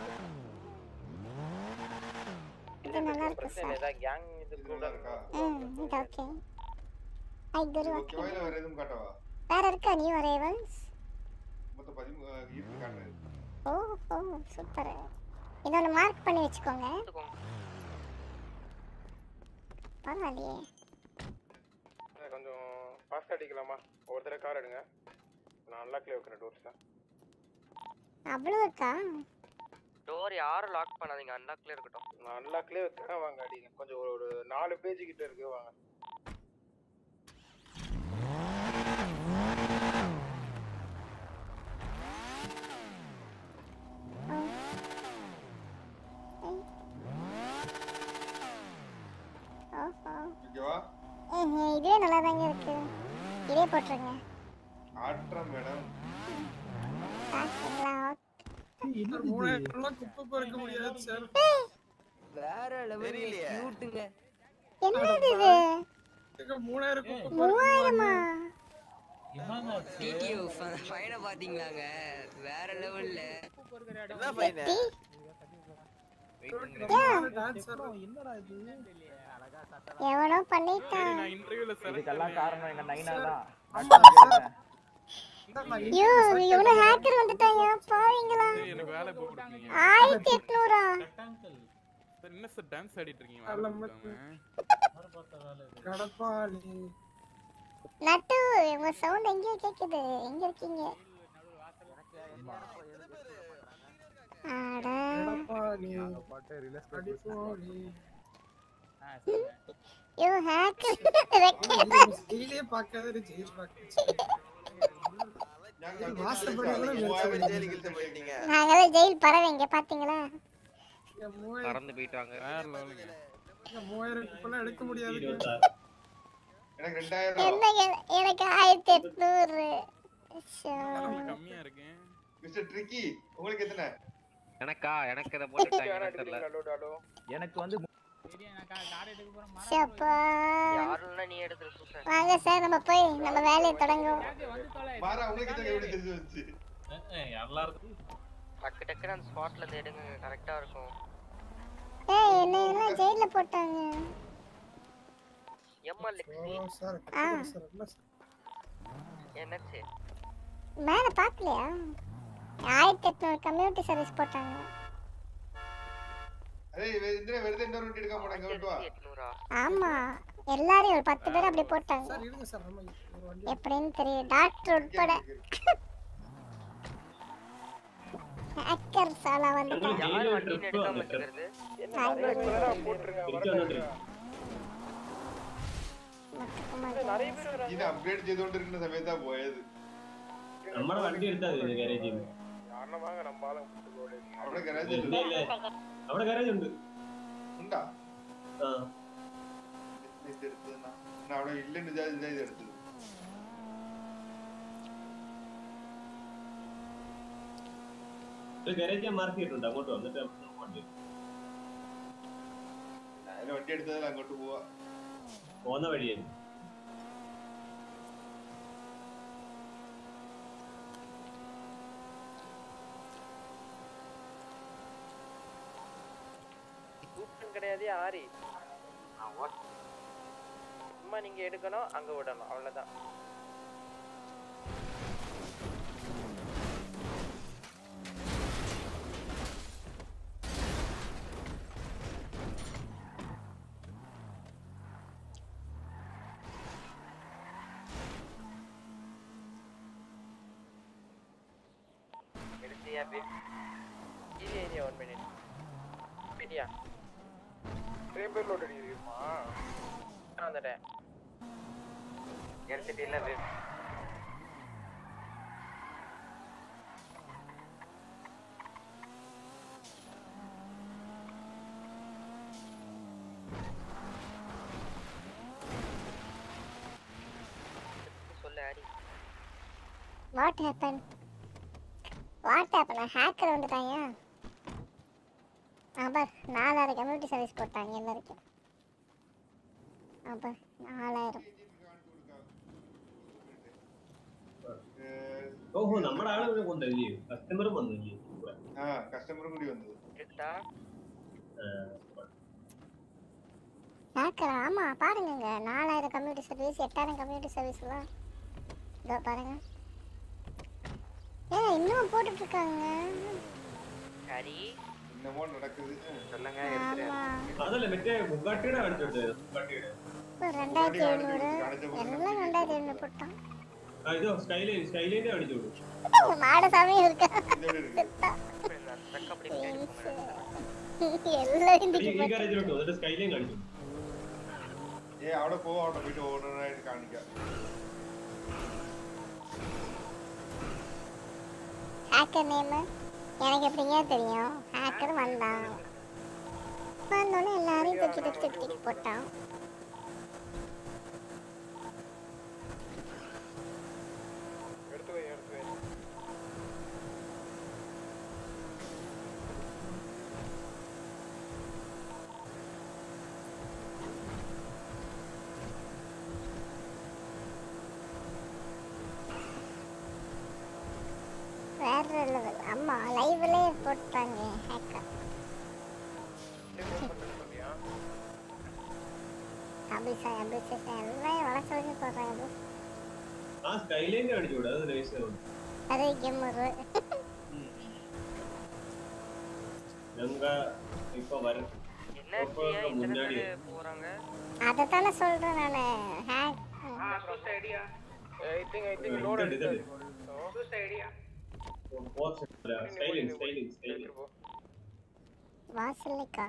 இது நல்லா இருக்கு பிரச்சனை சார் இல்லை கேங் இது கூட இருக்கா ம் இது ஓகே ஐ குருவாக்கர் ஓகேவா இல்ல வேற எதுவும் காட்டவா வேற இருக்கா நியூ அரைவல்ஸ் மொத்தம் பதிமூ இருக்கு காட்டுறேன் ஓ ஓ சூப்பர் இதை ஒன்று மார்க் பண்ணி வச்சுக்கோங்க பரவாயில்லையே கொஞ்சம் ஃபாஸ்ட் அடிக்கலாமா ஒருத்தர கார் எடுங்க நான் அன்லாக்ல வைக்கிறேன் டோர்ஸ் அவ்வளோ இருக்கா டோர் யாரும் லாக் பண்ணாதீங்க அன்லாக்ல இருக்கட்டும் நான் அன்லாக்லேயே வைக்கிறேன் வாங்க அடிங்க கொஞ்சம் ஒரு ஒரு நாலு பேஜ் கிட்ட இருக்கு வாங்க ஓஹோ ஓகேவா ஏஹே இதுவே நல்லா தாங்க இருக்கு இதே போட்டுருங்க ஆட்றேன் மேடம் பாத்தீங்களா மூணாயிரம் குப்பை பொறுக்க முடியாது சார் வேற லெவல் கியூட்டுங்க என்னது இது மூணாயிரம் குப்பை மூவாயிரமா டிடிஓ ஃபைனை பாத்தீங்களாங்க வேற லெவல்ல என்ன பையனு என்னடா இது எவனோ பண்ணிட்டான் இதுக்கெல்லாம் காரணம் எங்க நைனா தான் ஐயோ இவனு ஹேக்கர் வந்துட்டாங்க பாவீங்களா எனக்கு வேலை போட்டு கொடுத்தீங்க ஆயிரத்தி எட்நூறா சார் என்ன சார் டான்ஸ் ஆடிட்டு இருக்கீங்க அல்ல வேலை கொடுக்காம? கடப்பாளி நட்டு உங்க சவுண்ட் எங்கேயோ கேக்குது எங்க இருக்கீங்க அட கடப்பாளி அடிப்போலி யோ ஹேக்கர் ஜெயிலே பார்க்காத ஜெயில் பார்க்க வாசப்படி நாங்களாம் ஜெயில் பறவைங்க பாத்தீங்களா பறந்து போயிட்டாங்க வேற லெவலுங்க மூவாயிரம் குப்பெல்லாம் எடுக்க முடியாது எனக்கு ரெண்டாயிரம் என்ன எ- எனக்கு ஆயிரத்தி எட்நூறு ஷோ. கம்மியா இருக்கு மிஸ்டர் ட்ரிக்கி உங்களுக்கு எத்தனை எனக்கா எனக்கு இதை போட்டுட்டாங்கன்னு தெரியல எனக்கு வந்து ஷப்பா. யாருன்னா நீ எடுத்துரு சூப்பர் வாங்க சார் நம்ம போய் நம்ம வேலையை தொடங்குவோம் மாறா உங்களுக்கு எத்தனை எப்படி தெரிஞ்சு வந்துச்சு டக்கு டக்குன்னு அந்த ஸ்பாட்ல இருந்து எடுங்க கரெக்டா இருக்கும் ஏய் என்ன எல்லாம் ஜெயில போட்டாங்க எம்மா லெக்ஸி சார் ஆ சார் இல்ல சார் என்னாச்சு மேல பாக்கலையா ஆயிரத்தி எட்நூறு கம்யூனிட்டி சர்வீஸ் போட்டாங்க அதே வெ- இந்த வெறுതെ இன்னொரு வண்டி எடுக்காம போனாங்க விட்டு வா ஆமா எல்லாரையும் ஒரு பத்து பேர் அப்படி போட்டாங்க சார் இருங்க சார் நம்ம ஒரு வண்டி எப்படின்னு தெரியும் டாக்டர் உட்பட ஹேக்கர் சாலா வந்துட்டாங்க யார் வண்டின்னு எடுக்காம வச்சுக்கிறது இது அப்கிரேட் ചെയ്തുകൊണ്ട് ഇരിക്കുന്ന സമയത്താ പോയത് നമ്മുടെ വണ്ടി എടുത്താൽ മതി ഗാരേജിൽ നിന്ന് കാരണமாக நம்ம ஆளுங்க கூட்டு അവിടെ ഗരാജ് ഇല്ല, ഇല്ല. അവിടെ ഗാരേജ് ഉണ്ട് ഉണ്ടാ ആ ഇത് എടുത്തതെന്നാ ഞാൻ അവിടെ ഇല്ലെന്ന് വിചാരിച്ചാ ഇത് എടുത്തത് ഒരു ഗാരേജ് ഞാൻ മാർക്ക് ചെയ്തിട്ടുണ്ട് അങ്ങോട്ട് വന്നിട്ട് നമുക്ക് വണ്ടി എടുക്കാം. ഞാൻ വണ്ടി എടുത്തതിൽ അങ്ങോട്ട് പോവാ പോകുന്ന വഴിയായിരുന്നു கூப்பிட்டு கிடையாது ஆரி சும்மா நீங்க எடுக்கணும் அங்க விடணும் அவ்வளவுதான் எடுத்தியா இது ஏரியா ஒன் மினிட் பிடியா சேம் பேர் லோட் அடிக்கிறீமா நான் வந்துட்டேன் எடுத்துட்டு இல்ல வே- சொல்லு Hari what happen what happen hacker வந்துட்டாங்க அப்ப நாலாயிரம் கம்யூனிட்டி சர்வீஸ் போட்டாங்க எல்லாருக்கும் அப்ப நாலாயிரம் ഓഹോ നമ്മുടെ ആള് ഇവിടെ കൊണ്ടല്ലേ കസ്റ്റമറും വന്നില്ലേ കൂടെ. ആ കസ്റ്റമറും കൂടി വന്നത് எடுத்தா ആ, ஹேக்கர் ஆமா பாருங்கங்க நாலாயிரம் கம்யூனிட்டி சர்வீஸ் எட்டாயிரம் கம்யூனிட்டி சர்வீஸ்லாம் இதோ பாருங்க ஏ இன்னும் போட்டுட்டு இருக்காங்க ஹரி என்னமோ நடக்குது சொல்லுங்க ஆமா അതല്ല മറ്റേ ബുഗാട്ടിയുടെ കാണിച്ചോട്ടെ ബുഗാട്ടിയുടെ இப்போ ரெண்டாயிரத்தி எழுநூறு எல்லாம் ரெண்டாயிரத்தி எழுநூறு போட்டான் ആ ഇതോ സ്കൈലൈൻ സ്കൈലൈൻ്റെ കാണിച്ചു കൊടുക്കും மாடசாமியும் இருக்கா എല്ലാം ഈ இதுக்கு ഈ ഗാരേജിലോട്ട് പോ, എന്നിട്ട് സ്കൈലൈൻ കാണിച്ചു കൊടുക്കും. ഏ അവിടെ പോവാ അവിടെ പോയിട്ട് ഓണറായിട്ട് കാണിക്കാം ஹேக்கர் நேம் எனக்கு எப்படிங்க தெரியும் ஹேக்கர் வந்தான் வந்தோடனே எல்லாரையும் தூக்கி தூக்கி தூக்கி தூக்கி போட்டான் எடுத்து வை எடுத்து வை வேற லெவல் அம்மா லைவ்லயே போட்டாங்க ஹேக்கர் அபிஷா அபிஷா எல்லாம் வள சொல்லி போடுறாங்க ആ സ്കൈലൈൻ്റെ കാണിച്ചു കൊടുക്കും അത് രജിസ്റ്റർ ഉണ്ട് அது கெம்மரு ഞങ്ങ ഇപ്പൊ വരും என்னாச்சு ஏன் இத்தனை பேர் போறாங்க அதை தானே சொல்றேன் நான் hack I think I think இது லோட் இது எடுத்து இது. Choose idea Skyline Skyline Skyline வாசல்லைக்கா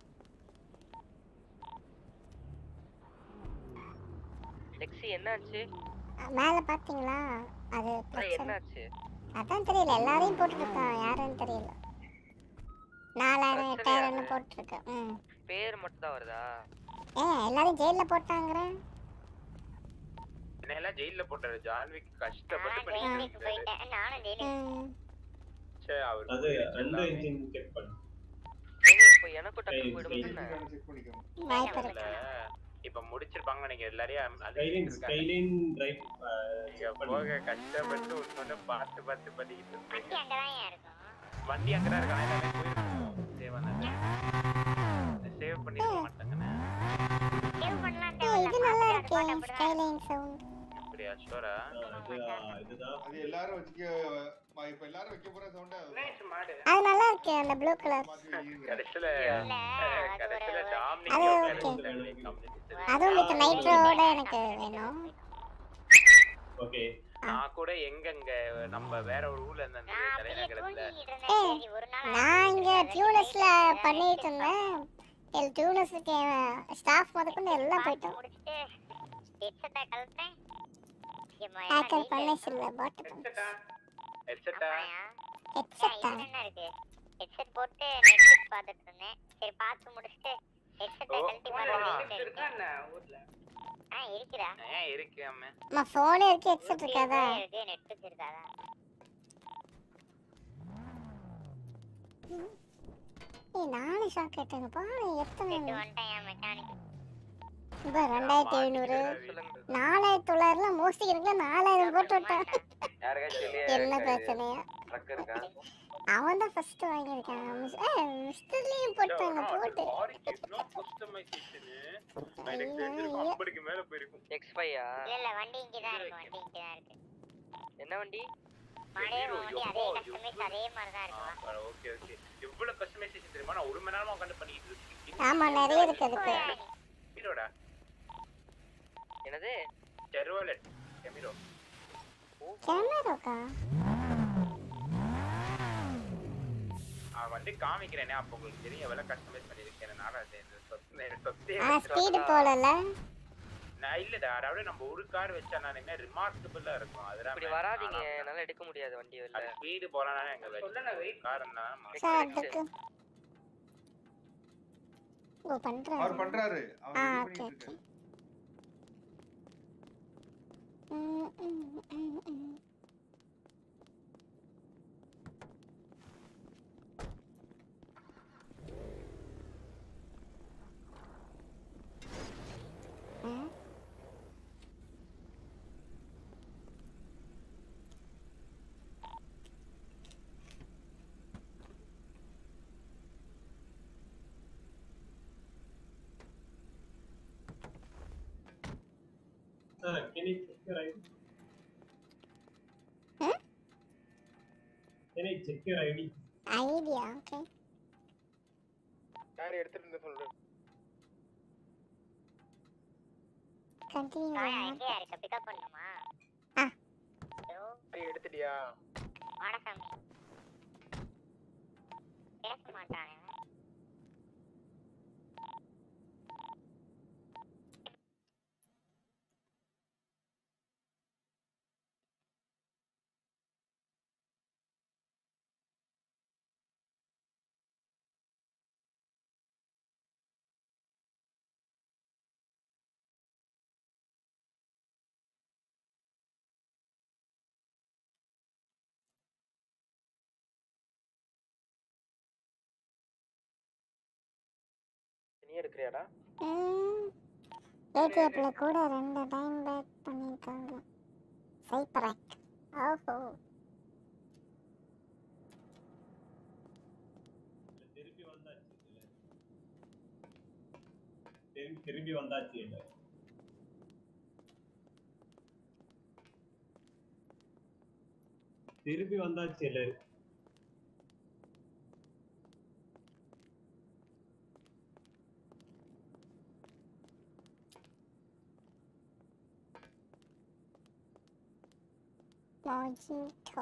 லெக்ஸி என்னாச்சு மேல பாத்தீங்களா அது அப்புறம் பிரச்சனை என்னாச்சு அதான் தெரியல எல்லாரையும் போட்டுருக்கான் யாருன்னு தெரியல நாலாயிரம் எட்டாயிரம்னு போட்டிருக்கேன் ம் பேர் மட்டும் தான் வருதா ஏன் எல்லாரும் ஜெயில போட்டாங்கிறேன் என்னெல்லாம் ஜெயில போட்டாரு ஜான்விக் கஷ்டப்பட்டு ஜெயிலுக்கு போயிட்டேன் நானும் ஜெயிலுக்கு சே அவர் அது ரெண்டு இன்ஜின் செக் பண்ணு ஏங்க இப்போ எனக்கும் டக்கு Skyline, போயிடும் Skyline. தானே செக் பண்ணிக்கோங்க வாய்ப்பு இருக்கு இப்ப முடிச்சிருப்பாங்க நீங்க எல்லாரையும் ஸ்கைலின் ஸ்கைலின் டிரைவ் போக கஷ்டப்பட்டு ஒண்ணு பார்த்து பார்த்து பண்ணிக்கிட்டு வண்டி அங்கதான் இருக்கும் வண்டி அங்கதான் இருக்கான் எல்லாமே போயிருக்கோம் தேவானது சேவ் பண்ணிருக்க மாட்டாங்கண்ணே சேவ் பண்ணலாம் ஏய், இது நல்லா இருக்கே ஸ்கைலைன் சவுண்ட் அப்படியா ஷோரா அது எல்லாரும் வச்சுக்க ம- இப்ப எல்லாரும் வைக்க போற சவுண்ட் அது நல்லா இருக்கு அந்த ப்ளூ கலர் கடைசியில கடைசியில டாமினிக் அது உட்கார்ந்து அதுவும் வித் நைட்ரோட எனக்கு வேணும் ஓகே நான் கூட எங்கங்க நம்ம வேற ஒரு ஊர்ல இருந்த அந்த தலைநகரத்துல ஏய், நான் இங்க டியூனஸ்ல பண்ணிட்டு இருந்தேன் எல் டியூனஸ்க்கு ஸ்டாஃப் முதற்கொண்டு எல்லாம் போயிட்டோம் ஹெட்செட்டை கழட்டேன் ஹேக்கர் பண்ணேஸ் இல்ல பாட் ஹெட்செட்டா ஹெட்செட்டா என்ன இருக்கு ஹெட்செட் போட்டு நெட்ஃபிளிக்ஸ் பார்த்துட்டு இருந்தேன் சரி பார்த்து முடிச்சுட்டு ஹெட்செட்டை கழட்டி பார்த்துட்டு இருக்கா ஊர்ல ஆ இருக்குடா ஏன் இருக்கு அம்மா அம்மா ஃபோனே இருக்கு ஹெட்செட் இருக்காதா இருக்கு நெட்ஃபிளிக்ஸ் இருக்காதா ஏய் நானே ஷாக் கேட்டேங்க பாரு எத்தனை வந்துட்டேன் என் மெக்கானிக் இப்போ ரெண்டாயிரத்தி ஐநூறு நாலாயிரத்தி தொள்ளாயிரம்ல மோஸ்ட்லி இருக்குல்ல நாலாயிரம் போட்டு விட்டான் என்ன பிரச்சனையா ட்ரக் இருக்கா அவன் தான் ஃபர்ஸ்ட் வாங்கியிருக்கான் மிஸ்- ஏய், மிஸ்டர்லயும் போட்டாங்க போட்டு எனக்கு தெரிஞ்சிருக்கும் ஐம்பதுக்கு மேல போயிருக்கும் எக்ஸ் ஃபையா இல்ல இல்ல வண்டி இங்க தான் இருக்கு வண்டி இங்க தான் இருக்கு என்ன வண்டி பழைய வண்டி அதே கஸ்டமைஸ் அதே மாதிரி தான் இருக்கும் ஓகே ஓகே எவ்வளவு கஸ்டமைசேஷன் தெரியுமா நான் ஒரு மணி நேரமா உட்காந்து பண்ணிட்டு இருக்கேன் ஆமா நிறைய இருக்கு அதுக்கு ஹீரோடா என்னது செர்வலட் கெமிரோ கேமராக்கா நான் வந்து காமிக்கிறேனே அப்போ உங்களுக்கு தெரியும் எவ்வளவு கஸ்டமைஸ் பண்ணிருக்கேன் நான் அது இந்த சொத்து எனக்கு சொத்தே ஆ ஸ்பீடு போலல நான் இல்லடா அதாவது நம்ம ஒரு கார் வச்சா நான் என்ன ரிமார்க்கபிளா இருக்கும் அதெல்லாம் இப்படி வராதீங்க என்னால எடுக்க முடியாது வண்டி வெளில ஸ்பீடு போறானே எங்க கார் சார் அதுக்கு ஓ பண்றாரு அவர் பண்றாரு அவர் ஆ இது ஓகே பண்ணிட்டு ஓகே ம், ம், ம், ம். ஆ Uh, can you check your ID? Huh? Can I check your ID? ஐடியா ஓகே யார் எடுத்துட்டு இருந்த சொல்லு கண்டினியூ காயா எங்கேயா இருக்க பிக்கப் பண்ணுமா ஆ. ஹலோ எடுத்துட்டியா வணக்கம் பேச மாட்டானே நீ எடுக்கிறியாடா ஏடிஎஃப்ல கூட ரெண்டு டைம் பேக் பண்ணிருக்காங்க சைப்பராக் ஓஹோ திருப்பி வந்தாச்சு இல்ல? திரும்பி திரும்பி வந்தாச்சு இல்ல திருப்பி வந்தாச்சு இல்ல Mojito.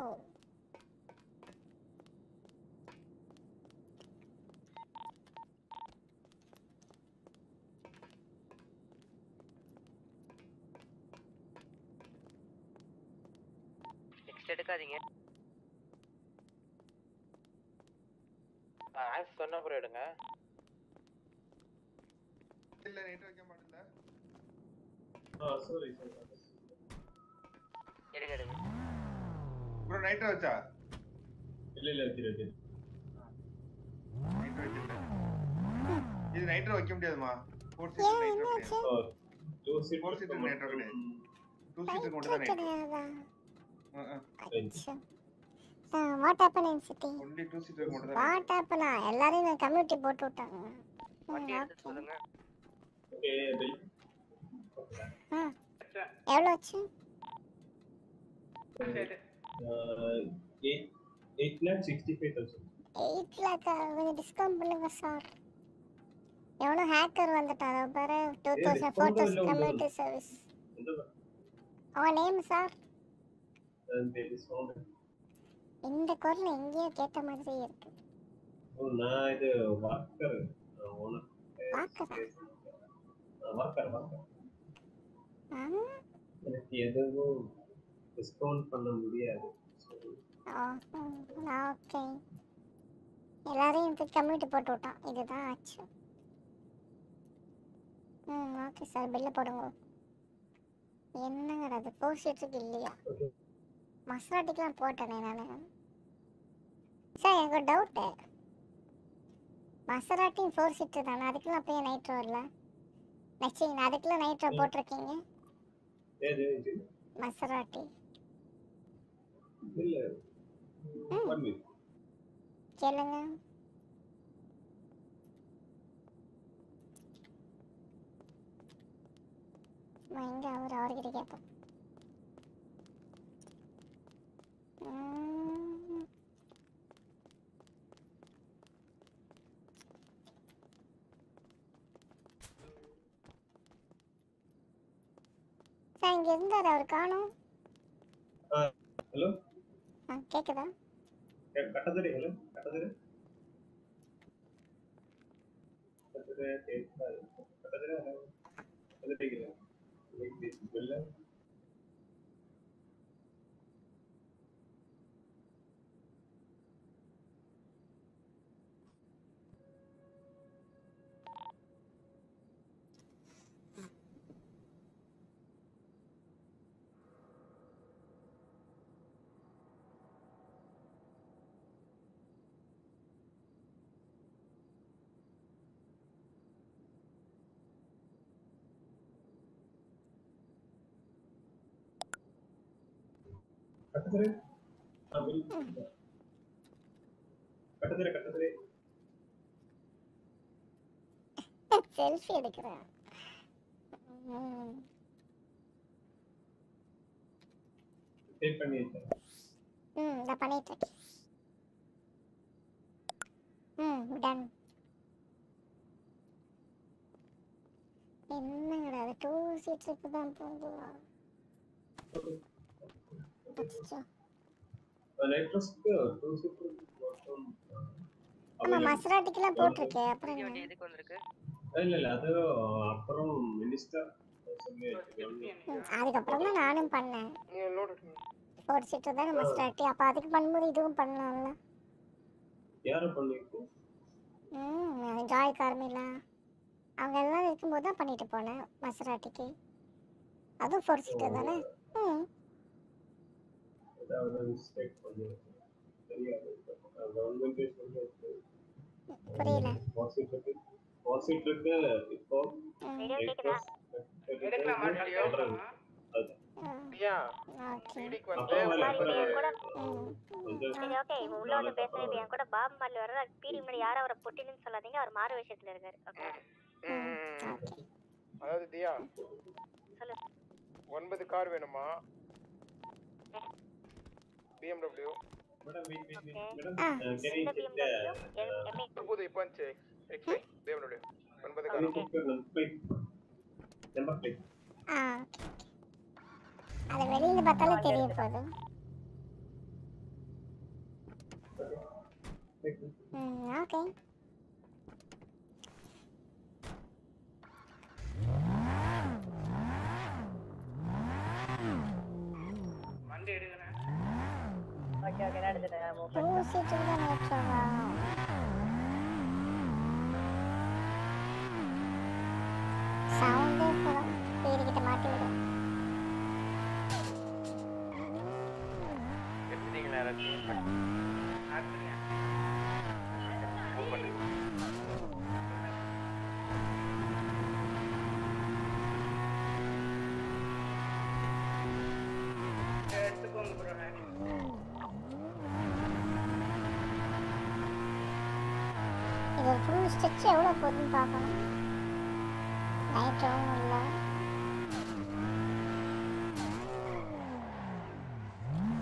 நெக்ஸ்ட் எடுக்காதீங்க ஆஸ் சொன்ன அப்புறம் எடுங்க இல்ல நைட் வைக்க மாட்டேன்ல ஆ சாரி சாரி எடுங்க எடுங்க ப்ரோ நைட் வச்சா இல்ல இல்ல வச்சிரு வச்சிரு நைட் வச்சிருக்கேன் இது நைட்ல வைக்க முடியாதுமா ஃபோர் சீட்டர் நைட்ல கிடையாது டூ சீட் ஃபோர் சீட்டர் நைட்ல கிடையாது டூ சீட்டர் மட்டும் தான் நைட் கிடையாதா ஆ ஆ what happen in city only two seater மட்டும் தான் வாட் ஹேப்பனா எல்லாரையும் கம்யூனிட்டி போட்டு விட்டாங்க வண்டி ம், எடுத்து சொல்லுங்க ஓகே பில் ஆ எவ்வளோ ஆச்சு eight eight lakh sixty five thousand eight lakh கொஞ்சம் டிஸ்கவுண்ட் பண்ணுங்க சார் எவனோ ஹேக்கர் வந்துட்டான் அதை பாரு டூ ஏய், தௌசண்ட் discount ஃபோட்டோஸ் இல்ல, கம்யூனிட்டி உங்களுக்கு. சர்வீஸ் எந்த அவன் நேம் சார் டிஸ்கவுண்ட் இந்த குரல் எங்கேயோ கேட்ட மாதிரியே இருக்கு ஓ நான் இது வாக்கர் ஓனர் வாக்கரா? வாக்கர் வாக்கர் ஆ எனக்கு எதுவும் டிஸ்கவுண்ட் பண்ண முடியாது ஓகே எல்லாரையும் கம்யூனிட்டி போட்டு விட்டான் இதுதான் ஆச்சு ம் ஓகே சார் பில்லை போடுங்க என்னங்கடா அது ஃபோர் சீட்ஸுக்கு இல்லையா மசாலாட்டிக்கெலாம் போட்டேனே நான் சார் எனக்கு ஒரு டவுட்டு மசராட்டியும் ஃபோர் சீட்டு தானே அதுக்கெல்லாம் அப்படியே நைட்ரோ இல்லை நச்சிங்க அதுக்கெல்லாம் நைட்ரோ போட்டிருக்கீங்க ஏது இது மசராட்டி இல்ல பண்ணு கேளுங்க நான் எங்க அவர் அவர்கிட்ட கேட்போம் உம். சார் இங்க இருந்தாரு அவர் காணும் ஹலோ ஆ கேக்குதா கட்டதரை ஹலோ கட்டதரை கட்டதரை கேட்காது கட்டதரை ஹலோ கட்டதரை வெள்ள கட்டதரை கட்டதரை கட்டதரை செல்ஃபி எடுக்கிறேன் உம். பே பண்ணி வச்சேன் ம் நான் பண்ணிட்டு இருக்கேன் ம் டன் என்னங்கடா அது டூ சீட்ஸுக்கு தான் போகுதா அச்சச்சோ. நைட்ரஸ்க்கு டூ சீட்டர் மட்டும் ஆமா மசராட்டிக்கெல்லாம் போட்டிருக்கேன் அப்புறம் என்ன? எதுக்கு வந்திருக்கு இல்ல இல்ல அது அப்புறம் மினிஸ்டர் சொல்லி ம், அதுக்கப்புறம் தான் நானும் பண்ணேன் ஃபோர் சீட்டர் தானே மஸ்டாட்டி அப்போ அதுக்கு பண்ணும்போது இதுவும் பண்ணலாம்ல யாரை பண்ணிருக்கு ம் ஜாய் கார்மிலா அவங்க எல்லாம் இருக்கும்போது தான் பண்ணிட்டு போனேன் மசராட்டிக்கு அதுவும் ஃபோர் சீட்டர் தானே ம் ஏதாவது மிஸ்டேக் பண்ணி தெரியாது கவர்மெண்ட் சொல்லி புரியல வாசிட்டுக்கு வாசிட்டுக்கு இப்போ எடுக்கலாமா வீடியோ ஐயா வீடிக்கு வந்து சரி ஓகே இவன் உள்ள வந்து பேசுறேன் இப்ப என் கூட பாப் மார்லி வர்றாரு பீடி முன்னாடி யாரும் அவரை பொட்டின்னு சொல்லாதீங்க அவர் மாறு விஷயத்துல இருக்காரு ஓகே அதாவது தியா சொல்லு ஒன்பது கார் வேணுமா BMW madam wait wait wait ஆ, மேடம் கேன் இந்த யூ செக் புது இப்போ வந்துச்சு எக்ஸ்ஐ BMW ஒன்பது Can you car check your plate? Number plate. ஆ அது வெளியில பார்த்தாலே தெரிய போகுது ம் ஓகே வண்டி எடுக்கிறேன் ஓகே ஓகே நான் எடுத்துட்டேன் மூவ் டூ சீட்டுக்கு தான் நேற்றுவா சவுண்டே போதும் பேருக்கிட்ட மாட்டி விடும் எடுத்துட்டீங்களா எல்லாத்தையும் ஆக்குறேன் மூவ் பண்ணு எடுத்துக்கோங்க ப்ரோ இது ஒரு ஃபுல் ஸ்டிச் எவ்வளோ போகுதுன்னு பார்க்கணும் நைட் ஒன்றும் இல்லை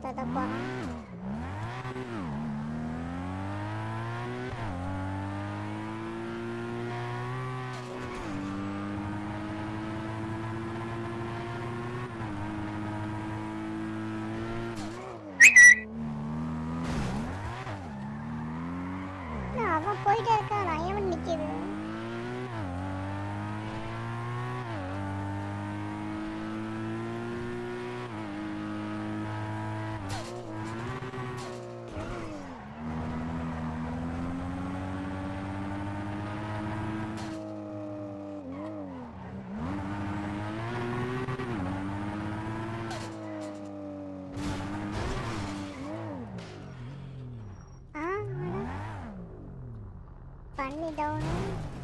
ஒருத்தர் போகிறான் அவன் போயிட்டே இருக்கான் நான் ஏன் நிக்குது ஆ அட. பண்ணி டவுனு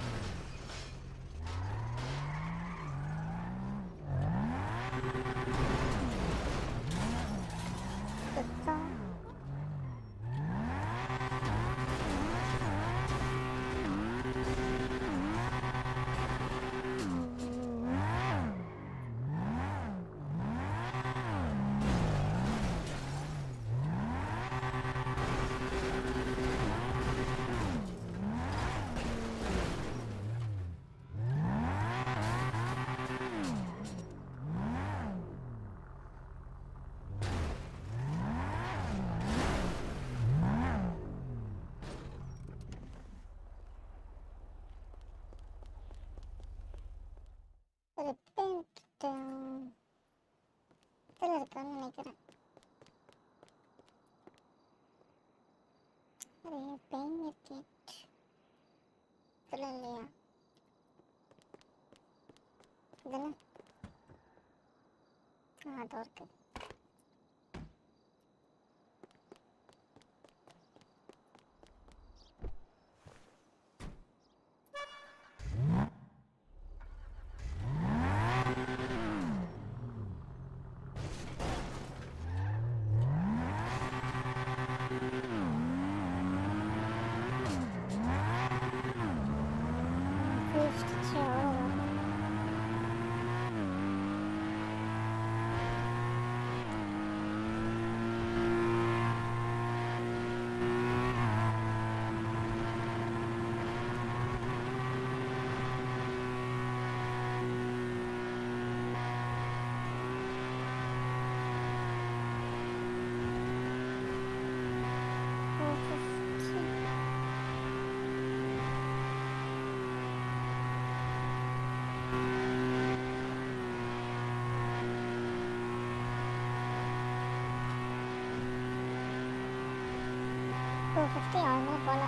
சுத்தம் ரிப்பேண்ட் இதில் இருக்கான்னு நினைக்கிறேன் ரிப்பேண்ட் கிட் இதில் இல்லையா இதில் ஆ அதோ இருக்கு Fifty டூ ஃபிஃப்டி ஆகுமே போல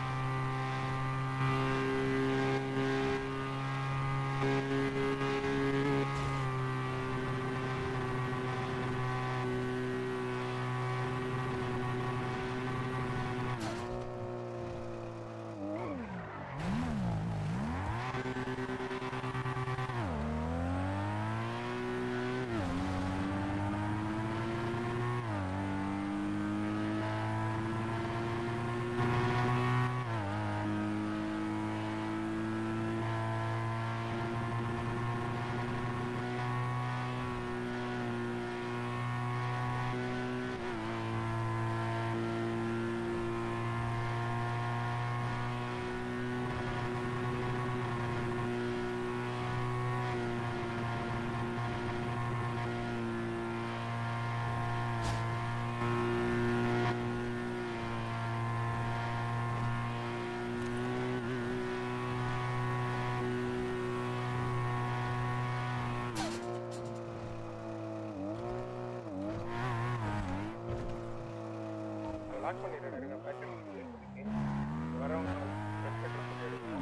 லாக் பண்ணிடுறேன் இருங்க பேக்கெட் வரவங்க பேக்கெட் பண்ணி எடுங்க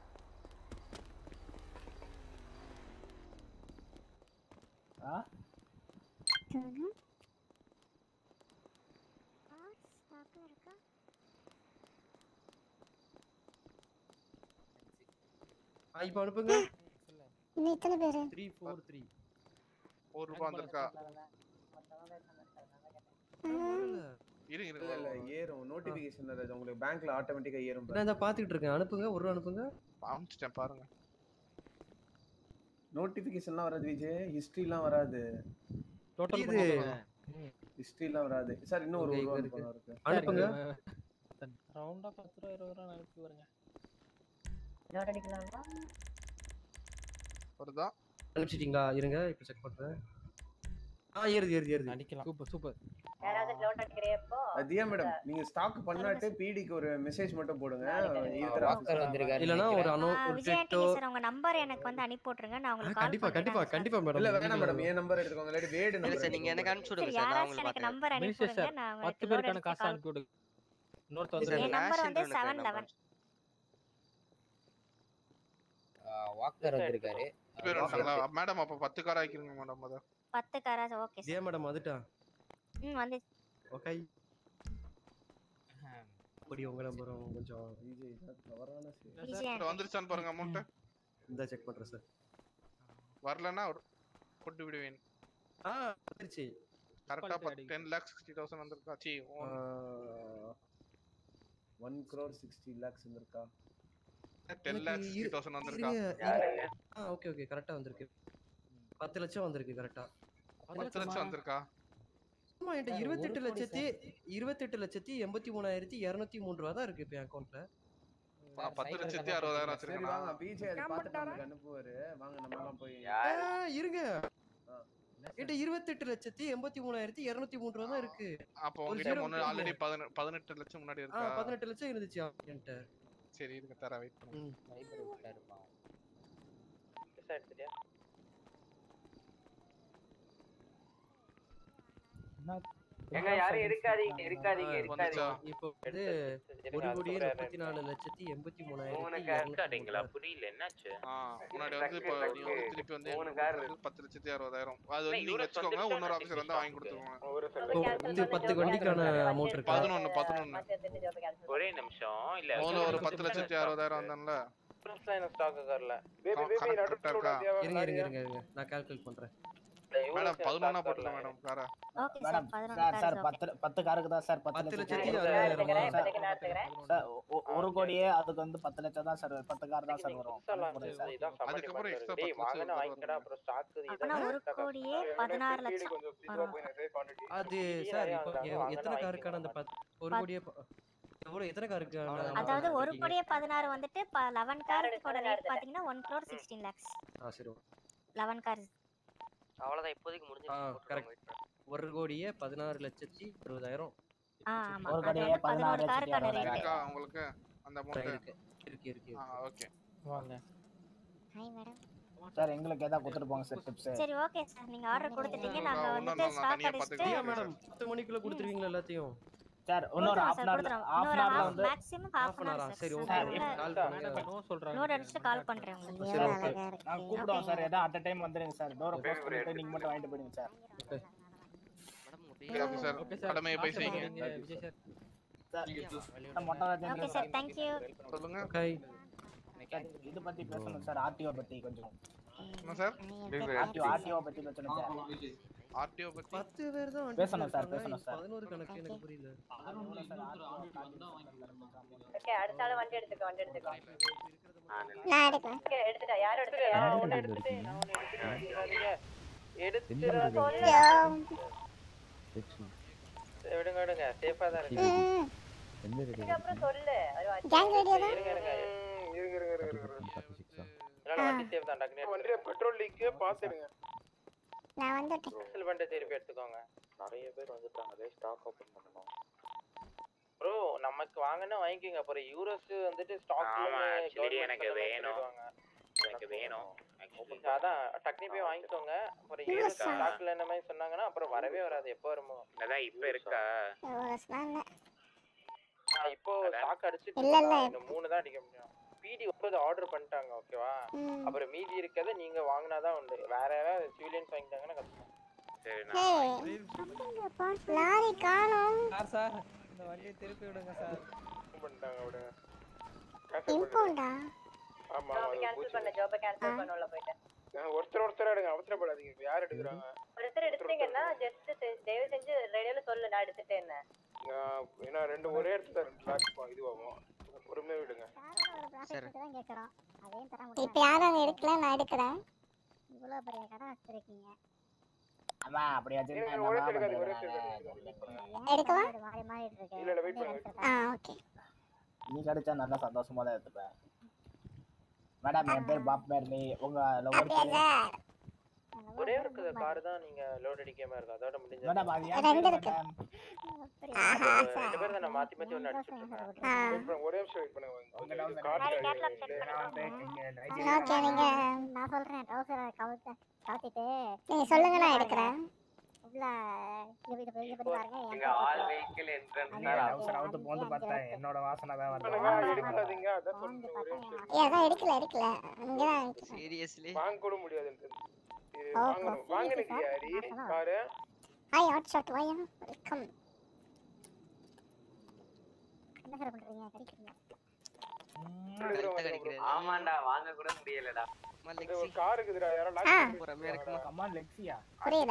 ஆ ம்ஹும். கார் ஸ்டாக்ல இருக்கா ஆ, இப்போ அனுப்புங்க இன்னும் இத்தனை பேரு த்ரீ ஃபோர் த்ரீ ஒரு ரூபா வந்திருக்கா இருங்க இல்ல இல்ல இருங்க ஏறும் நோட்டிபிகேஷன் அது உங்களுக்கு பேங்க்ல ஆட்டோமேட்டிக்கா ஏறும் நான் இதை பார்த்துக்கிட்டு இருக்கேன் அனுப்புங்க ஒரு ரூபா அனுப்புங்க அனுப்பிச்சிட்டேன் பாருங்க நோட்டிபிகேஷன்லாம் வராது விஜய் ஹிஸ்டரிலாம் வராது Total இது பண்ணாதீங்க. ஹிஸ்டரிலாம் வராது சார் இன்னும் ஒரு இங்க ரூபா இருக்கு. அனுப்பணும் இருக்கு அனுப்புங்க ரவுண்டா பத்து ரூபா இருபது ரூபா அனுப்பி வருங்க லோட் அடிக்கலாமா வருதா அனுப்பிச்சிட்டீங்களா இருங்க இப்போ செக் பண்றேன் ஆ ஏறுது ஏறுது ஏறுது அடிக்கலாம் சூப்பர் சூப்பர் யாராவது லோட் அடிக்கிறியப்போ தியா மேடம் நீங்க ஸ்டாக் பண்ணாட்டு பிடிக்கு ஒரு மெசேஜ் மட்டும் போடுங்க இருக்கிற வாக்கர் வந்திருக்காரு இல்லனா ஒரு அனோ ஒரு விஜய் ட்விட்டோ ஆண்டனி சார் உங்க நம்பர் எனக்கு வந்து அனுப்பி விட்டுருங்க நான் உங்களுக்கு கால் கண்டிப்பா பண்றேன் கண்டிப்பா கண்டிப்பா மேடம் இல்ல வேணாம் மேடம் என் நம்பர் எடுத்துக்கோங்க இல்லாட்டி வேடு இல்ல நம்பர் சார் நீங்க எனக்கு அனுப்பிச்சு சரி விடுங்க சார் நான் யாராச்சும் உங்களுக்கு எனக்கு நம்பர் அனுப்பி மினிஸ்டர் விடுங்க சார் நான் பத்து உங்களுக்கு லோட் பேருக்கான அடிச்சு காசு கால் அனுப்பி விடுங்க இன்னொருத்த சார் என் நம்பர் வந்து நேஷனல் செவன் லெவன் வாக்கர் வந்திருக்காரு பேர் வந்துட்டாங்களா மேடம் அப்ப பத்து கார் ஆக்கிருங்க மேடம் அத பத்து காரா ஓகே தியா மேடம் வந்துட்டா ம் வந்து ஓகே அப்படி உங்க நம்பரும் கொஞ்சம் விஜய் சார் தவறான செயல். விஜய் சார் ஆண்டனி வந்துருச்சான்னு பாருங்க அமௌண்ட் இந்த செக் பண்றேன் சார் வரலன்னா ஒரு- கொண்டு விடுவேன் ஆ வந்துருச்சு கரெக்டா டென் லேக் சிக்ஸ்டி தௌசண்ட் வந்திருக்கா சி ஒன் க்ரோர் சிக்ஸ்டி லேக்ஸ் இருக்கா டென் லேக் சிக்ஸ்டி தௌசண்ட் வந்திருக்கா ஆ ஓகே ஓகே கரெக்டா வந்திருக்கு பத்து லட்சம் வந்திருக்கு கரெக்டா பத்து லட்சம் வந்திருக்கா ஆமா என்கிட்ட சார், இருபத்தெட்டு ஒரு கோடி லட்சத்தி இருபத்தெட்டு லட்சத்தி எண்பத்தி மூணாயிரத்தி இரநூத்தி மூணு ரூபா தான் இருக்கு இப்போ என் அக்கௌண்ட்ல ப- பத்து லட்சத்தி அறுபதாயிரம் சரி வச்சிருக்கேன் வாங்க பிஜே அதை பார்த்துட்டு நமக்கு அனுப்புவாரு வாங்க நம்ம எல்லாம் போய் ஆ, இருங்க என்கிட்ட இருபத்தெட்டு லட்சத்தி எண்பத்தி மூணாயிரத்தி இரநூத்தி மூணு ரூபா தான் இருக்கு அப்போ ஒரு உங்ககிட்ட zero முன்னாடி போடல. ஆல்ரெடி பதினெட்டு லட்சம் முன்னாடி ஆ இருக்கா பதினெட்டு லட்சம் இருந்துச்சு என்கிட்ட சரி இருங்க தர வெயிட் பண்ணுங்க எடுத்துட்டியா எங்க யாரும் இருக்காதீங்க இருக்காதீங்க இருக்காதீங்க இப்போ வந்து ஒரு கோடியே முப்பத்தி நாலு லட்சத்தி எண்பத்தி மூணாயிரத்தி இருக்காதீங்களா புரியல என்னாச்சு ஆ முன்னாடி வந்து இப்போ நீங்க வந்து திருப்பி வந்து மூணு எங்களுக்கு car கொடுத்தது பத்து லட்சத்தி அறுபதாயிரம் அது வந்து நீங்க இவரு வச்சுக்கோங்க வந்துட்டு இன்னொரு ஆஃபீஸர் வந்து வாங்கி கொடுத்துருவாங்க இது பத்து வண்டிக்கான அமௌண்ட் இருக்கு பதினொன்னு பதினொன்னு ஒரே நிமிஷம் இல்ல முதல்ல ஒரு பத்து லட்சத்தி அறுபதாயிரம் வந்தான்ல ஸ்டாக் கார்ல பேபி பேபி correct நடுப்புல இருக்கா? விடாதீங்க. இருங்க இருங்க இருங்க இருங்க நான் கால்குலேட் பண்றேன் மேடம் பதினொன்னா போட்டுல மேடம் கார ஓகே சார் மேடம் பதினொன்று சார் சார் கார்ஸ் பத்து பத்து காருக்கு தான் சார் பத்து பத்து லட்சத்தி லட்சத்தி அறுபதாயிரமா சார் சார் ஒ- ஒரு கோடியே அதுக்கு வந்து பத்து லட்சம் தான் சார் பத்து கார் தான் சார் வரும் புரியுது சார். அதுக்கப்புறம் extra டேய் பத்து லட்சம் வாங்கினா வருது. வாங்கிக்கடா அப்புறம் ஸ்டாக் அப்பனா ஒரு கோடியே பதினாறு லட்சம் வரும். அது சார் இப்போ எ- எத்தனை காருக்கான அந்த பத் ஒரு கோடியே ப- எவ்வளவு எத்தனை காருக்கான amount அதாவது ஒரு போட்டிருக்கீங்க? கோடியே பதினாறு வந்துட்டு லெவன் கார்ஸோட ரேட் பாத்தீங்கன்னா ஒன் க்ரோர் சிக்ஸ்டீன் லேக்ஸ் ஆ சரி லெவன் கார்ஸ் அவ்வளவுதான் இப்போதைக்கு ஆ முடிஞ்சிருச்சு கரெக்ட் ஒரு கோடியே பதினாறு லட்சத்தி அறுபதாயிரம் ஆ ஆமா ஒரு அது கோடியே வந்து பதினாறு பதினோரு லட்சத்தி காருக்கான ரேட் இருக்கா உங்களுக்கு அந்த அமௌண்ட் இருக்கு இருக்கு இருக்கு ஆ ஓகே வாங்க ஹாய் மேடம் சார் எங்களுக்கு ஏதாவது கொடுத்துட்டு போங்க சார் டிப்ஸ் சரி ஓகே சார் நீங்க ஆர்டர் கொடுத்துட்டீங்க நாங்க ஒண்ணும் வந்துட்டு இல்ல, நான் ஸ்டாக் தனியா அடிச்சிட்டு பாத்துக்கிறேன். மேடம் பத்து மணிக்குள்ள கொடுத்துருவீங்களா எல்லாத்தையும் சார் இன்னொரு கொடுத்துருவோம் ஹாஃப் சார் அன் ஹவர் கொடுத்துருவோம் ஹாஃப் இன்னொரு அன் ஹவர்ல ஹாஃப் வந்து மேக்ஸிமம் ஹாஃப் அன் ஹவர் சரி சார் ஓகே சார் கால் பண்ணுங்க நோ சொல்றாங்க லோட் அடிச்சுட்டு கால் பண்றேன் உங்களுக்கு சரி ஓகே நாங்க கூப்பிடுவோம் சார் ஏதாவது அட் டைம் வந்துருங்க சார் டோரை க்ளோஸ் பண்ணிட்டு நீங்க மட்டும் வாங்கிட்டு போயிடுங்க சார் ஆஃபீஸர் கடமையை போய் செய்யுங்க விஜய் சார் சார் மொட்டை Rajan okay sir thank you சொல்லுங்க ஓகே சார் இது பத்தி பேசணும் சார் ஆர்டிஓ பத்தி கொஞ்சம் என்ன சார் ஆர்டிஓ ஆர்டிஓ பத்தி பேசணும் சார் ஆர்டிஓ பத்தி பத்து பேர் தான் வண்டி பேசணும் சார், போட்டிருக்காங்க. பேசணும் சார். பதினோரு கணக்கு எனக்கு புரியல ஓகே அடுத்த ஆளு வண்டி எடுத்துக்கோ வண்டி எடுத்துக்கோ நான் எடுக்கிறேன் ஓகே எடுத்துட்டா யாரும் எடுத்துக்கோ நான் யாரும் ஒண்ணு எடுத்துட்டேன் நான் ஒண்ணு எடுத்துட்டேன் எடுத்துட்டு விடுங்க விடுங்க சேஃபா தான் இருக்கு அப்புறம் சொல்லு அது வண்டி கேங் ரெடியா தான் இருங்க இருங்க இருங்க இருங்க இருங்க இருங்க இதனால வண்டி சேஃப் தான் டக்குனு வண்டியில பெட்ரோல் லீக் பாத்துடுங்க நான் வந்துட்டேன் கேன்சல் பண்ணிட்டு திருப்பி எடுத்துக்கோங்க நிறைய பேர் வந்துட்டாங்களே ஸ்டாக் ஓபன் பண்ணணும் ப்ரோ நமக்கு வாங்கினா வாங்கிக்கோங்க அப்புறம் யூரோஸ் வந்துட்டு ஆமா ஸ்டாக் ஆக்சுவலி எனக்கு வேணும் எனக்கு வேணும் actually. அதான் டக்குனு போய் வாங்கிக்கோங்க அப்புறம் யூரோஸ் ஸ்டாக்ல என்ன மாதிரி சொன்னாங்கன்னா அப்புறம் வரவே வராது எப்போ வருமோ அதான் இப்ப இருக்கா ஒரு ஸ்லாம்ல ஆ, இப்போ ஸ்டாக் அடிச்சிட்டு இல்ல, இல்ல. இருக்காங்க. இன்னும் மூணு தான் அடிக்க முடியும் பிடி ஒன்பது ஆர்டர் பண்ணிட்டாங்க ஓகேவா ம். அப்புறம் மீதி இருக்கதை நீங்க வாங்கினாதான் உண்டு வேற யாராவது சிவிலியன்ஸ் வாங்கிட்டாங்கன்னா கஷ்டம் சரி ஹே லாரி காணோம் சார் சார் இந்த வண்டியை திருப்பி விடுங்க சார் பண்ணிட்டாங்க விடுங்க இம்போண்டா ஆமா ஜாப் ஆமா கேன்சல் பண்ண ஜாப் கேன்சல் பண்ண உள்ள போயிட்டேன் நான் ஒருத்தர் ஒருத்தர் எடுங்க அவசரப்படாதீங்க இப்ப யார் எடுக்கிறாங்க ஒருத்தர் எடுத்தீங்கன்னா ஜஸ்ட் தயவு செஞ்சு ரேடியோல சொல்லு நான் எடுத்துட்டேன்னு நான் ஏன்னா ரெண்டு ஒரே இடத்துல ரெண்டு லாக் இதுவாகும் பொறுமையா விடுங்க தான் கேக்குறோம் அதையும் தர முடியாது இப்போ யாரும் அங்க எடுக்கல நான் எடுக்கிறேன் இவ்வளவு பெரிய கடை வச்சிருக்கீங்க அம்மா அப்படி வச்சிருந்தா இருங்க, ஒரே என்னம்மா செகண்ட், ஒரே பண்றது? எடுக்கவா மாறி மாறிட்டு இருக்கு இல்ல இல்ல வெயிட் பண்ணுங்க ஆ ஓகே நீ கிடைச்சா நல்லா சந்தோஷமா தான் எடுத்துப்பேன் மேடம் என் பேர் பாப் மேர்லி உங்க லவர் அப்படியா சார் ஒரே ஒரு கார் தான் நீங்க லோட் அடிக்காம இருக்கு அதோட முடிஞ்சது மேடம் அது ஏன் ரெண்டு பேரு இருக்கு மேடம் ஆஹா ரெண்டு பேரும் தான் மாத்தி மாத்தி ஒன்னு அடிச்சிட்டு இருக்கேன் ஆ வெயிட் பண்ணுங்க ஒரே நிமிஷம் வெயிட் பண்ணுங்க உங்க லவ் கார்டு நான் வந்து இங்க நைஜீரியா ஓகே நீங்க நான் சொல்றேன் ட்ரவுசரை கவுத்த கவுத்திட்டு நீங்க சொல்லுங்க நான் எடுக்கிறேன் உள்ள இது இது இது பண்ணி பாருங்க என் இங்க ஆல் வெஹிக்கிள் என்ட்ரன்ஸ் நீங்க அவசர அவுத்து போந்து பார்த்தேன் என்னோட வாசனை தான் பண்ணுங்க வருது எடுக்காதீங்க அதான் சொல்றேன் ஒரே நிமிஷம் ஏ அதான் எடுக்கல எடுக்கல இங்க தான் சீரியஸ்லி வாங்க கூட முடியாது இது ஓ, வாங்கணும் ஓ, வாங்கினது seriously, யாரி sir? ஆ, காரு ஹாய் ஹாட் ஷாட் வாயா வெல்கம் என்ன சார் பண்றீங்க கிடைக்கிறீங்க ஆமாண்டா வாங்க கூட முடியலடா இது ஒரு கார் இருக்குதுடா யாரோ லாக் ஆ. பண்ணி பொறுமையா இருக்குமா கமான் லெக்ஸியா புரியல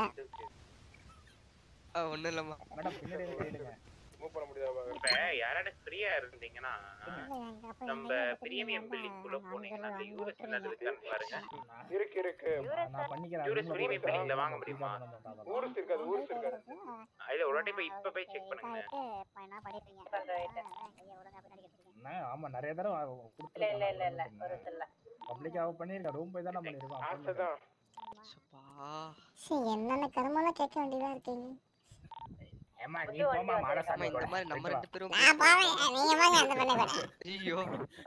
ஆ ஒண்ணும் இல்லம்மா மேடம் பின்னாடி இருந்து கையிடுங்க மூவ் பண்ண முடியாதா இப்ப யாராவது ஃப்ரீயா இருந்தீங்கன்னா நம்ம பிரீமியம் பில்டிங் குள்ள போனீங்கன்னா அந்த யூஎஸ் என்னது இருக்கான்னு பாருங்க இருக்கு இருக்கு நான் பண்ணிக்கிறேன் யூஎஸ் பிரீமியம் பில்டிங்ல வாங்க முடியுமா ஊருஸ் இருக்காது ஊருஸ் இருக்காது இல்ல ஒரு வாட்டி போய் இப்ப போய் செக் பண்ணுங்க இப்போ என்ன பண்ணிருப்பீங்க கையை ஒழுங்கா பின்னாடி கட்டிருக்கீங்க என்ன, ஆமா நிறைய தடவை இல்ல இல்ல இல்ல இல்ல ஒரு இல்ல பப்ளிக் அவ பண்ணிருக்கா ரூம் போய் தானே பண்ணிருக்கான் ஆசைதான் சரி என்னென்ன கருமெல்லாம் கேட்க வேண்டியதா இருக்கீங்க ஏமா நீ போமா மாட அம்மா சாமி இந்த மாதிரி நம்ம ரெண்டு பேரும் நான் போவேன் நீங்க வாங்க அந்த பண்ண கூட ஐயோ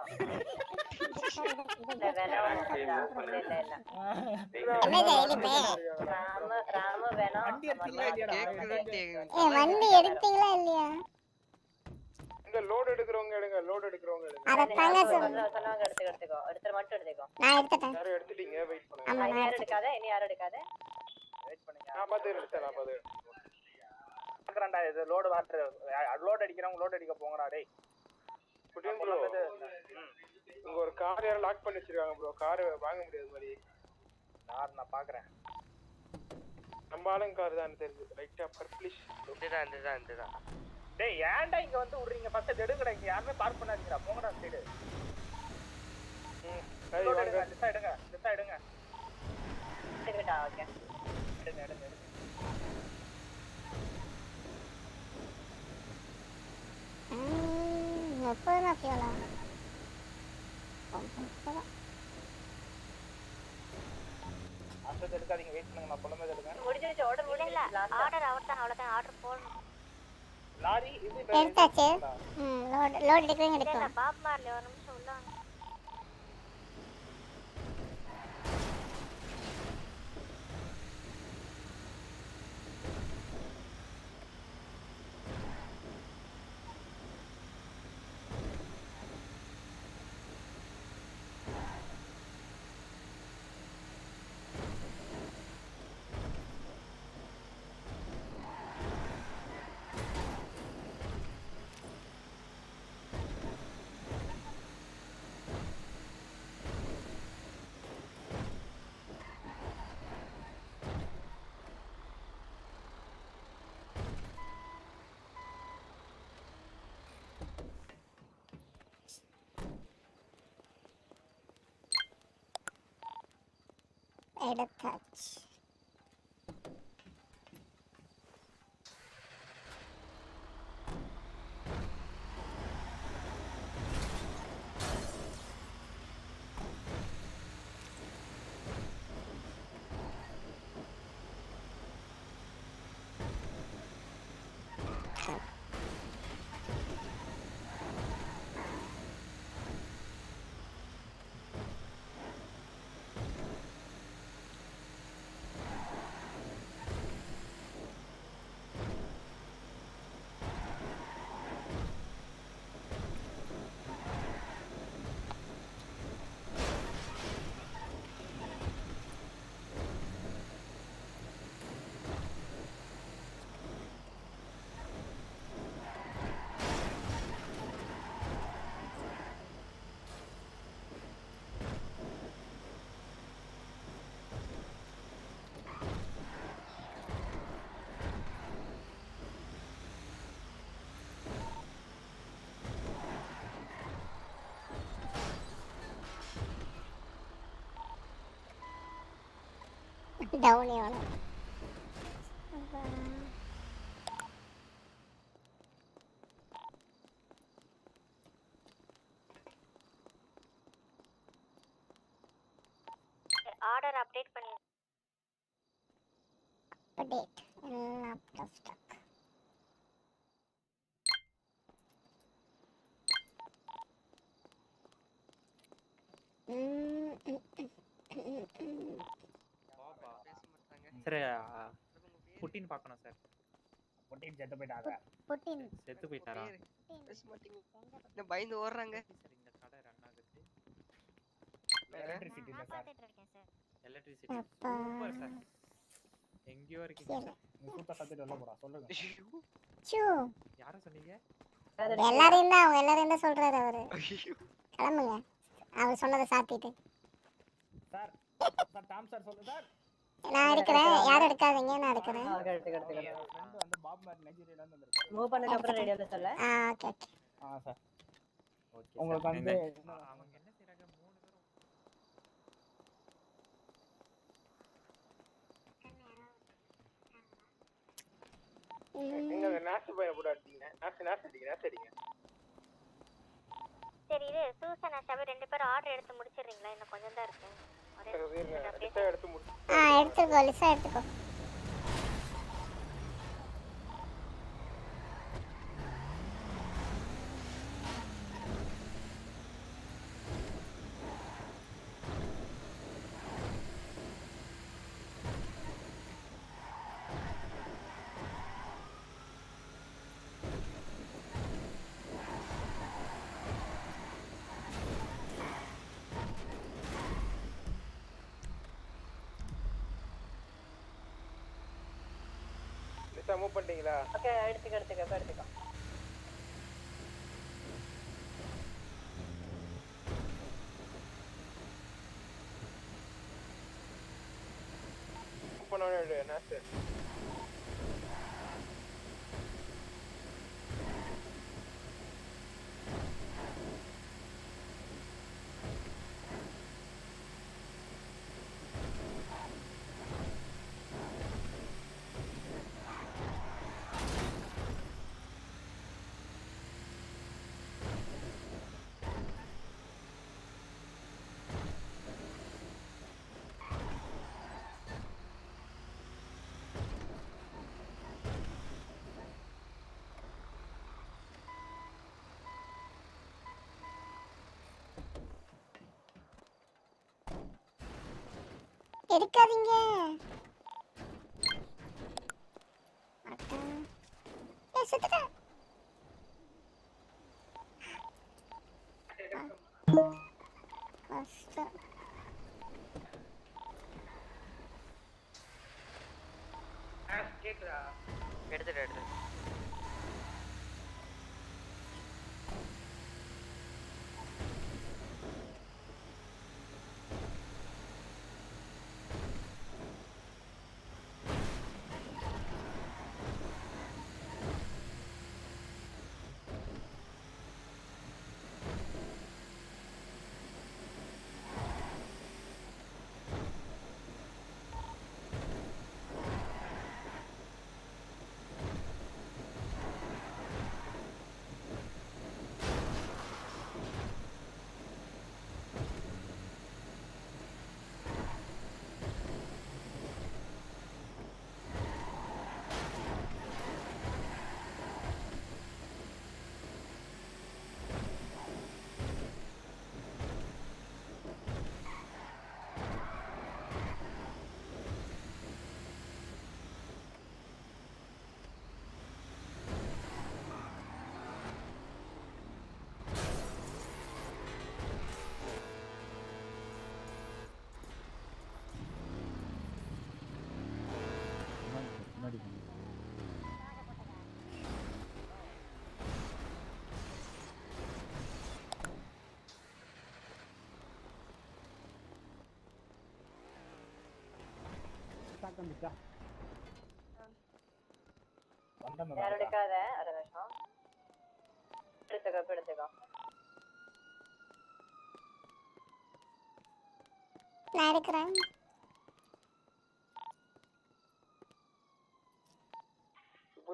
இல்ல வேணாம் இல்ல இல்ல இல்ல என்ன ஜெயிலுமே ராம ராம வேணாம் வண்டி எடுத்தீங்களா இல்லையாடா ஏ வண்டி எடுத்தீங்களா இல்லையா இந்த லோட் எடுக்கிறவங்க எடுங்க லோட் எடுக்கிறவங்க எடுங்க அத தாங்க சொல் சொன்ன- சொன்னவங்க எடுத்து எடுத்துக்கோ எடுத்து மட்டும் எடுத்துக்கோ நான் எடுத்துட்டேன் யாரும் எடுத்துட்டீங்க வெயிட் பண்ணுங்க ஆமா இனி நான் யாரும் எடுத்துட்டேன் எடுக்காத இனி யாரும் எடுக்காத நான் பார்த்து எடுத்தேன் நான் பார்த்து பாக்குறேன்டா இது லோடு வாட்டர் லோட் அடிக்கிறவங்க லோட் அடிக்க போங்கடா டேய் புட்டின் ப்ரோ இங்க ஒரு கார் யாரும் லாக் பண்ணி வச்சிருக்காங்க ப்ரோ கார் வாங்க முடியாது மாதிரி யார் நான் பாக்குறேன் நம்ம ஆளுங்க கார் தான் தெரியுது லைட்டா பர்பிளிஷ் இதுதான் இதுதான் இதுதான் டேய் ஏன்டா இங்க வந்து விடுறீங்க ஃபர்ஸ்ட் எடுங்கடா இங்க யாருமே பார்க் பண்ணாதீங்கடா போங்கடா சைடு லோட் எடுங்க இந்த side எடுங்க இந்த side எடுங்க எடுக்கட்டா ஓகே எடுங்க எடுங்க எடுங்க ம், முப்பது ரூபா ஃபியூலா அசத்து எடுக்காதீங்க வெயிட் பண்ணுங்க நான் பொண்ணு எடுங்க முடிஞ்சிருச்சு ஆர்டர் இல்ல இல்ல முடிஞ்சிருச்சு ஆர்டர் அவ்வளோதான் அவ்வளோதான் ஆர்டர் போடணும் லாரி இது எடுத்தாச்சு ம் லோட் லோட் எடுக்கிறீங்க இல்ல இல்ல எடுக்கலாம் பாப் மார்லி ஒரு நிமிஷம் உள்ள வாங்க எடுத்தாச்சு டவுன் எவ்வளோ அப்பா. ஆர்டர் அப்டேட் பண்ணி அப்டேட் எல்லாம் out of stock. ம், ம், ம், ம், ம். சார் புட்டின் பார்க்கணும் சார் பொட்டின் செத்து போயிட்டாங்க புட்டின் செத்து போயிட்டாரா பேச மாட்டீங்க என்ன பயந்து ஓடுறாங்க இந்த கடை ரன் ஆகுது எலக்ட்ரிசிட்டி நான் பார்த்துட்டு இருக்கேன் சார் எலக்ட்ரிசிட்டி அப்பா. சூப்பர் சார் எங்கேயோ இருக்கீங்க சரி. சார் நீ சூத்த சத்திட்டு வெளில போறா சொல்லுங்க சூ யார சொன்னீங்க எல்லாரையும் தான் அவங்க எல்லாரையும் தான் சொல்றாரு அவரு கிளம்புங்க அவர் சொன்னதை சாத்திட்டு சார் சார் டாம் சார் சொல்லு சார் நான் எடுக்கிறேன் யாரும் எடுக்காதீங்க நான் எடுக்கிறேன் ஃப்ரெண்ட் வந்து பாப் மாதிரி நைஜீரியால இருந்து வந்திருக்காரு மூவ் பண்ணதுக்கு அப்புறம் ரேடியோல சொல்ல ஆ ஓகே ஓகே ஆ சார் ஓகே உங்களுக்கு வந்து அவங்க என்ன செய்றாங்க மூணு பேரும் எங்க அந்த நாசு பையனை போட்டு அடிச்சீங்க நாசு நாசு அடிங்க நாசு அடிங்க சரி இது சூசன் ஷாபி ரெண்டு பேரும் ஆர்டர் எடுத்து முடிச்சிடுறீங்களா இன்னும் கொஞ்சம் தான் இருக்கு ஒரே நிமிஷம் நான் லிஸ்ட்டை எடுத்து முடிச்சு ஆ எடுத்துக்கோ லிசா எடுத்துக்கோ லிஸ்ட்டை மூவ் பண்ணிட்டீங்களா ஓகே எடுத்துக்க எடுத்துக்க இப்ப எடுத்துக்கோ மூவ் பண்ணோட நாசு எடுக்காதீங்க அட்டா. ஏய் செத்துட்டேன் கஷ்டம் கேக்குதா எடுத்துட்டு எடுத்து முன்னாடி போங்க. ஸ்டாக் வந்துச்சா வந்தேன் யாரும் எடுக்காத ஒரு நிமிஷம் எடுத்துக்கோ இப்ப எடுத்துக்கோ நான் எடுக்கிறேன்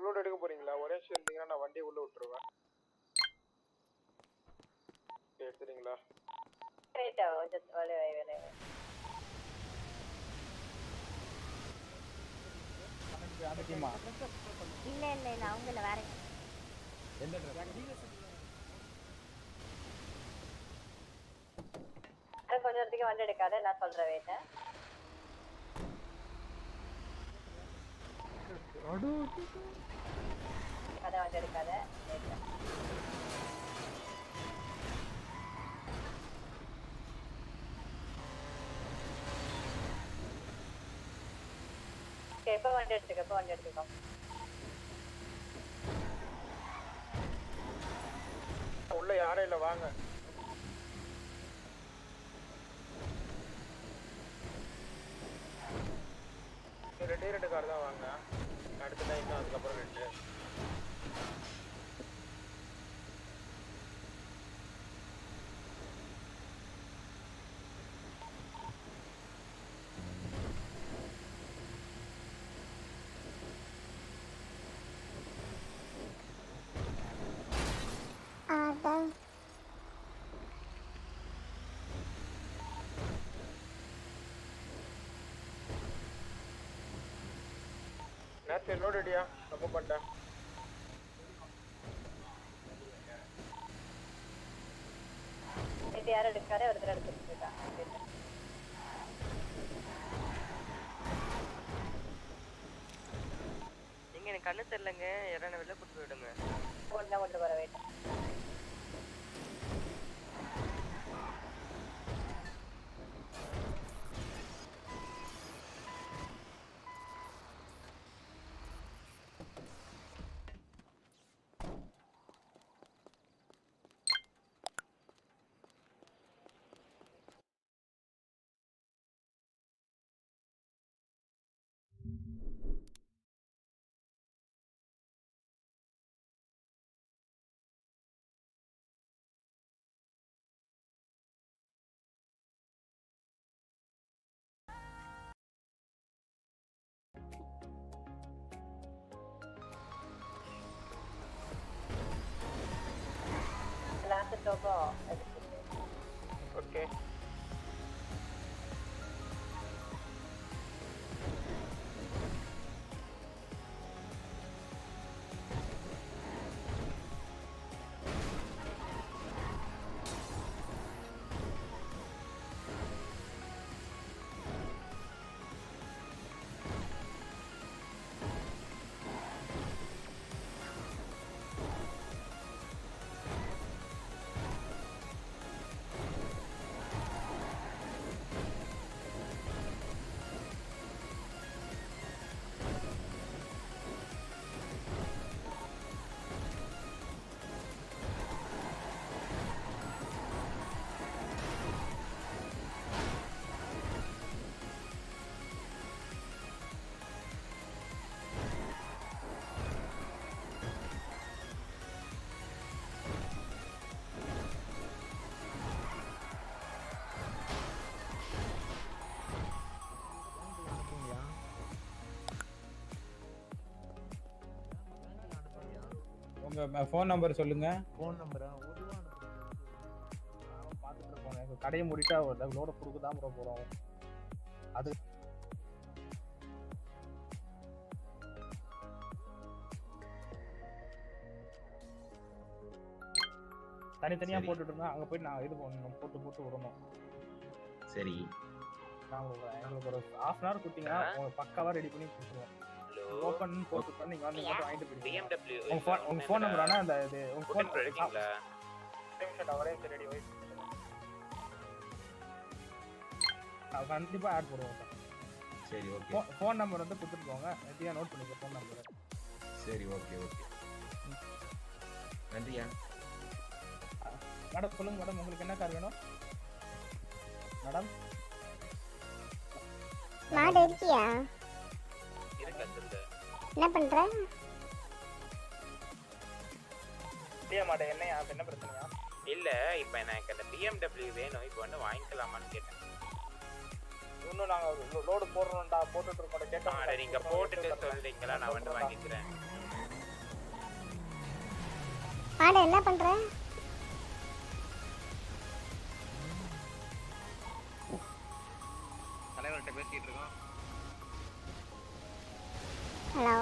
லோடு எடுக்க போறீங்களா ஒரே நிமிஷம் இருந்தீங்கன்னா நான் வண்டியை உள்ள விட்டுருவேன் சரி, எடுத்துறீங்களா ரைட்டா கொஞ்சம் வேலை வேலை அந்த டீமா இல்ல இல்ல இல்ல அவங்க இல்ல வேற எந்த கொஞ்சம் நேரத்துக்கு வண்டி எடுக்காத நான் சொல்றேன் வெயிட்ட அதை வண்டி எடுக்காத wait. Okay, இப்ப வண்டி எடுத்துக்க இப்ப வண்டி எடுத்துக்கோ உள்ள யாரும் இல்ல வாங்க இன்னும் ரெண்டே ரெண்டு கார் தான் வாங்க அடுத்த லைன் தான் அதுக்கப்புறம் ரெண்டு அதான் நேற்று லோடு அடியா தப்பு பண்ணிட்டேன் இது யாரும் எடுக்காத ஒருத்தர் எடுத்துட்டு இருக்காங்க நீங்க எனக்கு கண்ணு தெரியலங்க யாரான வெளில கூட்டு போயிடுங்க ஒண்ணு கொண்டு வர வெயிட் லாஸ்ட் டோக்கோ ஓகே உங்க ஃபோன் நம்பர் சொல்லுங்க ஃபோன் நம்பரா பார்த்துட்டு இருக்கோம் எங்க கடையை மூடிட்டா லோட கொடுக்க தான் ப்ரோ போறோம் அது தனித்தனியா சரி. போட்டுட்டு இருந்தா அங்க போய் நான் இது பண்ணணும் போட்டு போட்டு விடணும் சரி நான் உங்களுக்கு எங்களுக்கு ஒரு ஹாஃப் அன் ஹவர் கொடுத்தீங்கன்னா உங்களுக்கு பக்காவா ரெடி பண்ணி கொடுத்துருவோம் ஓப்பன் போட்டு நீங்க வந்து மட்டும் வாங்கிட்டு போயிடுங்க BMW உங்க phone- உங்க ஃபோன் நம்பர் ஆனா அந்த இது உங்க ஃபோன் Wooden இருக்கீங்களா ஒரே நிமிஷம் ரெடி வை நான் கண்டிப்பா ஆட் போடுவோம் சரி ஓகே ஃபோன் நம்பர் வந்து கொடுத்துட்டு போங்க எப்படியா நோட் பண்ணிக்க ஃபோன் நம்பர் சரி ஓகே ஓகே நன்றியா மேடம் சொல்லுங்க மேடம் உங்களுக்கு என்ன கார் வேணும் மேடம் மாடு இருக்கியா இருக்கா சொல்லு என்ன பண்ற இல்லையா மாட்டேன் என்னையா அப்ப என்ன பிரச்சனையா இல்ல இப்போ எனக்கு அந்த BMW வேணும் இப்போ வந்து வாங்கிக்கலாமான்னு கேட்டேன் இன்னும் நாங்க லோடு போடுறோம்டா போட்டுட்டு இருக்கோம் ஆ, அதை நீங்க போட்டுட்டு சொல்றீங்களா நான் வந்து வாங்கிக்கிறேன் பாடு என்ன பண்ற தலைவர்கிட்ட பேசிட்டு இருக்கோம் ஹலோ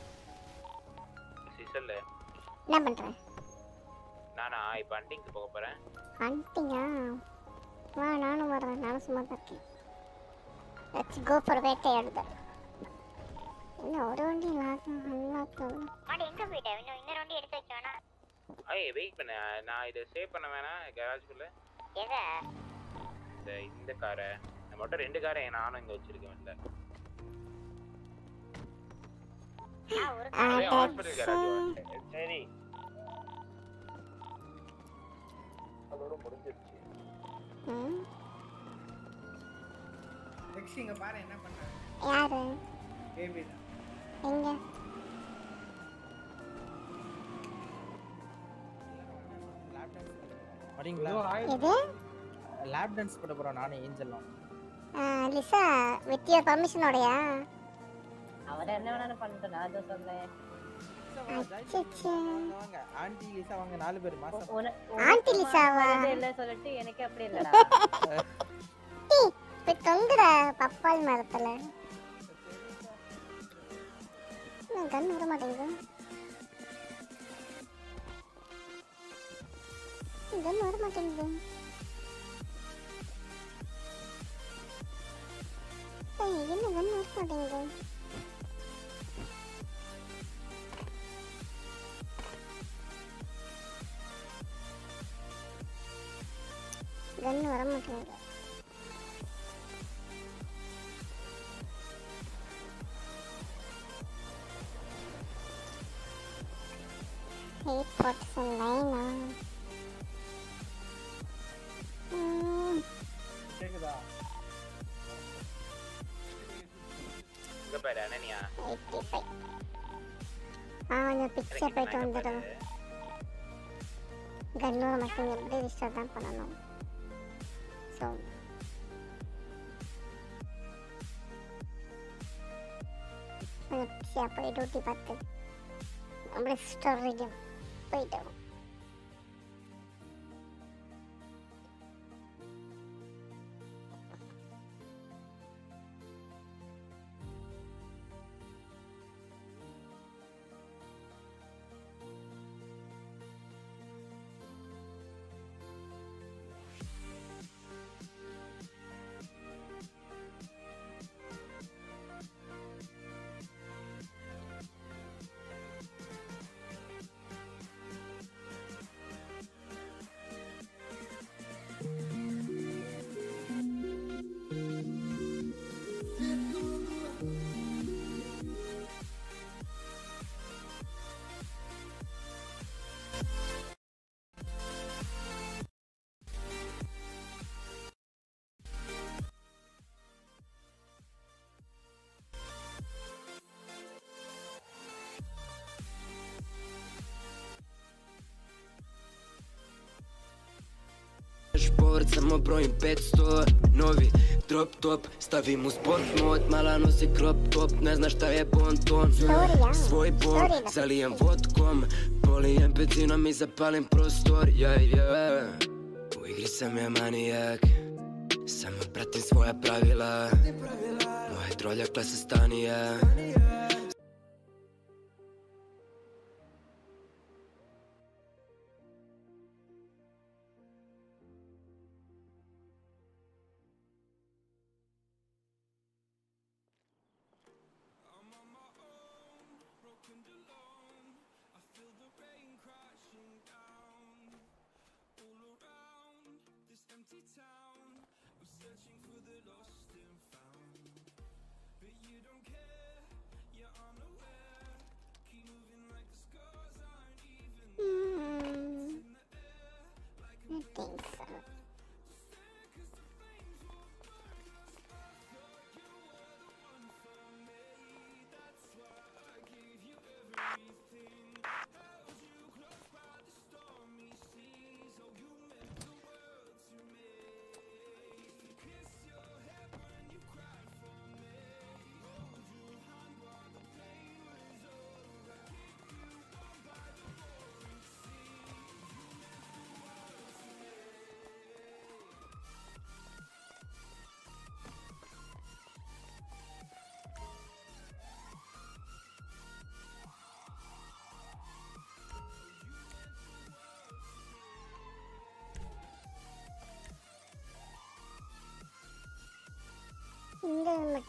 சிசல்ல என்ன பண்ற நானா இப்போ அண்டிங்க்கு போக போறேன் வந்துட்டீங்க வா நானும் வரேன் நானும் சும்மா தான் இருக்கேன் லெட்ஸ் கோ ஃபார் வேட்டையாடுதல் என்ன ஒரு வண்டி லாத்தம் அல்லாத்தம் மாடி எங்க போயிட்ட இன்னும் இன்னொரு வண்டி எடுத்து வைக்க வேணாம் ஐய் வெயிட் பண்ண நான் இதை சேவ் பண்ண வேணாம் கேரேஜ்குள்ள எத இந்த இந்த காரை நான் மட்டும் ரெண்டு காரை நானும் இங்க வச்சிருக்கேன் இல்ல அதே ஹாஸ்பிட்டல் கேரேஜ் சரி அதோட முடிஞ்சிருச்சு ம் ரெக்ஸ் இங்க பாரு என்ன பண்றாங்க யாரு பேபி தான் எங்க வரீங்களா எது லேப் டான்ஸ் போட போறோம் நானும் ஏஞ்சலும் ஆ, லிசா வித் யுவர் பர்மிஷனோடயா அவர் என்ன வேணாலும் பண்ணட்டும் நான் எதுவும் சொல்லேன் அச்சச்சே. வாங்க ஆண்டி லிசா வாங்க நாலு பேர் மாசம் உன- ஆண்டி உனக்கு லிசாவா? வரதே இல்ல சொல்லிட்டு எனக்கு அப்படி இல்லடா டேய், போய் தொங்குற பப்பாள் மரத்துல என்ன கண் வர மாட்டேங்குது கண் வர மாட்டேங்குது ஏய், என்ன கண் வர மாட்டேங்குது கண் வர மாட்டேங்குது எயிட் ஃபார்ட்டி செவன் லைனா கேக்குதா இங்க பாரு அனனியா எயிட்டி ஃபைவ் ஆ கொஞ்சம் பிக்சர் போயிட்டு வந்துடும் கன்னூரை மட்டும் எப்படி ரிஸ்டர் தான் பண்ணணும் ஸோ கொஞ்சம் பிக்சர் போய் டியூட்டி பார்த்து அப்படியே ஸ்டோர் வரைக்கும் போயிட்டோம் Šport, samo brojim 500 Novi drop top, stavim u sport mod Mala nosi crop top, ne zna šta je bon ton Svoj bol, zalijem vodkom Polijem benzinom i zapalim prostor yeah, yeah. U igri sam ja manijak Samo pratim svoja pravila Moje drolja klasa stanija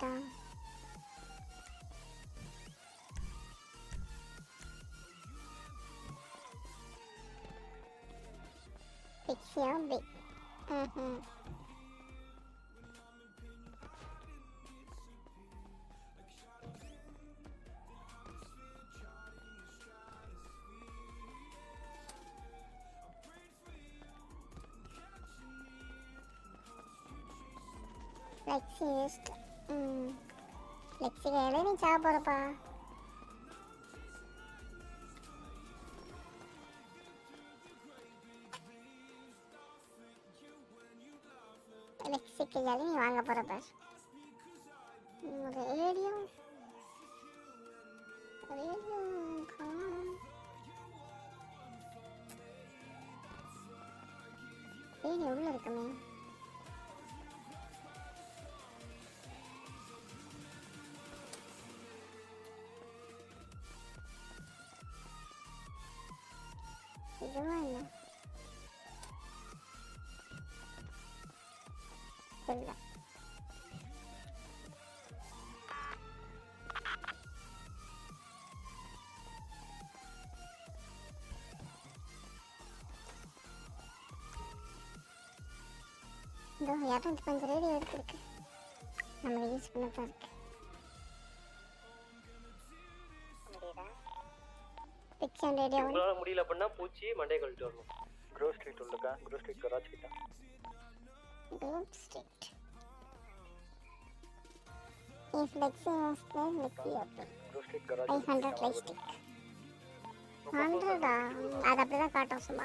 இருக்கா பிக்ஸியா பிக் ம் flexi waste ம் flexi வேலை நீ சாப்பிட போகிறப்பா ஃப்ளெக்ஸிக்கு வேலை நீ வாங்க போகிறப்ப ரேடியோ ரேடியோ காணும் ரேடியோ உள்ள இருக்குமே இதுவா என்ன இல்ல இதோ இரநூத்தி பஞ்சு ரேடியோ எடுத்துருக்கு நம்ம யூஸ் பண்ண தான் இருக்கு பிக்சர் ரேடியோ உங்களால முடியல அப்படின்னா பூச்சி மண்டையை கழட்டி வரணும் க்ரோ ஸ்ட்ரீட் உள்ளக்கா க்ரோ ஸ்ட்ரீட் கராஜ் கிட்ட Grove Street. If Lexi was there, Lexi open. Grove Street garage 500 light stick. 100 ஆ அது அப்படிதான் காட்டும் சும்மா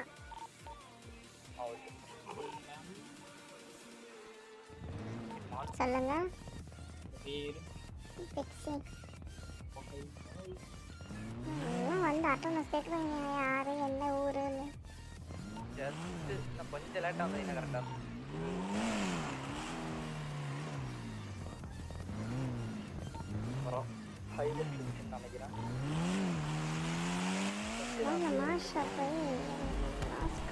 சொல்லுங்க பிக்ஸி எல்லாம் வந்து அட்டோனஸ் கேட்குறீங்க யாரு என்ன ஊருன்னு ஜஸ்ட் நான் கொஞ்சம் லேட்டாக வந்தேன் என்ன கரெக்டாக அப்புறம் ஹைவே நினைக்கிறேன் வாங்க மாஷா போய் மாஸ்க்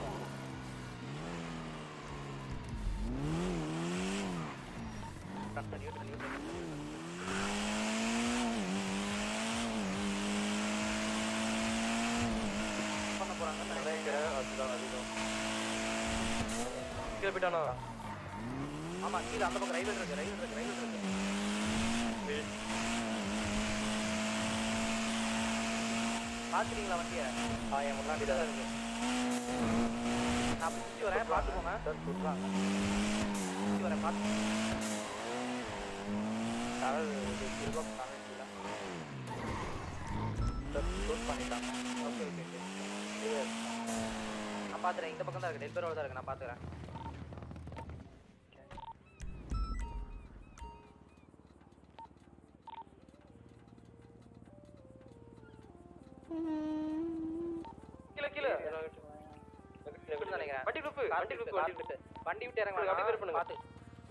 கரெக்டாக நியூட்ரல் நியூட்ரல் பண்ண போகிறாங்க நினைக்கிறேன் அதுதான் அதிகம் கீழே போயிட்டானா ஆமா கீழே அந்த பக்கம் ரயில்வே இருக்கு ரயில்வே இருக்கு ரயில்வே இருக்கு பாத்துறீங்களா வண்டியை ஆ என் முன்னாடி தான் இருக்கு நான் பிடிச்சி வரேன் பார்த்துக்கோங்க சார் சொல்கிறாங்க பிடிச்சி வரேன் பார்த்து டனல் இது சில்வர் டனல் இல்லை சார் ஷூட் பண்ணிட்டாங்க ஓகே ஓகே ஓகே நான் பார்த்துறேன் இந்த பக்கம் தான் இருக்கு டெல் பேரோட தான் இருக்கு நான் பார்த்துக்கிறேன் கீழே கீழே எப்படி நினைக்கிறேன் வண்டி லுப்பு வண்டி லுப்பு வண்டி விட்டு வண்டி விட்டு இறங்க அப்படியே பேர் பண்ணுங்க பார்த்து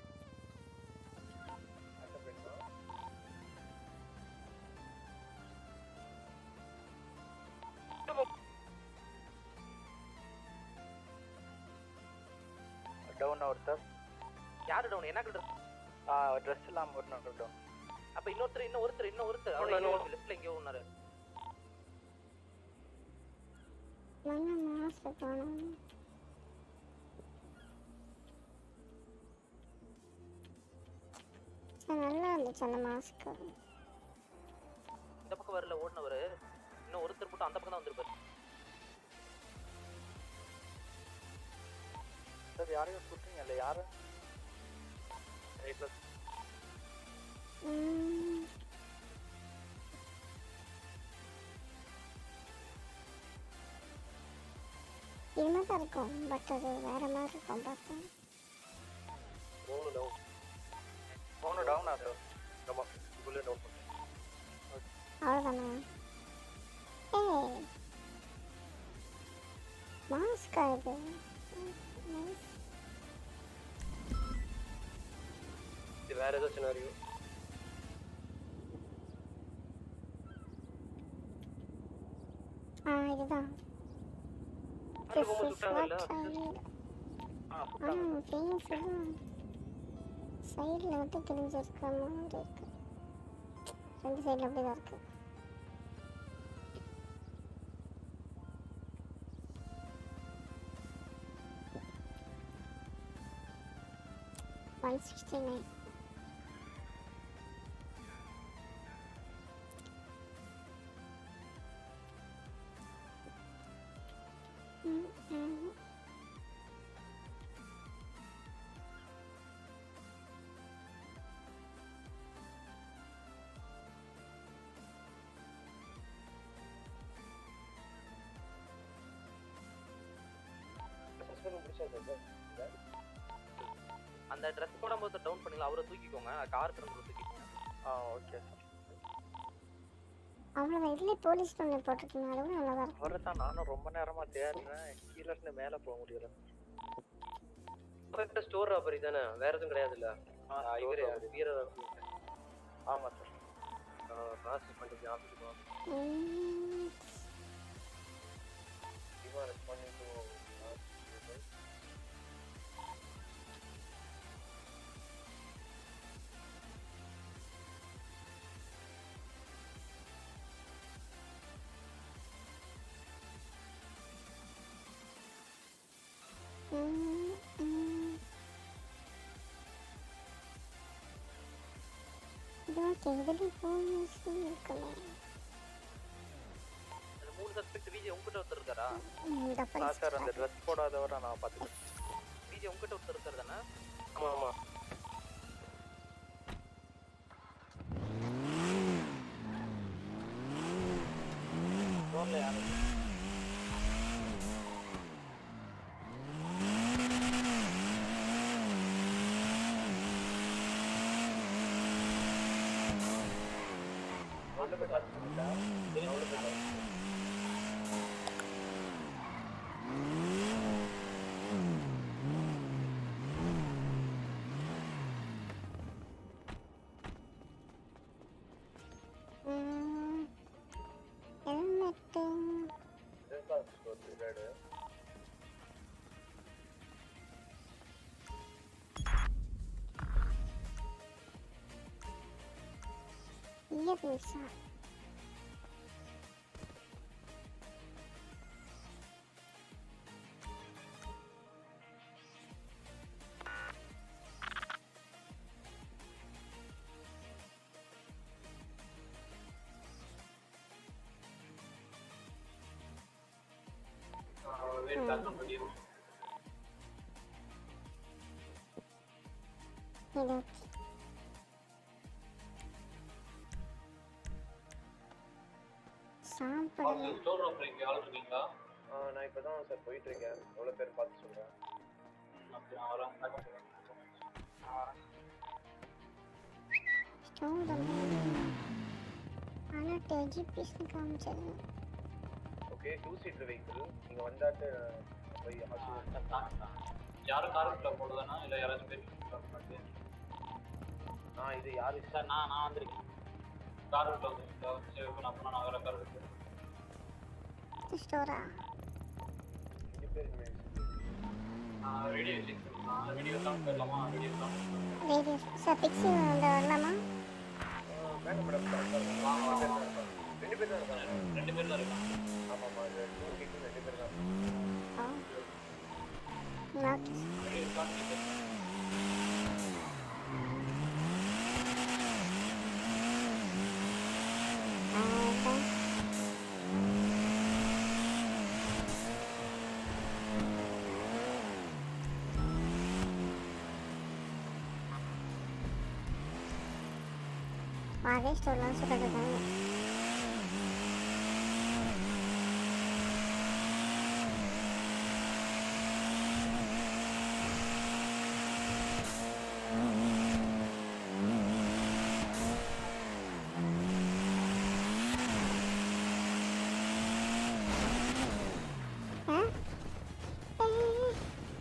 டவுன் ஒருத்தர் யாரு டவுன் என்ன கிட்ட ஆ ட்ரெஸ் இல்லாமல் ஒரு நம்பர் டவுன் அப்ப இன்னொருத்தர் இன்னும் ஒருத்தர் இன்னும் ஒருத்தர் இன்னும் அவன லெஃப்ட்ல எங்கேயோ ஒன்னாரு வாங்க மாஸ்க் போகணும் சரி, நல்லா இருந்துச்சு அந்த மாஸ்க் இந்த பக்கம் வரல ஓடினவரு இன்னும் ஒருத்தர் மட்டும் அந்த பக்கம் தான் வந்திருப்பாரு சார் யாரையும் சுட்டுறீங்க இல்லை யாரு ரைட்ல இது மாதிரி தான் இருக்கும் பட் அது வேற மாதிரி இருக்கும் பார்த்தா மூணு டவுன் மூணு டவுன் அது ஆமாம் உள்ளே டவுன் பண்ணேன் அவ்வளோதானா ஏய் மாஸ்கா இது Nice. இது வேற ஏதோ சினாரியோ ஆ இதுதான் அதுல This போகும்போது is சுட்டாங்கல்ல what I need. ஆ ஆ ஃபேமஸ் இதுதான் சைடில் மட்டும் கிழிஞ்சிருக்க மாதிரி இருக்கு ரெண்டு சைடில் அப்படி தான் இருக்கு ஒன் சிக்ஸ்டி நைன் அந்த ட்ரெஸ் போடும்போது டவுன் பண்ணல அவரை தூக்கிக்கோங்க கார் திறந்து தூக்கிக்கோங்க ஆ ஓகே அவ்வளோதான் இதுலேயே போலீஸ் ஒன்று போட்டிருக்கீங்க அதுவும் நல்லா தான் அவரை தான் நானும் ரொம்ப நேரமா தேடுறேன் கீழே இருந்து மேலே போக முடியல கரெக்டாக ஸ்டோர் ராபரி தானே வேற எதுவும் கிடையாது இல்ல இவர் யாரு வீரர் ஆமா சார் ப்ராசஸ் பண்ணிட்டு ஆஃபீஸுக்கு வாங்க ம், You are responding to uh, people. ம், ம். இது ஓகே இதுலேயே போலீஸ் இருக்கணும் அந்த மூணு சஸ்பெக்ட் விஜய் உங்ககிட்ட ஒருத்தர் இருக்காரா ம், இந்த ஆ police சார் அந்த ட்ரெஸ் போடாதவரை நான் பார்த்துக்கிறேன் விஜய் உங்ககிட்ட ஒருத்தர் இருக்காரு தானே ஆமா ஆமா ரோட்ல யாரும் ம், ஹெல்மெட்டு இயர்ரிங்ஸா இது ஓகே சாப்பிடுங்க ஸ்டோர் ராபரி இங்கே ஆள் இருக்கீங்களா நான் இப்போ தான் சார் போயிட்டு இருக்கேன் எவ்வளோ பேர் பார்த்து சொல்கிறேன் நான் வரேன் ஸ்டோர் ஆனால் டெஜிபிஸ்னு காமிச்சது ஓகே டூ சீட்டர் வெஹிக்கிள் நீங்கள் வந்தாட்டு போய் யாரும் காருக்குள்ள போடுதானா இல்லை யாராச்சும் பேர் ஆ இது யாரு சார் நான் நான் வந்திருக்கேன் காருக்குள்ள வந்து சரி இப்போ நான் நான் வேற கார் இருக்கு ஸ்டோரா ரெண்டு பேர் ரேடியோ ரேடியோ தான் போயிடலாமா ரேடியோ தான் ரேடியோ சார் பிக்ஸி வந்து வரலாமா வேண்டாம் மேடம் கரெக்டாக இருக்கும் ரெண்டு பேர் தான் இருக்காங்க ரெண்டு பேர் தான் இருக்காங்க ஆமாம் ஆமாம் அது டூ வெஹிக்கிள் ரெண்டு பேர் தான் ஆ ஓகே ரேடியோ தான் அதே ஸ்டோர்லாம் சொல்லிட்டு இருக்காங்க ஆ? ஏய், ஏய்,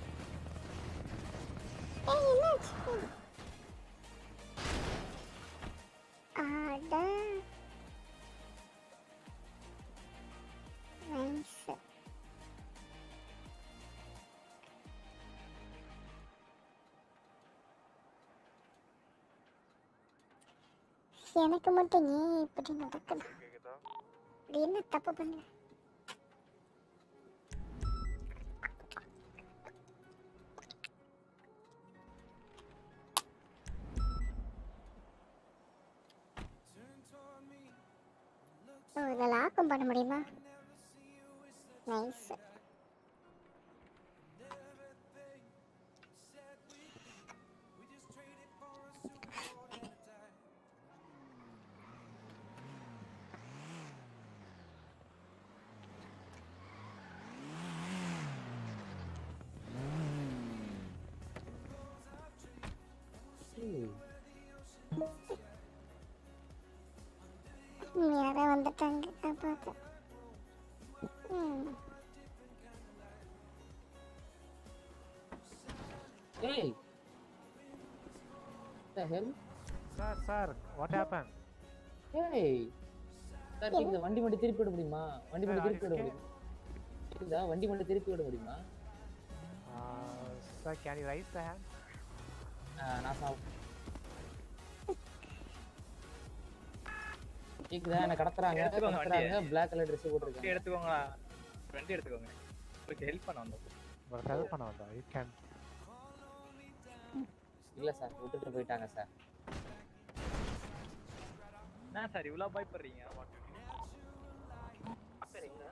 ஏய், என்னாச்சு? அட எனக்கு மட்டும் ஏன் இப்படி நடக்குது இப்படி என்ன தப்பு பண்ண ஓ இதில் லாக்கும் பண்ண முடியுமா நைஸ் யாரோ வந்துட்டாங்க நான் பார்த்தேன் ம் Hey! The hell? Sir sir what happen Hey! Sir இந்த வண்டி மட்டும் திருப்பி விட முடியுமா வண்டி மட்டும் Sir, திருப்பி விட are you முடியுமா கேக்குதா வண்டி மட்டும் திருப்பி விட முடியுமா sir can you raise the hand ஆ, நான் சாப் கேக்குதா என்ன கடத்துறாங்க எடுத்துக்கோங்க கடத்துறாங்க வண்டியை. பிளாக் கலர் ட்ரெஸ் போட்டுருக்காங்க எடுத்துக்கோங்க வண்டி எடுத்துக்கோங்க உங்களுக்கு ஹெல்ப் பண்ண வந்தோம் உங்களுக்கு ஹெல்ப் பண்ண வந்தா யூ கேன் இல்ல சார் விட்டுட்டு போயிட்டாங்க சார் என்ன சார் இவ்வளோ பயப்படுறீங்க சார் எங்க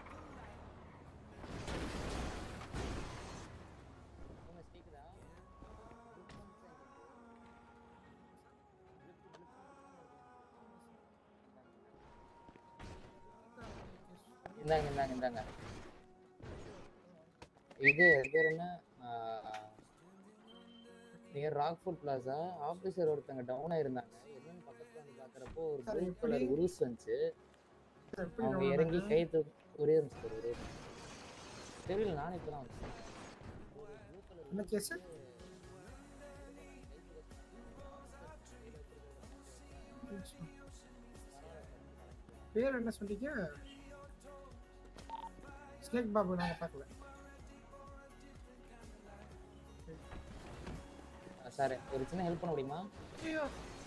இந்தாங்க இந்தாங்க இந்தாங்க இது அது பேர் என்ன நியர் ராக்ஃபுட் பிளாசா ஆஃபீஸர் ஒருத்தங்க டவுன் ஆயிருந்தாங்க என்னன்னு பக்கத்துல வந்து பாக்குறப்போ ஒரு சார், ப்ளூ எப்படி? கலர் உருஸ் வந்துச்சு சார், எப்படி அவங்க down இறங்கி ஆனாங்க? கை தூ ஒரே நிமிஷம் சார் ஒரே நிமிஷம். தெரியல நானே இப்பதான் வந்தேன் என்ன கேஸ் பேர் என்ன சொன்னீங்க ஸ்னேக் பாபு நாங்க பார்க்கல சார் ஒரு சின்ன ஹெல்ப் பண்ண முடியுமா ஐயோ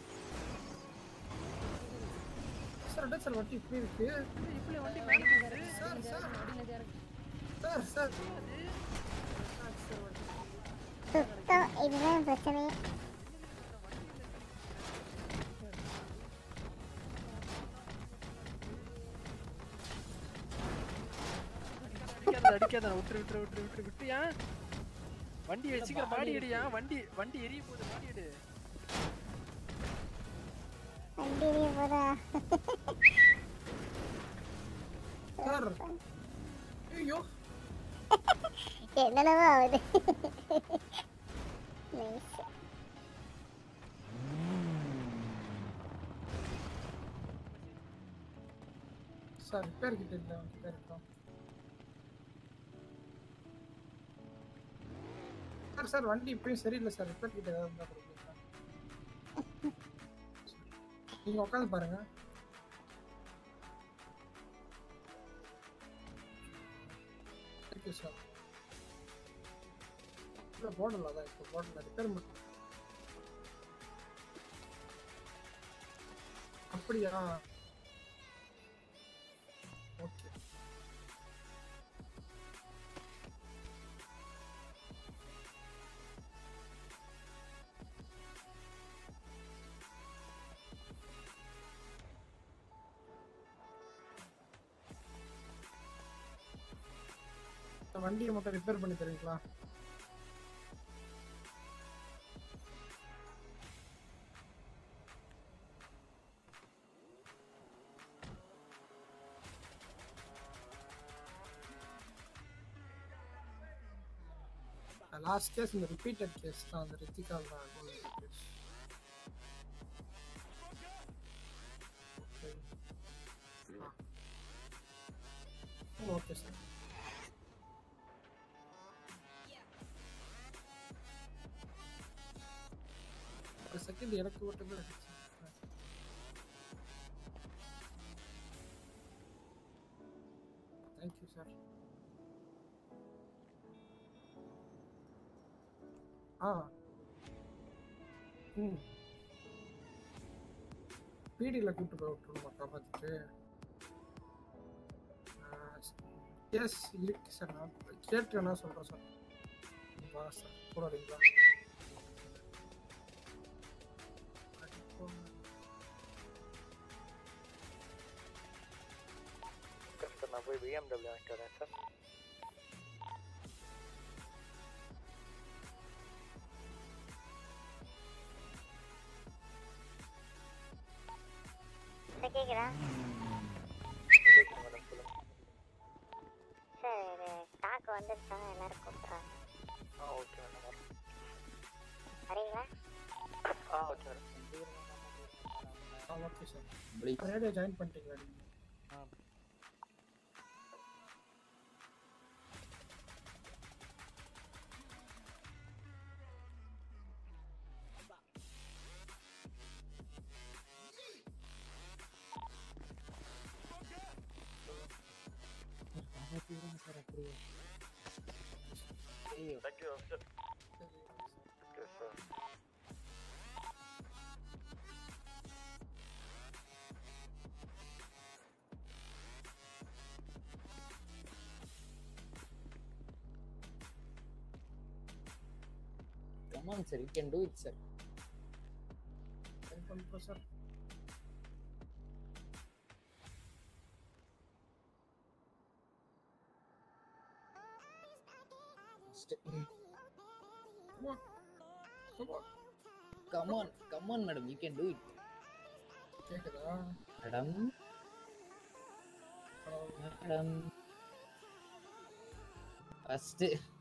சார் என்ன சார் வண்டி இப்படி இருக்கு இப்படி வண்டி சார் சார் சார் சார் சுத்தம் இதுதான் பிரச்சனையே அடிக்காத அடிக்காத விட்டுரு விட்டுரு விட்டுரு விட்டுரு விட்டுயா வண்டி எடு, சீக்கிரம் மாடி எடியா வண்டி வண்டி எரிய போகுது மாடி எடு வண்டி எரிய போதா சார் ஐயோ என்னென்னவோ ஆகுது நைஸ் சார் ரிப்பேர் கிட்ட இல்லை கிட்ட இருக்கோம் சார் சார் வண்டி இப்பயும் சரியில்லை சார் ரிப்பேர் கிட்ட ஏதாவது இருந்தால் கொடுங்க சார் நீங்கள் உட்காந்து பாருங்க தேங்க்யூ சார் இல்லை போடல அதான் இப்போ போடல ரிப்பேர் மட்டும் அப்படியா ஓகே இந்த வண்டியை மட்டும் ரிப்பேர் பண்ணி தருவீங்களா லாஸ்ட் கேஸ் இந்த ரிப்பீட்டட் கேஸ் தான் அந்த ரித்திகா கேஸ் ஓகே சார் ஒரு செகண்ட் எனக்கு மட்டும் தான் அடிச்சு தேங்க்யூ சார் ஆ ம் பிடியில் கூப்பிட்டு போய் விட்டுருமா காப்பாற்றிட்டு எஸ் இருக்கு சார் நான் கேட்டு வேணா சொல்கிறேன் சார் வாங்க சார் கூட வரீங்களா சார் நான் போய் பிஎம்டபிள்யூ வாங்கிட்டு வரேன் சார் சார் கேக்குதா மேடம் சொல்லுங்க சார் இது ஸ்டாக் வந்துருச்சாங்க எல்லாரும் கூப்பிட்றாங்க ஆ ஓகே மேடம் வரீங்களா ஆ ஓகே மேடம் ஆ ஓகே சார் ரேடியோ ஜாயின் பண்ணிட்டீங்களா நீங்கள் சார் அப்படியே thank you sir okay sir Come on, sir. You can do it, sir. Join பண்ணிட்டோம் sir Come on. Come on. Come on, come on, madam. You can do it. கேக்குதா Madam. Hello. Madam. First.